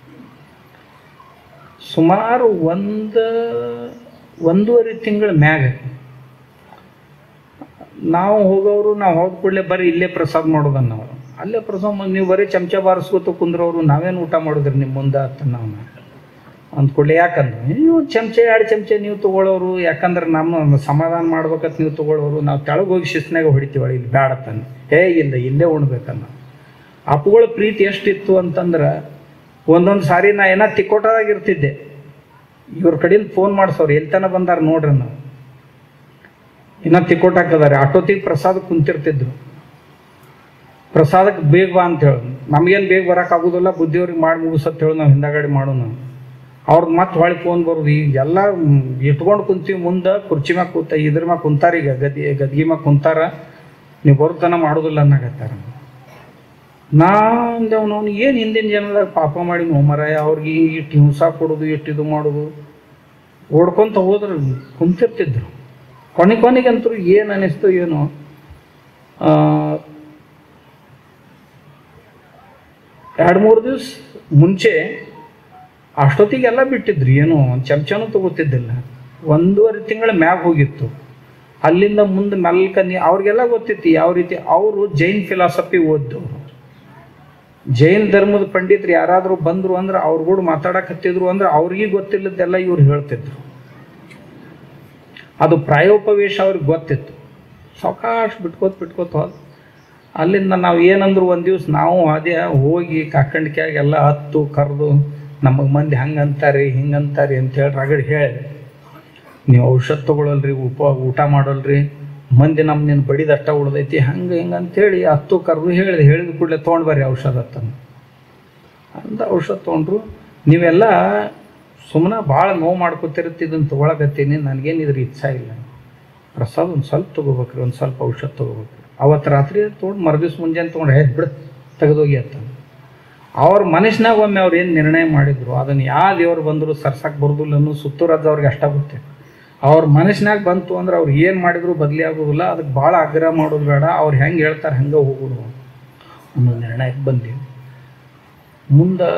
ಸುಮಾರು ಒಂದು ಒಂದೂವರೆ ತಿಂಗಳ ಮ್ಯಾಗ ನಾವು ಹೋಗೋರು ನಾವು ಹೋದ ಕೂಡಲೇ ಬರೀ ಇಲ್ಲೇ ಪ್ರಸಾದ ಮಾಡೋದನ್ನ ನಾವು ಅಲ್ಲೇ ಪ್ರಸಾದ ಮಾಡಿ ನೀವು ಬರೀ ಚಮಚ ಬಾರಿಸ್ಕೊತ ಕುಂದ್ರವ್ರು ನಾವೇನು ಊಟ ಮಾಡಿದ್ರಿ ನಿಮ್ಮ ಮುಂದೆ ಅಂತ ನಾವು ಅಂದ್ಕೊಳ್ಳಿ ಯಾಕಂದ್ರೆ ನೀವು ಚಮಚ ಎರಡು ಚಮಚ ನೀವು ತೊಗೊಳೋರು ಯಾಕಂದ್ರೆ ನಮ್ಮ ಸಮಾಧಾನ ಮಾಡ್ಬೇಕಂತ ನೀವು ತೊಗೊಳೋರು ನಾವು ತೆಳಗೆ ಹೋಗಿ ಶಿಸ್ನಾಗ ಹೊಡಿತೀವಳ ಇಲ್ಲಿ ಬ್ಯಾಡ ತಂದು ಹೇ ಇಲ್ಲ ಇಲ್ಲೇ ಉಣ್ಬೇಕನ್ನ ಅಪ್ಪುಗಳ ಪ್ರೀತಿ ಎಷ್ಟಿತ್ತು ಅಂತಂದ್ರೆ ಒಂದೊಂದು ಸಾರಿ ನಾ ಏನೋ ತಿಕ್ಕೋಟದಾಗ ಇರ್ತಿದ್ದೆ ಇವ್ರ ಕಡೆಯಿಂದ ಫೋನ್ ಮಾಡ್ಸೋರು ಎಲ್ಲಿ ತನ ಬಂದಾರ ನೋಡ್ರಿ ನಾವು ಇನ್ನೂ ತಿಕ್ಕೋಟ ಹಾಕದಾರೆ ಆಟೋತಿಗೆ ಪ್ರಸಾದ ಕುಂತಿರ್ತಿದ್ರು ಪ್ರಸಾದಕ್ಕೆ ಬೇಗ ಬಾ ಅಂತ ಹೇಳಿ ನಮಗೇನು ಬೇಗ ಬರೋಕ್ಕಾಗೋದಿಲ್ಲ ಬುದ್ಧಿಯವ್ರಿಗೆ ಮಾಡಿ ಮುಗಿಸತ್ ಹೇಳಿ ನಾವು ಹಿಂದಗಡೆ ಮಾಡೋಣ ಅವ್ರದ್ದು ಮತ್ತೆ ಹೊಳ್ಳಿ ಫೋನ್ ಬರೋದು ಈಗ ಎಲ್ಲ ಇಟ್ಕೊಂಡು ಕುಂತೀವಿ ಮುಂದೆ ಕುರ್ಚಿ ಮ್ಯಾಗ ಕೂತ ಇದ್ರ ಮ್ಯಾಗ ಕುಂತಾರ ಈಗ ಗದಿ ಗದ್ಗಿ ಮ್ಯಾಗ ಕುಂತಾರ ನೀವು ಬರುತ್ತನ ಮಾಡೋದಿಲ್ಲ ಅನ್ನಕತ್ತಾರ ನಾ ಅಂದೇವ್ ಏನು ಹಿಂದಿನ ಜನದಾಗ ಪಾಪ ಮಾಡಿ ಮರಾಯ ಅವ್ರಿಗೆ ಇಟ್ಟು ಹಿಂಸಾ ಕೊಡೋದು ಇಟ್ಟು ಇದು ಮಾಡೋದು ಓಡ್ಕೊಂತ ಹೋದ್ರೆ ಕುಂತಿರ್ತಿದ್ರು ಕೊನೆ ಕೊನೆಗಂತೂ ಏನು ಅನ್ನಿಸ್ತು ಏನು ಎರಡು ಮೂರು ದಿವಸ ಮುಂಚೆ ಅಷ್ಟೊತ್ತಿಗೆಲ್ಲ ಬಿಟ್ಟಿದ್ರು ಏನು ಒಂದು ಚಮಚನೂ ತಗೋತಿದ್ದಿಲ್ಲ ಒಂದೂವರೆ ತಿಂಗಳ ಮ್ಯಾಗ ಹೋಗಿತ್ತು ಅಲ್ಲಿಂದ ಮುಂದೆ ಮೆಲ್ಕ ನೀ ಅವ್ರಿಗೆಲ್ಲ ಗೊತ್ತಿತ್ತು ಯಾವ ರೀತಿ ಅವರು ಜೈನ್ ಫಿಲಾಸಫಿ ಓದ್ದವರು ಜೈನ್ ಧರ್ಮದ ಪಂಡಿತರು ಯಾರಾದರೂ ಬಂದರು ಅಂದ್ರೆ ಅವ್ರ ಕೂಡ ಮಾತಾಡಕತ್ತಿದ್ರು ಅಂದ್ರೆ ಅವ್ರಿಗೆ ಗೊತ್ತಿಲ್ಲದೆಲ್ಲ ಇವ್ರು ಹೇಳ್ತಿದ್ರು ಅದು ಪ್ರಾಯೋಪವೇಶ ಅವ್ರಿಗೆ ಗೊತ್ತಿತ್ತು ಸಾವಕಾಶ ಬಿಟ್ಕೋತ ಬಿಟ್ಕೋತ ಹೋದ ಅಲ್ಲಿಂದ ನಾವು ಏನಂದ್ರು ಒಂದು ದಿವ್ಸ ನಾವು ಅದೇ ಹೋಗಿ ಕಾಕಂಡಿಕೆಯಾಗೆಲ್ಲ ಹತ್ತು ಕರೆದು ನಮಗೆ ಮಂದಿ ಹಂಗೆ ಅಂತಾರೆ ಹಿಂಗೆ ಅಂತಾರೆ ಅಂತೇಳಿ ರಗಡ್ ಹೇಳಿ ನೀವು ಔಷಧ ತೊಗೊಳಲ್ರಿ ಉಪ ಊಟ ಮಾಡೋಲ್ರಿ ಮಂದಿ ನಮ್ಮ ನಿನ್ನ ಬಡಿದಷ್ಟ ಉಳ್ದೈತಿ ಹಂಗೆ ಹಿಂಗೆ ಅಂತೇಳಿ ಹತ್ತು ಕರೆದು ಹೇಳಿದೆ ಹೇಳಿದ ಕೂಡಲೇ ತೊಗೊಂಡು ಬರ್ರಿ ಔಷಧ ತಂದು ಅಂತ ಔಷಧ ತೊಗೊಂಡ್ರು ನೀವೆಲ್ಲ ಸುಮ್ಮನೆ ಭಾಳ ನೋವು ಮಾಡ್ಕೊತಿರುತ್ತೆ ಇದನ್ನು ತೊಗೊಳಕತ್ತೀನಿ ನನಗೇನು ಇದ್ರ ಇಚ್ಛಾ ಇಲ್ಲ ಪ್ರಸಾದ ಒಂದು ಸ್ವಲ್ಪ ತೊಗೋಬೇಕ್ರಿ ಒಂದು ಸ್ವಲ್ಪ ಔಷಧ ತೊಗೋಬೇಕ್ರಿ ಅವತ್ತು ರಾತ್ರಿ ತೊಗೊಂಡು ಮರುದಿವ್ಸ ಮುಂಜಾನೆ ತೊಗೊಂಡು ಹೇ ಬಿಡು ತೆಗೆದೋಗಿ ಅಂತ ಅವ್ರ ಮನಸ್ಸಿನಾಗ ಒಮ್ಮೆ ಅವ್ರು ಏನು ನಿರ್ಣಯ ಮಾಡಿದ್ರು ಅದನ್ನು ಯಾವ ದೇವ್ರು ಬಂದರು ಸರ್ಸಕ್ಕೆ ಬರೋದಿಲ್ಲ ಅನ್ನೋ ಸುತ್ತೂರಾಜ್ ಅವ್ರಿಗೆ ಅಷ್ಟ ಗೊತ್ತೆ ಅವ್ರ ಮನಸ್ಸಿನಾಗ ಬಂತು ಅಂದ್ರೆ ಅವ್ರು ಏನು ಮಾಡಿದ್ರು ಬದಲಿ ಆಗೋದಿಲ್ಲ ಅದಕ್ಕೆ ಭಾಳ ಆಗ್ರಹ ಮಾಡೋದು ಬೇಡ ಅವ್ರು ಹೆಂಗೆ ಹೇಳ್ತಾರೆ ಹಂಗೆ ಹೋಗೋದು ಅನ್ನೋ ನಿರ್ಣಯಕ್ಕೆ ಬಂದೀವಿ ಮುಂದೆ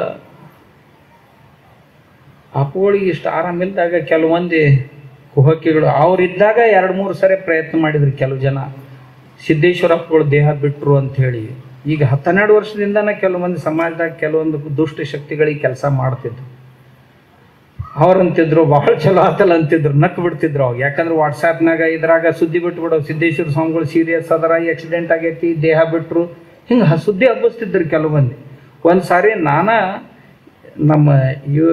ಅಪೋಳಿಗೆ ಇಷ್ಟು ಆರಾಮಿಲ್ದಾಗ ಕೆಲವೊಂದು ಕುಹಕಿಗಳು ಅವರಿದ್ದಾಗ ಎರಡು ಮೂರು ಸರಿ ಪ್ರಯತ್ನ ಮಾಡಿದ್ರು ಕೆಲವು ಜನ ಸಿದ್ದೇಶ್ವರಪ್ಪಗಳು ದೇಹ ಬಿಟ್ಟರು ಅಂತ ಹೇಳಿ ಈಗ ಹತ್ತೆರಡು ವರ್ಷದಿಂದನೇ ಕೆಲವೊಂದು ಸಮಾಜದಾಗ ಕೆಲವೊಂದು ದುಷ್ಟ ಶಕ್ತಿಗಳಿಗೆ ಕೆಲಸ ಮಾಡ್ತಿದ್ರು ಅವ್ರಂತಿದ್ರು ಭಾಳ ಚಲೋ ಆತಲ್ಲ ಅಂತಿದ್ರು ನಕ್ ಬಿಡ್ತಿದ್ರು ಅವಾಗ ಯಾಕಂದ್ರೆ ವಾಟ್ಸಾಪ್ನಾಗ ಇದ್ರಾಗ ಸುದ್ದಿ ಬಿಟ್ಬಿಡೋ ಸಿದ್ದೇಶ್ವರ ಸ್ವಾಮಿಗಳು ಸೀರಿಯಸ್ ಅದರ ಆಕ್ಸಿಡೆಂಟ್ ಆಗೈತಿ ದೇಹ ಬಿಟ್ಟರು ಹಿಂಗೆ ಸುದ್ದಿ ಹಬ್ಬಿಸ್ತಿದ್ರು ಕೆಲವೊಂದು ಒಂದು ಸಾರಿ ನಾನ ನಮ್ಮ ಯು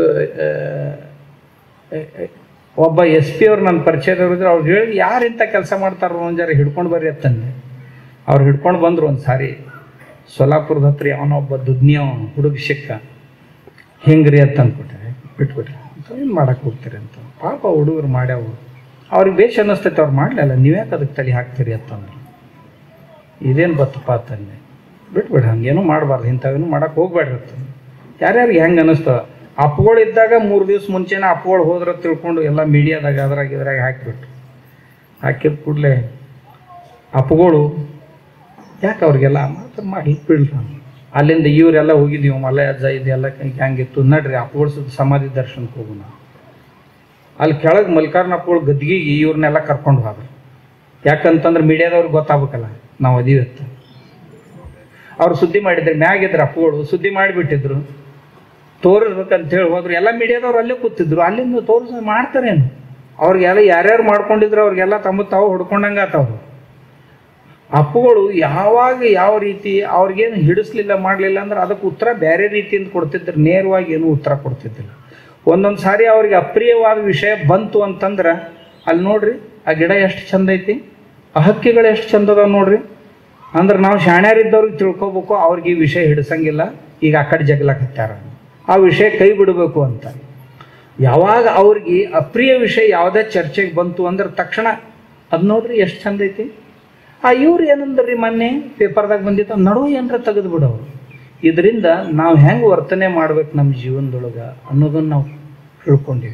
ಒಬ್ಬ ಎಸ್ ಪಿ ಅವ್ರು ನನ್ನ ಪರಿಚಯದವ್ರು ಇದ್ರು ಅವ್ರು ಹೇಳಿ ಯಾರು ಇಂಥ ಕೆಲಸ ಮಾಡ್ತಾರೋ ಒಂದು ಜರ ಹಿಡ್ಕೊಂಡು ಬರ್ರಿ ಅಂತಂದೆ ಅವ್ರು ಹಿಡ್ಕೊಂಡು ಬಂದರು ಒಂದು ಸಾರಿ ಸೊಲಾಪುರದ ಹತ್ರ ಅವನ ಒಬ್ಬ ದುಡ್ನಿಯ ಹುಡುಗ ಸಿಕ್ಕ ಹಿಂಗ್ರಿ ಅಂತ ಅಂದ್ಬಿಟ್ರೆ ಬಿಟ್ಬಿಟ್ರೆ ಏನು ಮಾಡಕ್ಕೆ ಹೋಗ್ತೀರಿ ಅಂತ ಪಾಪ ಹುಡುಗರು ಮಾಡ್ಯಾವು ಅವ್ರಿಗೆ ಬೇಷ್ ಅನ್ನಿಸ್ತೈತೆ ಅವ್ರು ಮಾಡಲಿಲ್ಲ ನೀವ್ಯಾಕೆ ಅದಕ್ಕೆ ತಲೆ ಹಾಕ್ತೀರಿ ಅಂತಂದ್ರು ಇದೇನು ಬತ್ತಪ್ಪ ಅಂತಂದೆ ಬಿಟ್ಬಿಡ್ರಿ ಹಂಗೇನು ಮಾಡಬಾರ್ದು ಇಂಥವೇನು ಮಾಡಕ್ಕೆ ಹೋಗ್ಬೇಡ್ರಿ ಅಂತಂದು ಯಾರ್ಯಾರಿಗೆ ಹೆಂಗೆ ಅನ್ನಿಸ್ತವ ಅಪ್ಪಗಳು ಇದ್ದಾಗ ಮೂರು ದಿವ್ಸ ಮುಂಚೆನೇ ಅಪ್ಪಗಳು ಹೋದ್ರೆ ತಿಳ್ಕೊಂಡು ಎಲ್ಲ ಮೀಡಿಯಾದಾಗ ಅದ್ರಾಗ ಇದ್ರಾಗ ಹಾಕಿಬಿಟ್ರು ಹಾಕಿದ ಕೂಡಲೇ ಅಪ್ಪಗಳು ಯಾಕೆ ಅವ್ರಿಗೆಲ್ಲ ಮಾತ್ರ ಮಾಡಿ ಬಿಡ್ರಿ ಅಲ್ಲಿಂದ ಇವರೆಲ್ಲ ಹೋಗಿದ್ದೀವಿ ಮಲೆ ಅಜ್ಜ ಇದೆಲ್ಲ ಹೆಂಗಿತ್ತು ನಡ್ರಿ ಅಪ್ಪಗಳ ಸುತ್ತ ಸಮಾಧಿ ದರ್ಶನಕ್ಕೆ ಹೋಗೋಣ ಅಲ್ಲಿ ಕೆಳಗೆ ಮಲ್ಕಾರ್ನಪ್ಪಗಳು ಗದ್ಗಿಗೆ ಇವ್ರನ್ನೆಲ್ಲ ಕರ್ಕೊಂಡು ಹೋದ್ರು ಯಾಕಂತಂದ್ರೆ ಮೀಡಿಯಾದವ್ರಿಗೆ ಗೊತ್ತಾಗ್ಬೇಕಲ್ಲ ನಾವು ಅದೀವಿ ಅಂತ ಅವ್ರು ಸುದ್ದಿ ಮಾಡಿದ್ರು ಮ್ಯಾಗಿದ್ರು ಅಪ್ಪಗಳು ಸುದ್ದಿ ಮಾಡಿಬಿಟ್ಟಿದ್ರು ತೋರಿಸ್ಬೇಕಂತ ಹೇಳಿ ಹೋದ್ರು ಎಲ್ಲ ಮೀಡಿಯಾದವ್ರು ಅಲ್ಲೇ ಕೂತಿದ್ರು ಅಲ್ಲಿಂದ ತೋರಿಸ್ ಮಾಡ್ತಾರೇನು ಅವ್ರಿಗೆಲ್ಲ ಯಾರ್ಯಾರು ಮಾಡ್ಕೊಂಡಿದ್ರು ಅವ್ರಿಗೆಲ್ಲ ತಮ್ಮ ತಾವು ಹೊಡ್ಕೊಂಡಂಗೆ ಆತವ್ರು ಅಪ್ಪುಗಳು ಯಾವಾಗ ಯಾವ ರೀತಿ ಅವ್ರಿಗೇನು ಹಿಡಿಸ್ಲಿಲ್ಲ ಮಾಡಲಿಲ್ಲ ಅಂದ್ರೆ ಅದಕ್ಕೆ ಉತ್ತರ ಬೇರೆ ರೀತಿಯಿಂದ ಕೊಡ್ತಿದ್ರು ನೇರವಾಗಿ ಏನು ಉತ್ತರ ಕೊಡ್ತಿದ್ದಿಲ್ಲ ಒಂದೊಂದು ಸಾರಿ ಅವ್ರಿಗೆ ಅಪ್ರಿಯವಾದ ವಿಷಯ ಬಂತು ಅಂತಂದ್ರೆ ಅಲ್ಲಿ ನೋಡ್ರಿ ಆ ಗಿಡ ಎಷ್ಟು ಚಂದ ಐತಿ ಆ ಹಕ್ಕಿಗಳು ಎಷ್ಟು ಚಂದ ಅದಾವ ನೋಡ್ರಿ ಅಂದ್ರೆ ನಾವು ಶಾಣ್ಯಾರಿದ್ದವ್ರಿಗೆ ತಿಳ್ಕೊಬೇಕು ಅವ್ರಿಗೆ ಈ ವಿಷಯ ಹಿಡಿಸಂಗಿಲ್ಲ ಈಗ ಆ ಕಡೆ ಜಗ್ಲಕತ್ಯಾರ ಆ ವಿಷಯ ಕೈ ಬಿಡಬೇಕು ಅಂತ ಯಾವಾಗ ಅವ್ರಿಗೆ ಅಪ್ರಿಯ ವಿಷಯ ಯಾವುದೇ ಚರ್ಚೆಗೆ ಬಂತು ಅಂದ್ರೆ ತಕ್ಷಣ ಅದು ನೋಡ್ರಿ ಎಷ್ಟು ಚಂದ ಐತಿ ಆ ಇವ್ರು ಏನಂದ್ರಿ ಮೊನ್ನೆ ಪೇಪರ್ದಾಗ ಬಂದಿತ್ತು ನಡುವೆ ಏನರ ತೆಗೆದು ಬಿಡೋರು ಇದರಿಂದ ನಾವು ಹೆಂಗೆ ವರ್ತನೆ ಮಾಡ್ಬೇಕು ನಮ್ಮ ಜೀವನದೊಳಗೆ ಅನ್ನೋದನ್ನು ನಾವು ತಿಳ್ಕೊಂಡಿವಿ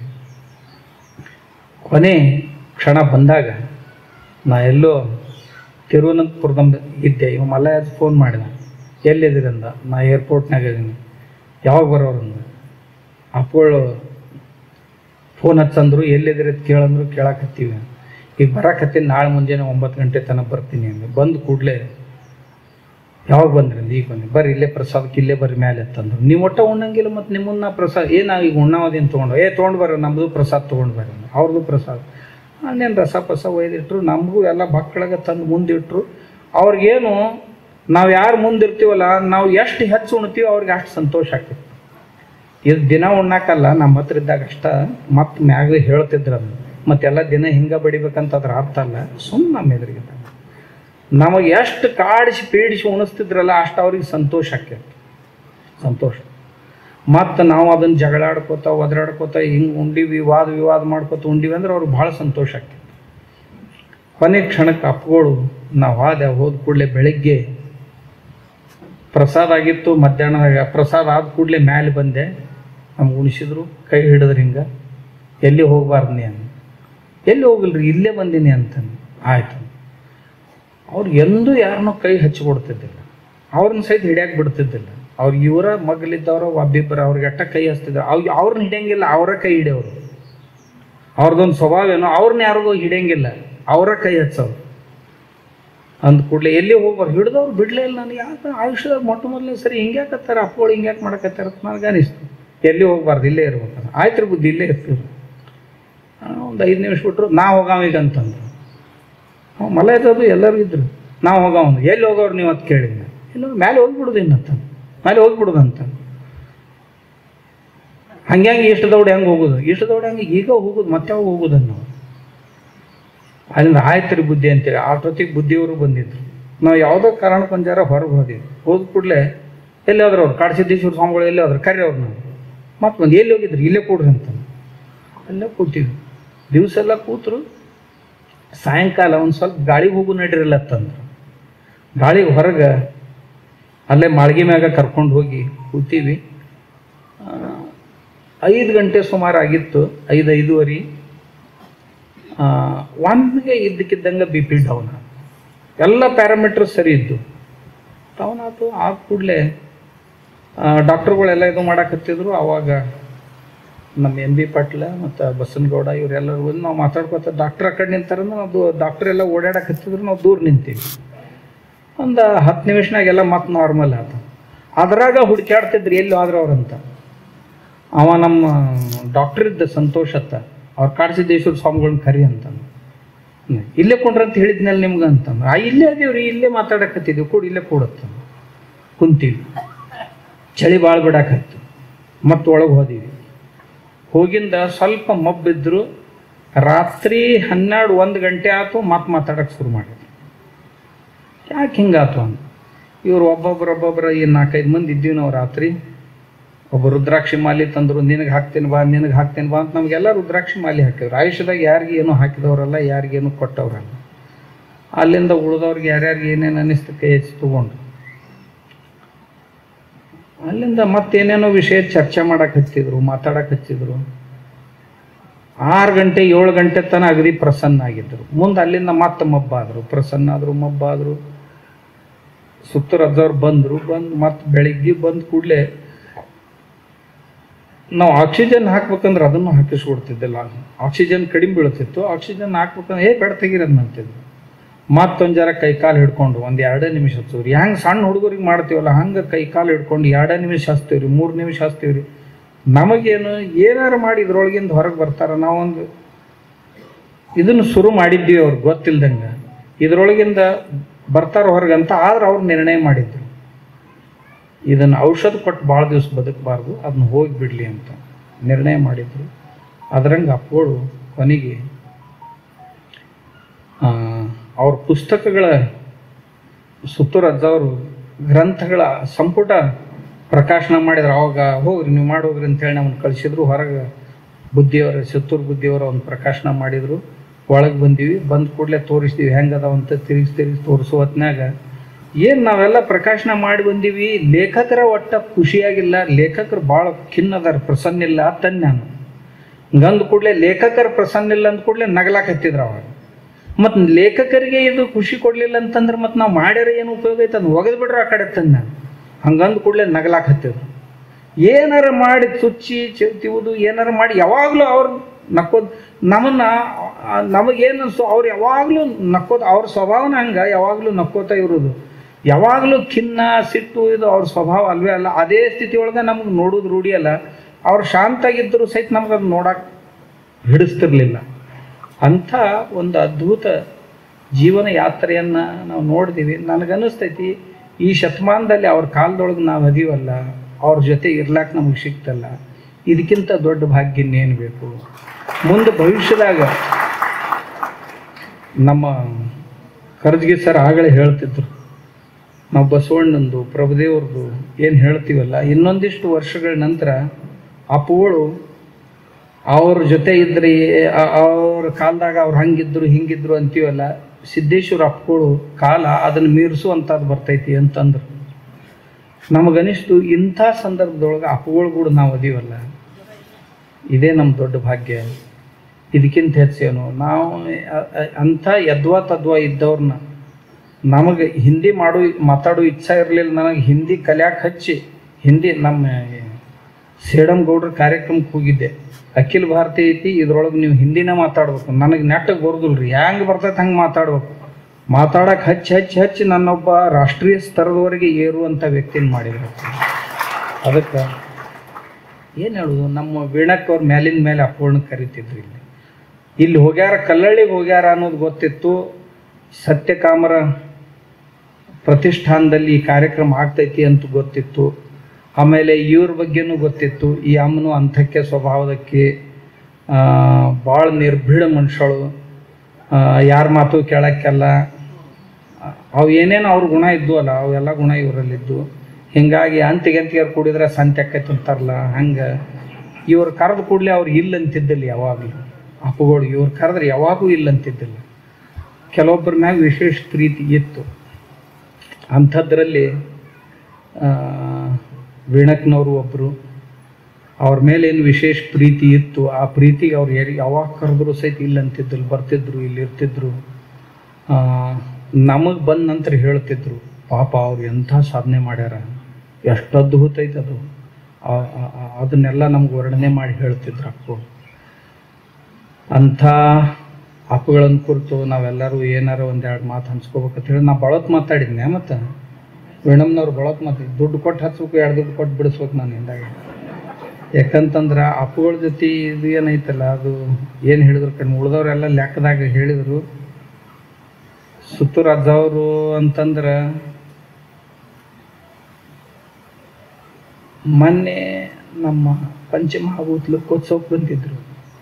ಕೊನೆ ಕ್ಷಣ ಬಂದಾಗ ನಾ ಎಲ್ಲೋ ತಿರುವನಂತಪುರದಿಂದ ಇದ್ದೆ ಇವ ಮಲಯಾಜ್ ಫೋನ್ ಮಾಡಿದ ಎಲ್ಲಿದ್ದೀರಂದ ನಾ ಏರ್ಪೋರ್ಟ್ನಾಗ ಇದೀನಿ ಯಾವಾಗ ಬರೋರಂದ ಅಪ್ಪಗಳು ಫೋನ್ ಹಚ್ಚಂದ್ರು ಎಲ್ಲಿದ್ದೀರಿ ಅಂತ ಕೇಳಂದ್ರು ಕೇಳಕತ್ತೀವಿ ಈಗ ಬರಾಕತ್ತೀನಿ ನಾಳೆ ಮುಂಜಾನೆ ಒಂಬತ್ತು ಗಂಟೆ ತನಕ ಬರ್ತೀನಿ ಅಂದೆ ಬಂದು ಕೂಡಲೇ ಯಾವಾಗ ಬಂದ್ರಿ ಅಂದೆ ಈಗ ಬಂದೆ ಬರ್ರಿ ಇಲ್ಲೇ ಪ್ರಸಾದಕ್ಕೆ ಇಲ್ಲೇ ಬರ್ರಿ ಮೇಲೆ ಅಂತಂದ್ರು ನೀವು ಒಟ್ಟ ಉಣ್ಣಂಗಿಲ್ಲ ಮತ್ತು ನಿಮ್ಮನ್ನ ಪ್ರಸಾದ ಏ ನಾವು ಈಗ ಉಣ್ಣಾವದೇನು ತೊಗೊಂಡು ಏ ತೊಗೊಂಡು ಬರ್ರಿ ನಮ್ಮದು ಪ್ರಸಾದ ತೊಗೊಂಡು ಬರ್ರಿ ಅಂದ್ರು. ಅವ್ರದ್ದು ಪ್ರಸಾದ ಅಲ್ಲೇನು ರಸ ಪಸ ಒಯ್ದಿಟ್ರು ನಮಗೂ ಎಲ್ಲ ಮಕ್ಕಳಿಗೆ ತಂದು ಮುಂದಿಟ್ರು ಅವ್ರಿಗೇನು ನಾವು ಯಾರು ಮುಂದಿರ್ತೀವಲ್ಲ ನಾವು ಎಷ್ಟು ಹೆಚ್ಚು ಉಣ್ತೀವೋ ಅವ್ರಿಗೆ ಅಷ್ಟು ಸಂತೋಷ ಆಗ್ತೈತಿ ಇದು ದಿನ ಉಣ್ಣಾಕಲ್ಲ ನಮ್ಮ ಹತ್ರ ಇದ್ದಾಗ ಅಷ್ಟ ಮತ್ತೆ ಮ್ಯಾಗ ಹೇಳ್ತಿದ್ರು ಅದನ್ನ ಮತ್ತೆಲ್ಲ ದಿನ ಹಿಂಗೆ ಬಡಿಬೇಕಂತ ಅದ್ರ ಅರ್ಥ ಅಲ್ಲ ಸುಮ್ಮನೆ ನಮ್ಮ ಎದುರಿಗಿದ್ದಾಗ ನಮಗೆ ಎಷ್ಟು ಕಾಡಿಸಿ ಪೀಡಿಸಿ ಉಣಿಸ್ತಿದ್ರಲ್ಲ ಅಷ್ಟು ಅವ್ರಿಗೆ ಸಂತೋಷ ಆಕೈತಿ ಸಂತೋಷ ಮತ್ತು ನಾವು ಅದನ್ನು ಜಗಳಾಡ್ಕೋತ ಒದರಾಡ್ಕೋತ ಹಿಂಗೆ ಉಂಡಿವಿ ವಾದ ವಿವಾದ ಮಾಡ್ಕೋತ ಉಂಡಿವಿ ಅಂದ್ರೆ ಅವ್ರಿಗೆ ಭಾಳ ಸಂತೋಷ ಆಕೈತಿ ಕೊನೆ ಕ್ಷಣಕ್ಕೆ ಅಪ್ಪಗಳು ನಾವು ಆದ ಹೋದ ಕೂಡಲೇ ಬೆಳಗ್ಗೆ ಪ್ರಸಾದ ಆಗಿತ್ತು ಮಧ್ಯಾಹ್ನದಾಗ ಪ್ರಸಾದ ಆದ ಕೂಡಲೇ ಮ್ಯಾಲೆ ಬಂದೆ ನಮ್ಗೆ ಉಣಿಸಿದ್ರು ಕೈ ಹಿಡಿದ್ರು ಹಿಂಗೆ ಎಲ್ಲಿ ಹೋಗ್ಬಾರ್ದು ನೀ ಅಂದ ಎಲ್ಲಿ ಹೋಗಿಲ್ರಿ ಇಲ್ಲೇ ಬಂದೀನಿ ಅಂತಂದು ಆಯ್ತು ಅವ್ರು ಎಂದೂ ಯಾರನ್ನೂ ಕೈ ಹಚ್ಚಿಕೊಡ್ತಿದ್ದಿಲ್ಲ ಅವ್ರನ್ನ ಸಹಿತ ಹಿಡಿಯಕ್ಕೆ ಬಿಡ್ತಿದ್ದಿಲ್ಲ ಅವ್ರು ಇವರ ಮಗಲಿದ್ದವ್ರ ಒಬ್ಬಿಬ್ಬರು ಅವ್ರಿಗೆ ಅಟ್ಟ ಕೈ ಹಚ್ತಿದ್ರು ಅವ್ರು ಅವ್ರನ್ನ ಹಿಡಿಯಂಗಿಲ್ಲ ಅವರ ಕೈ ಹಿಡಿಯೋರು ಅವ್ರದ್ದೊಂದು ಸ್ವಭಾವ ಏನೋ ಅವ್ರನ್ನ ಯಾರಿಗೂ ಹಿಡಿಯಂಗಿಲ್ಲ ಅವರ ಕೈ ಹಚ್ಚೋರು ಅಂದ ಕೂಡಲೇ ಎಲ್ಲಿ ಹೋಗ್ಬಾರ್ದು ಹಿಡ್ದವ್ರು ಬಿಡಲೇ ಇಲ್ಲ ನನಗೆ ಯಾಕೆ ಆಯುಷ್ಯದಾಗ ಮೊಟ್ಟ ಮೊದಲನೇ ಸರಿ ಹಿಂಗ್ಯಾಕತ್ತಾರ ಅಪ್ಪಗಳು ಹಿಂಗ್ಯಾಕೆ ಮಾಡಕತ್ತಾರ ಅಂತ ನನಗೆ ಅನಿಸ್ತು ಎಲ್ಲಿ ಹೋಗ್ಬಾರ್ದು ಇಲ್ಲೇ ಇರ್ಬೇಕು ಆಯ್ತು ರೀ ಬುದ್ಧಿ ಇಲ್ಲೇ ಇರ್ತೀವಿ ಒಂದು ಐದು ನಿಮಿಷ ಬಿಟ್ರು ನಾ ಹೋಗಾವ ಈಗ ಅಂತಂದ್ರು ಅವ ಮಲ ಇದ್ದದು ಎಲ್ಲರೂ ಇದ್ರು ನಾವು ಹೋಗಾವ ಎಲ್ಲಿ ಹೋಗೋರು ನೀವು ಅಂತ ಕೇಳಿದ್ನ ಇಲ್ಲ ಮೇಲೆ ಹೋಗ್ಬಿಡುದು ಇನ್ನಂತ ಮೇಲೆ ಹೋಗ್ಬಿಡುದು ಅಂತ ಹಂಗೆ ಹಂಗೆ ಇಷ್ಟು ದೌಡ್ ಹೆಂಗೆ ಹೋಗೋದು ಇಷ್ಟು ದೌಡ್ ಹಂಗೆ ಈಗ ಹೋಗೋದು ಮತ್ತೆ ಯಾವಾಗ ಹೋಗೋದನ್ನು ನಾವು ಅಲ್ಲಿಂದ ಆಯ್ತು ರೀ ಬುದ್ಧಿ ಅಂತೇಳಿ ಅಷ್ಟೊತ್ತಿಗೆ ಬುದ್ಧಿಯವರು ಬಂದಿದ್ರು ನಾವು ಯಾವುದೋ ಕಾರಣಕ್ಕೊಂಜಾರ ಹೊರಗೆ ಹೋದಿವಿ ಹೋದ ಕೂಡಲೇ ಎಲ್ಲಿ ಹೋದ್ರು ಅವ್ರು ಕಾಡಸಿದ್ದೇಶ್ವರ ಸ್ವಾಮಿಗಳು ಎಲ್ಲಿ ಹೋದ್ರು ಕರ್ರಿ ಅವ್ರನ್ನ ಮತ್ತೆ ಬಂದು ಎಲ್ಲಿ ಹೋಗಿದ್ರು ಇಲ್ಲೇ ಕೊಡ್ರಿ ಅಂತ ಅಲ್ಲೇ ಕೂತೀವಿ ದಿವಸ ಎಲ್ಲ ಕೂತರು ಸಾಯಂಕಾಲ ಒಂದು ಸ್ವಲ್ಪ ಗಾಳಿಗೆ ಹೋಗು ನಡಿರಲ್ಲ ತಂದ್ರು ಗಾಳಿಗೆ ಹೊರಗೆ ಅಲ್ಲೇ ಮಾಳ್ಗಿ ಮ್ಯಾಗ ಕರ್ಕೊಂಡು ಹೋಗಿ ಕೂತೀವಿ ಆ, ಐದು ಗಂಟೆ ಸುಮಾರು ಆಗಿತ್ತು ಐದು ಐದೂವರೆ ಒಮ್ಮೆಗೆ ಇದ್ದಕ್ಕಿದ್ದಂಗೆ ಬಿ ಪಿ ಡೌನ್ ಎಲ್ಲ ಪ್ಯಾರಾಮೀಟರ್ ಸರಿ ಇದ್ದು ಡೌನ್ ಆಯ್ತು ಆದ ಕೂಡಲೇ ಡಾಕ್ಟ್ರುಗಳೆಲ್ಲ ಇದು ಮಾಡಕತ್ತಿದ್ರು ಆವಾಗ ನಮ್ಮ ಎಂ ಬಿ ಪಾಟೀಲ ಮತ್ತು ಬಸನಗೌಡ ಇವರೆಲ್ಲರೂ ಬಂದು ನಾವು ಮಾತಾಡ್ಕೊತ ಡಾಕ್ಟ್ರ್ ಆ ಕಡೆ ನಿಂತಾರ ನಾವು ಡಾಕ್ಟ್ರ್ ಎಲ್ಲ ಓಡಾಡಕತ್ತಿದ್ರು ನಾವು ದೂರ ನಿಂತೀವಿ ಒಂದು ಹತ್ತು ನಿಮಿಷನಾಗ ಎಲ್ಲ ಮತ್ತೆ ನಾರ್ಮಲ್ ಆಯ್ತು ಅದ್ರಾಗ ಹುಡುಕ್ಯಾಡ್ತಿದ್ರು ಎಲ್ಲಿ ಹೋದ್ರು ಅವ್ರಂತ ಅವ ನಮ್ಮ ಡಾಕ್ಟರ್ ಇದ್ದ ಸಂತೋಷ್ ಅತ್ತ ಅವ್ರು ಕಾಡಸಿದ್ದೇಶ್ವರ ಸ್ವಾಮಿಗಳನ್ನ ಕರಿ ಅಂತ ಹ್ಮ್. ಇಲ್ಲೇ ಕೊಂಡ್ರಂತ ಹೇಳಿದ್ನಲ್ಲ ನಿಮ್ಗೆ ಅಂತಂದು ಆ ಇಲ್ಲೇ ಅದೀವ್ರಿ ಇಲ್ಲೇ ಮಾತಾಡಕತ್ತಿದ್ವಿ ಕೂಡ ಇಲ್ಲೇ ಕೂಡತ್ತ ಕುಂತೀವಿ ಚಳಿ ಭಾಳ ಬಿಡಾಕತ್ತು ಮತ್ತೆ ಒಳಗೆ ಹೋದೀವಿ ಹೋಗಿಂದ ಸ್ವಲ್ಪ ಮಬ್ಬಿದ್ರು ರಾತ್ರಿ ಹನ್ನೆರಡು ಒಂದು ಗಂಟೆ ಆಯ್ತು ಮತ್ತೆ ಮಾತಾಡಕ್ಕೆ ಶುರು ಮಾಡಿದ್ರು ಯಾಕೆ ಹಿಂಗಾತು ಅಂತ ಇವ್ರು ಒಬ್ಬೊಬ್ರು ಒಬ್ಬೊಬ್ರು ಈ ನಾಲ್ಕೈದು ಮಂದಿ ಇದ್ದೀವಿ ನಾವು ರಾತ್ರಿ ಒಬ್ಬ ರುದ್ರಾಕ್ಷಿ ಮಾಲಿ ತಂದರು ನಿನಗೆ ಹಾಕ್ತೀನಿ ಬಾ ನಿನಗೆ ಹಾಕ್ತೀನಿ ಬಾ ಅಂತ ನಮಗೆಲ್ಲ ರುದ್ರಾಕ್ಷಿ ಮಾಲಿ ಹಾಕಿದ್ರು ಆಯುಷ್ಯದಾಗ ಯಾರಿಗೆ ಏನು ಹಾಕಿದವರಲ್ಲ ಯಾರಿಗೇನು ಕೊಟ್ಟವ್ರಲ್ಲ ಅಲ್ಲಿಂದ ಉಳಿದವ್ರಿಗೆ ಯಾರ್ಯಾರಿಗೆ ಏನೇನು ಅನ್ನಿಸ್ತು ಕೈ ಹೆಚ್ಚಿ ತಗೊಂಡು ಅಲ್ಲಿಂದ ಮತ್ತೇನೇನೋ ವಿಷಯ ಚರ್ಚೆ ಮಾಡಕ್ಕೆ ಹಚ್ಚಿದ್ರು ಮಾತಾಡಕ್ಕೆ ಹಚ್ಚಿದ್ರು ಆರು ಗಂಟೆ ಏಳು ಗಂಟೆ ತನಕ ಅಗದಿ ಪ್ರಸನ್ನ ಆಗಿದ್ರು ಮುಂದೆ ಅಲ್ಲಿಂದ ಮತ್ತೆ ಮಬ್ಬಾದರು ಪ್ರಸನ್ನ ಆದರು ಮಬ್ಬಾದರು ಸುತ್ತರದ್ದವ್ರು ಬಂದರು ಬಂದು ಮತ್ತೆ ಬೆಳಿಗ್ಗೆ ಬಂದ ಕೂಡಲೇ ನಾವು ಆಕ್ಸಿಜನ್ ಹಾಕ್ಬೇಕಂದ್ರೆ ಅದನ್ನು ಹಾಕಿಸ್ಕೊಡ್ತಿದ್ದಿಲ್ಲ ಆಕ್ಸಿಜನ್ ಕಡಿಮೆ ಬೀಳ್ತಿತ್ತು ಆಕ್ಸಿಜನ್ ಹಾಕ್ಬೇಕಂದ್ರೆ ಏ ಬೇಡ ತೆಗೀರದ್ ಅಂತಿದ್ರು ಮತ್ತೊಂದು ಜರ ಕೈ ಕಾಲು ಹಿಡ್ಕೊಂಡು ಒಂದು ಎರಡೇ ನಿಮಿಷ ಹಚ್ಚಿದ್ರಿ ಹೆಂಗೆ ಸಣ್ಣ ಹುಡುಗರಿಗೆ ಮಾಡ್ತೀವಲ್ಲ ಹಂಗೆ ಕೈ ಕಾಲು ಹಿಡ್ಕೊಂಡು ಎರಡೇ ನಿಮಿಷ ಹಚ್ತೀವ್ರಿ ಮೂರು ನಿಮಿಷ ಹಚ್ತೀವ್ರಿ ನಮಗೇನು ಏನಾರು ಮಾಡಿ ಇದ್ರೊಳಗಿಂದ ಹೊರಗೆ ಬರ್ತಾರ ನಾವೊಂದು ಇದನ್ನು ಶುರು ಮಾಡಿದ್ದೀವಿ ಅವ್ರಿಗೆ ಗೊತ್ತಿಲ್ದಂಗೆ ಇದ್ರೊಳಗಿಂದ ಬರ್ತಾರ ಹೊರಗಂತ ಆದ್ರೆ ಅವ್ರು ನಿರ್ಣಯ ಮಾಡಿದ್ರು ಇದನ್ನು ಔಷಧ ಕೊಟ್ಟು ಭಾಳ ದಿವಸ ಬದುಕಬಾರ್ದು ಅದನ್ನ ಹೋಗಿ ಬಿಡಲಿ ಅಂತ ನಿರ್ಣಯ ಮಾಡಿದ್ರು ಅದರಂಗೆ ಅಪ್ಪೋಳು ಕೊನೆಗೆ ಆ, ಅವ್ರ ಪುಸ್ತಕಗಳ ಸುತ್ತೂರಜ್ಜವರು ಗ್ರಂಥಗಳ ಸಂಪುಟ ಪ್ರಕಾಶನ ಮಾಡಿದ್ರು ಅವಾಗ ಹೋಗ್ರಿ ನೀವು ಮಾಡೋಗ್ರಿ ಅಂತೇಳಿ ನಮ್ಮನ್ನು ಕಳಿಸಿದ್ರು ಹೊರಗೆ ಬುದ್ಧಿಯವರ ಸುತ್ತೂರು ಬುದ್ಧಿಯವರ ಒಂದು ಪ್ರಕಾಶನ ಮಾಡಿದರು ಒಳಗೆ ಬಂದೀವಿ ಬಂದ ಕೂಡಲೇ ತೋರಿಸ್ತೀವಿ ಹೆಂಗದಾವಂತ ತಿರುಗಿಸಿ ತಿರುಗಿಸಿ ತೋರಿಸೋ ಹೊತ್ನ್ಯಾಗ ಏನು ನಾವೆಲ್ಲ ಪ್ರಕಾಶನ ಮಾಡಿ ಬಂದೀವಿ ಲೇಖಕರ ಒಟ್ಟ ಖುಷಿಯಾಗಿಲ್ಲ ಲೇಖಕರು ಭಾಳ ಖಿನ್ನದಾರ ಪ್ರಸನ್ನಿಲ್ಲ ತಂದೆ ನಾನು ಹಂಗಂದ ಕೂಡಲೇ ಲೇಖಕರ ಪ್ರಸನ್ನಿಲ್ಲ ಅಂದ ಕೂಡಲೇ ನಗಲಾಕತ್ತಿದ್ರು ಅವಾಗ ಮತ್ತು ಲೇಖಕರಿಗೆ ಇದು ಖುಷಿ ಕೊಡಲಿಲ್ಲ ಅಂತಂದ್ರೆ ಮತ್ತು ನಾವು ಮಾಡ್ಯಾರ ಏನು ಉಪಯೋಗ ಐತೆ ಅದನ್ನ ಒಗೆದು ಬಿಡ್ರಿ ಆ ಕಡೆ ತಂದು ನಾನು ಹಂಗಂದ ಕೂಡಲೇ ನಗಲಾಕತ್ತಿದ್ರು ಏನಾರ ಮಾಡಿ ಚುಚ್ಚಿ ಚೆವ್ತಿವುದು ಏನಾರ ಮಾಡಿ ಯಾವಾಗಲೂ ಅವ್ರು ನಕ್ಕೋದು ನಮ್ಮನ್ನ ಆ, ನಮಗೇನು ಅನ್ಸು ಅವ್ರು ಯಾವಾಗಲೂ ನಕ್ಕೋದು ಅವ್ರ ಸ್ವಭಾವನ ಹಂಗೆ ಯಾವಾಗಲೂ ನಕ್ಕೋತಾ ಇರೋದು ಯಾವಾಗಲೂ ಖಿನ್ನ ಸಿಟ್ಟು ಇದು ಅವ್ರ ಸ್ವಭಾವ ಅಲ್ವೇ ಅಲ್ಲ ಅದೇ ಸ್ಥಿತಿ ಒಳಗೆ ನಮಗೆ ನೋಡೋದು ರೂಢಿ ಅಲ್ಲ ಅವ್ರು ಶಾಂತಾಗಿದ್ದರು ಸಹಿತ ನಮ್ಗೆ ಅದು ನೋಡಕ್ಕೆ ಹಿಡಿಸ್ತಿರ್ಲಿಲ್ಲ ಅಂಥ ಒಂದು ಅದ್ಭುತ ಜೀವನ ಯಾತ್ರೆಯನ್ನು ನಾವು ನೋಡಿದ್ದೀವಿ ನನಗನ್ನಿಸ್ತೈತಿ ಈ ಶತಮಾನದಲ್ಲಿ ಅವ್ರ ಕಾಲದೊಳಗೆ ನಾವು ಅದೀವಲ್ಲ ಅವ್ರ ಜೊತೆ ಇರ್ಲಾಕ ನಮಗೆ ಸಿಕ್ತಲ್ಲ ಇದಕ್ಕಿಂತ ದೊಡ್ಡ ಭಾಗ್ಯ ಇನ್ನೇನು ಬೇಕು ಮುಂದೆ ಭವಿಷ್ಯದಾಗ ನಮ್ಮ ಕರ್ಜ್ಗಿ ಸರ್ ಆಗಲೇ ಹೇಳ್ತಿದ್ರು ನಾವು ಬಸವಣ್ಣಂದು ಪ್ರಭುದೇವ್ರದ್ದು ಏನು ಹೇಳ್ತೀವಲ್ಲ ಇನ್ನೊಂದಿಷ್ಟು ವರ್ಷಗಳ ನಂತರ ಅಪ್ಪುಗಳು ಅವ್ರ ಜೊತೆ ಇದ್ರಿ ಆ- ಅವ್ರ ಕಾಲದಾಗ ಅವ್ರು ಹಂಗಿದ್ರು ಹಿಂಗಿದ್ರು ಅಂತೀವಲ್ಲ ಸಿದ್ದೇಶ್ವರ ಅಪ್ಪಗಳು ಕಾಲ ಅದನ್ನು ಮೀರಿಸುವಂಥದ್ದು ಬರ್ತೈತಿ ಅಂತಂದ್ರು ನಮಗನಿಸ್ತು ಇಂಥ ಸಂದರ್ಭದೊಳಗೆ ಅಪ್ಪಗಳು ಕೂಡ ನಾವು ಅದೀವಲ್ಲ ಇದೇ ನಮ್ಮ ದೊಡ್ಡ ಭಾಗ್ಯ ಇದಕ್ಕಿಂತ ಹೆಚ್ಚೇನು ನಾವು ಅ- ಅ- ಅಂಥ ಯದ್ವಾ ತದ್ವಾ ಇದ್ದವ್ರನ್ನ ನಮಗೆ ಹಿಂದಿ ಮಾಡು ಮಾತಾಡೋ ಇಚ್ಛಾ ಇರಲಿಲ್ಲ ನನಗೆ ಹಿಂದಿ ಕಲ್ಯಾಕೆ ಹಚ್ಚಿ ಹಿಂದಿ ನಮ್ಮ ಸೇಡಮ್ ಗೌಡ್ರ ಕಾರ್ಯಕ್ರಮಕ್ಕೆ ಹೋಗಿದ್ದೆ ಅಖಿಲ ಭಾರತಿ ಐತಿ ಇದ್ರೊಳಗೆ ನೀವು ಹಿಂದಿನೇ ಮಾತಾಡ್ಬೇಕು ನನಗೆ ನೆಟ್ಟಗೆ ಬರೋದಿಲ್ಲ ರೀ ಹೆಂಗೆ ಬರ್ತೈತೆ ಹಂಗೆ ಮಾತಾಡ್ಬೇಕು ಮಾತಾಡಕ್ಕೆ ಹಚ್ಚಿ ಹಚ್ಚಿ ಹಚ್ಚಿ ನನ್ನೊಬ್ಬ ರಾಷ್ಟ್ರೀಯ ಸ್ತರದವರೆಗೆ ಏರುವಂಥ ವ್ಯಕ್ತಿನ ಮಾಡಿದ್ರು ಅದಕ್ಕೆ ಏನು ಹೇಳೋದು ನಮ್ಮ ವೀಣಕ್ಕೆ ಅವ್ರ ಮ್ಯಾಲಿನ ಮೇಲೆ ಅಪ್ಪಗಳನ್ನ ಕರಿತಿದ್ರು ಇಲ್ಲಿ ಇಲ್ಲಿ ಹೋಗ್ಯಾರ ಕಲ್ಲಳ್ಳಿಗೆ ಹೋಗ್ಯಾರ ಅನ್ನೋದು ಗೊತ್ತಿತ್ತು ಸತ್ಯಕಾಮರ ಪ್ರತಿಷ್ಠಾನದಲ್ಲಿ ಈ ಕಾರ್ಯಕ್ರಮ ಆಗ್ತೈತಿ ಅಂತ ಗೊತ್ತಿತ್ತು ಆಮೇಲೆ ಇವ್ರ ಬಗ್ಗೆನೂ ಗೊತ್ತಿತ್ತು ಈ ಅಮ್ಮನು ಅಂಥಕ್ಕೆ ಸ್ವಭಾವದಕ್ಕೆ ಭಾಳ ನಿರ್ಭೀಡ ಮನುಷ್ಯಳು ಯಾರ ಮಾತು ಕೇಳಕ್ಕೆಲ್ಲ ಅವು ಏನೇನು ಅವ್ರ ಗುಣ ಇದ್ದು ಅಲ್ಲ ಅವೆಲ್ಲ ಗುಣ ಇವರಲ್ಲಿದ್ದು ಹಿಂಗಾಗಿ ಅಂತಿಗೆ ಅಂತಿಗೆ ಕುಡಿದ್ರೆ ಸಂತೆ ಆಕೈತೆ ಅಂತಾರಲ್ಲ ಹಂಗೆ ಇವ್ರು ಕರೆದ ಕೂಡಲೇ ಅವ್ರು ಇಲ್ಲ ಅಂತಿದ್ದಿಲ್ಲ ಯಾವಾಗಲೂ ಅಪ್ಪುಗಳು ಇವ್ರು ಕರೆದ್ರೆ ಯಾವಾಗೂ ಇಲ್ಲ ಅಂತಿದ್ದಿಲ್ಲ ಕೆಲವೊಬ್ಬರ ಮ್ಯಾಗ ವಿಶೇಷ ಪ್ರೀತಿ ಇತ್ತು ಅಂಥದ್ರಲ್ಲಿ ಆ, ವೀಣಕ್ನವರು ಒಬ್ಬರು ಅವ್ರ ಮೇಲೆ ಏನು ವಿಶೇಷ ಪ್ರೀತಿ ಇತ್ತು ಆ ಪ್ರೀತಿಗೆ ಅವ್ರು ಯಾರು ಯಾವಾಗ ಕರೆದ್ರು ಸಹಿತ ಇಲ್ಲ ಅಂತಿದ್ದಿಲ್ಲ ಬರ್ತಿದ್ರು ಇಲ್ಲಿ ಇರ್ತಿದ್ರು ನಮಗೆ ಬಂದ ನಂತರ ಹೇಳ್ತಿದ್ರು ಪಾಪ ಅವ್ರು ಎಂಥ ಸಾಧನೆ ಮಾಡ್ಯಾರ ಎಷ್ಟು ಅದ್ಭುತ ಐತೆ ಅದು ಆ- ಆ- ಆ- ಅದನ್ನೆಲ್ಲ ನಮ್ಗೆ ವರ್ಣನೆ ಮಾಡಿ ಹೇಳ್ತಿದ್ರು ಅಪ್ಪು ಅಂಥ ಅಪ್ಪುಗಳನ್ನು ಕುರಿತು ನಾವೆಲ್ಲರೂ ಏನಾರ ಒಂದೆರಡು ಮಾತು ಹಂಚ್ಕೋಬೇಕಂತ ಹೇಳಿ ನಾ ಬಳತ್ ಮಾತಾಡಿದ್ನೆ ಮತ್ತು ವೀಣಮ್ನವ್ರು ಬಳತ್ ಮಾತಾಡಿ ದುಡ್ಡು ಕೊಟ್ಟು ಹಚ್ಬೇಕು ಎರಡು ದುಡ್ಡು ಕೊಟ್ಟು ಬಿಡಿಸ್ಬೇಕು ನಾನು ಹಿಂದಾಗ ಯಾಕಂತಂದ್ರೆ ಅಪ್ಪುಗಳ ಜೊತೆ ಇದು ಏನೈತಲ್ಲ ಅದು ಏನು ಹೇಳಿದ್ರು ಕಣ್ ಉಳ್ದವ್ರೆಲ್ಲ ಲೆಕ್ಕದಾಗ ಹೇಳಿದರು ಸುತ್ತೂರು ಅಜ್ಜವರು ಅಂತಂದ್ರೆ ಮೊನ್ನೆ ನಮ್ಮ ಪಂಚಮಹಾಭೂತ ಲೋಕೋತ್ಸವಕ್ಕೆ ಬಂದಿದ್ರು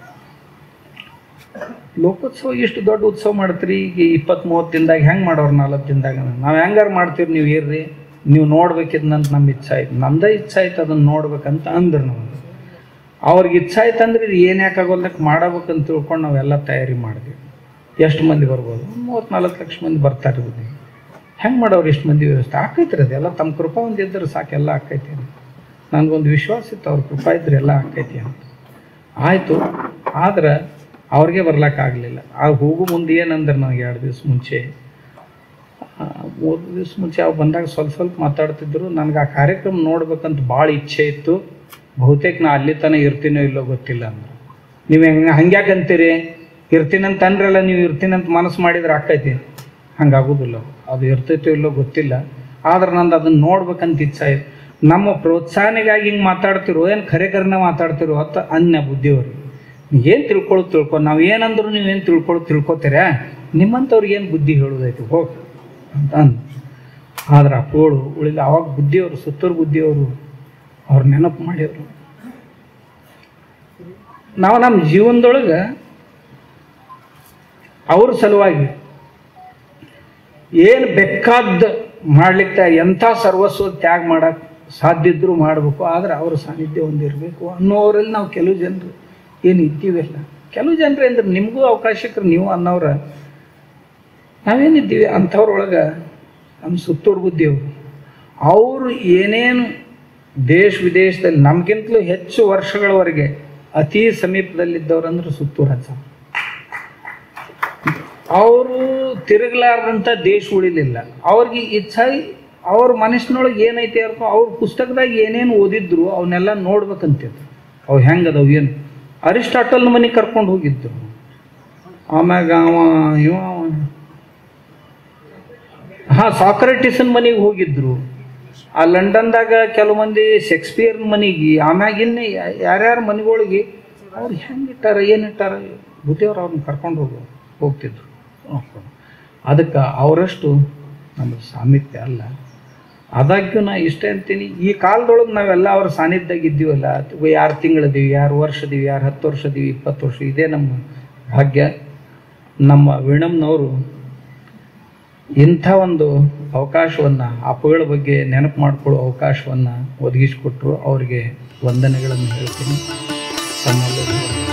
ಲೋಕೋತ್ಸವ ಇಷ್ಟು ದೊಡ್ಡ ಉತ್ಸವ ಮಾಡ್ತೀರಿ ಈಗ ಇಪ್ಪತ್ತು ಮೂವತ್ತು ದಿನದಾಗ ಹೆಂಗೆ ಮಾಡೋರು ನಾಲ್ಕು ದಿನದಾಗ ನಾವು ಹೆಂಗಾರು ಮಾಡ್ತೀವಿ ನೀವು ಇರ್ರಿ ನೀವು ನೋಡ್ಬೇಕಿದ್ನಂತ ನಮ್ಮ ಇಚ್ಛೆ ಆಯ್ತು ನಮ್ದೇ ಇಚ್ಛೆ ಆಯ್ತು ಅದನ್ನು ನೋಡ್ಬೇಕಂತ ಅಂದ್ರು ನಮಗೆ ಅವ್ರಿಗೆ ಇಚ್ಛೆ ಆಯ್ತು ಅಂದ್ರೆ ಇದು ಏನು ಯಾಕಾಗೋಲ್ಲಕ್ಕೆ ಮಾಡಬೇಕಂತ ತಿಳ್ಕೊಂಡು ನಾವೆಲ್ಲ ತಯಾರಿ ಮಾಡಿದ್ವಿ ಎಷ್ಟು ಮಂದಿ ಬರ್ಬೋದು ಮೂವತ್ತ್ನಾಲ್ಕು ಲಕ್ಷ ಮಂದಿ ಬರ್ತಾರೆ ಇರ್ಬೋದು ಹೆಂಗೆ ಮಾಡೋರು ಇಷ್ಟು ಮಂದಿ ವ್ಯವಸ್ಥೆ ಆಕೈತ್ರಿ ಅದೆಲ್ಲ ತಮ್ಮ ಕೃಪಾ ಒಂದಿದ್ರೆ ಸಾಕೆಲ್ಲ ಆಕೈತಿ ಅಂತ ನನಗೊಂದು ವಿಶ್ವಾಸ ಇತ್ತು ಅವ್ರ ಕೃಪಾ ಇದ್ರೆ ಎಲ್ಲ ಆಕೈತಿ ಅಂತ ಆಯಿತು ಆದ್ರೆ ಅವ್ರಿಗೆ ಬರ್ಲಿಕ್ಕಾಗಲಿಲ್ಲ ಆ ಹೋಗು ಮುಂದೆ ಏನಂದ್ರೆ ನನಗೆ ಎರಡು ದಿವಸ ಮುಂಚೆ ಆ, ಮೂರು ದಿವಸ ಮುಂಚೆ ಅವ್ರು ಬಂದಾಗ ಸ್ವಲ್ಪ ಸ್ವಲ್ಪ ಮಾತಾಡ್ತಿದ್ರು ನನಗೆ ಆ ಕಾರ್ಯಕ್ರಮ ನೋಡ್ಬೇಕಂತ ಭಾಳ ಇಚ್ಛೆ ಇತ್ತು ಬಹುತೇಕ ನಾ ಅಲ್ಲಿ ತನಕ ಇರ್ತೀನೋ ಇಲ್ಲೋ ಗೊತ್ತಿಲ್ಲ ಅಂದ್ರೆ ನೀವು ಹೆಂಗೆ ಹಂಗ್ಯಾಕೆ ಅಂತೀರಿ ಇರ್ತೀನಂತ ಅಂದ್ರಲ್ಲ ನೀವು ಇರ್ತೀನಂತ ಮನಸ್ಸು ಮಾಡಿದ್ರೆ ಆಕೈತಿ ಹಂಗಾಗೋದಿಲ್ಲ ಅದು ಇರ್ತೈತೋ ಇಲ್ಲೋ ಗೊತ್ತಿಲ್ಲ ಆದ್ರೆ ನಂದು ಅದನ್ನು ನೋಡ್ಬೇಕಂತ ಇಚ್ಛೆ ಇತ್ತು ನಮ್ಮ ಪ್ರೋತ್ಸಾಹನೆಗಾಗಿ ಹಿಂಗೆ ಮಾತಾಡ್ತಿರೋ ಏನು ಖರೆ ಖರೇನ ಮಾತಾಡ್ತಿರೋ ಅಂತ ಅನ್ಯ ಬುದ್ಧಿಯವರು ಏನು ತಿಳ್ಕೊಳ್ಳೋದು ತಿಳ್ಕೊ ನಾವು ಏನಂದ್ರು ನೀವೇನು ತಿಳ್ಕೊಳ್ಳೋದು ತಿಳ್ಕೊತೀರ ನಿಮ್ಮಂಥವ್ರಿಗೆ ಏನು ಬುದ್ಧಿ ಹೇಳೋದೈತಿ ಹೋಗಿ ಅಂತ ಅಂದ್ ಆದ್ರೆ ಅಪ್ಪಗಳು ಉಳಿದ ಅವಾಗ ಬುದ್ಧಿಯವರು ಸುತ್ತೂರು ಬುದ್ಧಿಯವರು ಅವ್ರು ನೆನಪು ಮಾಡಿದ್ರು ನಾವು ನಮ್ಮ ಜೀವನದೊಳಗೆ ಅವ್ರ ಸಲುವಾಗಿ ಏನು ಬೇಕಾದ ಮಾಡ್ಲಿಕ್ಕೆ ಎಂಥ ಸರ್ವಸ್ವ ತ್ಯಾಗ ಮಾಡಕ್ಕೆ ಸಾಧ್ಯ ಇದ್ರೂ ಮಾಡಬೇಕು ಆದ್ರೆ ಅವ್ರ ಸಾನ್ನಿಧ್ಯ ಹೊಂದಿರಬೇಕು ಅನ್ನೋರಲ್ಲಿ ನಾವು ಕೆಲವು ಜನರು ಏನು ಇದ್ದೀವಲ್ಲ ಕೆಲವು ಜನರು ಅಂದ್ರೆ ನಿಮಗೂ ಅವಕಾಶಕ್ಕೆ ನೀವು ಅನ್ನೋರ ನಾವೇನಿದ್ದೀವಿ ಅಂಥವ್ರೊಳಗೆ ನಮ್ಮ ಸುತ್ತೂರು ಬುದ್ಧಿಯವರು ಅವರು ಏನೇನು ದೇಶ ವಿದೇಶದಲ್ಲಿ ನಮಗಿಂತಲೂ ಹೆಚ್ಚು ವರ್ಷಗಳವರೆಗೆ ಅತಿ ಸಮೀಪದಲ್ಲಿದ್ದವ್ರಂದ್ರೆ ಸುತ್ತೂರು ಹಚ್ಚ ಅವರು ತಿರುಗಲಾರ್ದಂಥ ದೇಶ ಉಳಿಲಿಲ್ಲ ಅವ್ರಿಗೆ ಇಚ್ಛೆ ಅವ್ರ ಮನಸ್ಸಿನೊಳಗೆ ಏನೈತೆ ಅರ್ಕೊ ಅವ್ರ ಪುಸ್ತಕದಾಗ ಏನೇನು ಓದಿದ್ರು ಅವನ್ನೆಲ್ಲ ನೋಡ್ಬೇಕಂತಿದ್ರು ಅವು ಹೆಂಗದವು ಏನು ಅರಿಸ್ಟಾಟಲ್ನ ಮನೆಗೆ ಕರ್ಕೊಂಡು ಹೋಗಿದ್ರು ಆಮ್ಯಾಗ ಅವ ಇವ ಹಾಂ ಸಾಕ್ರೆಟಿಸನ್ ಮನೆಗೆ ಹೋಗಿದ್ರು ಆ ಲಂಡನ್ದಾಗ ಕೆಲವು ಮಂದಿ ಶೇಕ್ಸ್ಪಿಯರ್ನ ಮನೆಗೆ ಆಮ್ಯಾಗ ಇನ್ನು ಯಾರ್ಯಾರ ಮನೆಗಳಿಗೆ ಅವ್ರು ಹೆಂಗೆ ಇಟ್ಟಾರ ಏನು ಇಟ್ಟಾರ ಬುದ್ಧಿಯವ್ರು ಅವ್ರನ್ನ ಕರ್ಕೊಂಡು ಹೋಗೋ ಹೋಗ್ತಿದ್ರು ನೋಡ್ಕೊಂಡು ಅದಕ್ಕೆ ಅವರಷ್ಟು ನಮ್ಮದು ಸಾಮೀಪ್ಯ ಅಲ್ಲ ಆದಾಗ್ಯೂ ನಾ ಇಷ್ಟೇ ಅಂತೀನಿ ಈ ಕಾಲದೊಳಗೆ ನಾವೆಲ್ಲ ಅವ್ರ ಸಾನ್ನಿಧ್ಯಾಗ ಇದ್ದೀವಲ್ಲ ಯಾರು ತಿಂಗಳದೀವಿ ಯಾರು ವರ್ಷದೀವಿ ಯಾರು ಹತ್ತು ವರ್ಷದೀವಿ ಇಪ್ಪತ್ತು ವರ್ಷ ಇದೇ ನಮ್ಮ ಭಾಗ್ಯ ನಮ್ಮ ವೀಣಮ್ನವರು ಇಂಥ ಒಂದು ಅವಕಾಶವನ್ನು ಅಪ್ಪಗಳ ಬಗ್ಗೆ ನೆನಪು ಮಾಡಿಕೊಳ್ಳೋ ಅವಕಾಶವನ್ನು ಒದಗಿಸಿಕೊಟ್ರು ಅವರಿಗೆ ವಂದನೆಗಳನ್ನು ಹೇಳ್ತೀನಿ ತಮ್ಮಲ್ಲಿ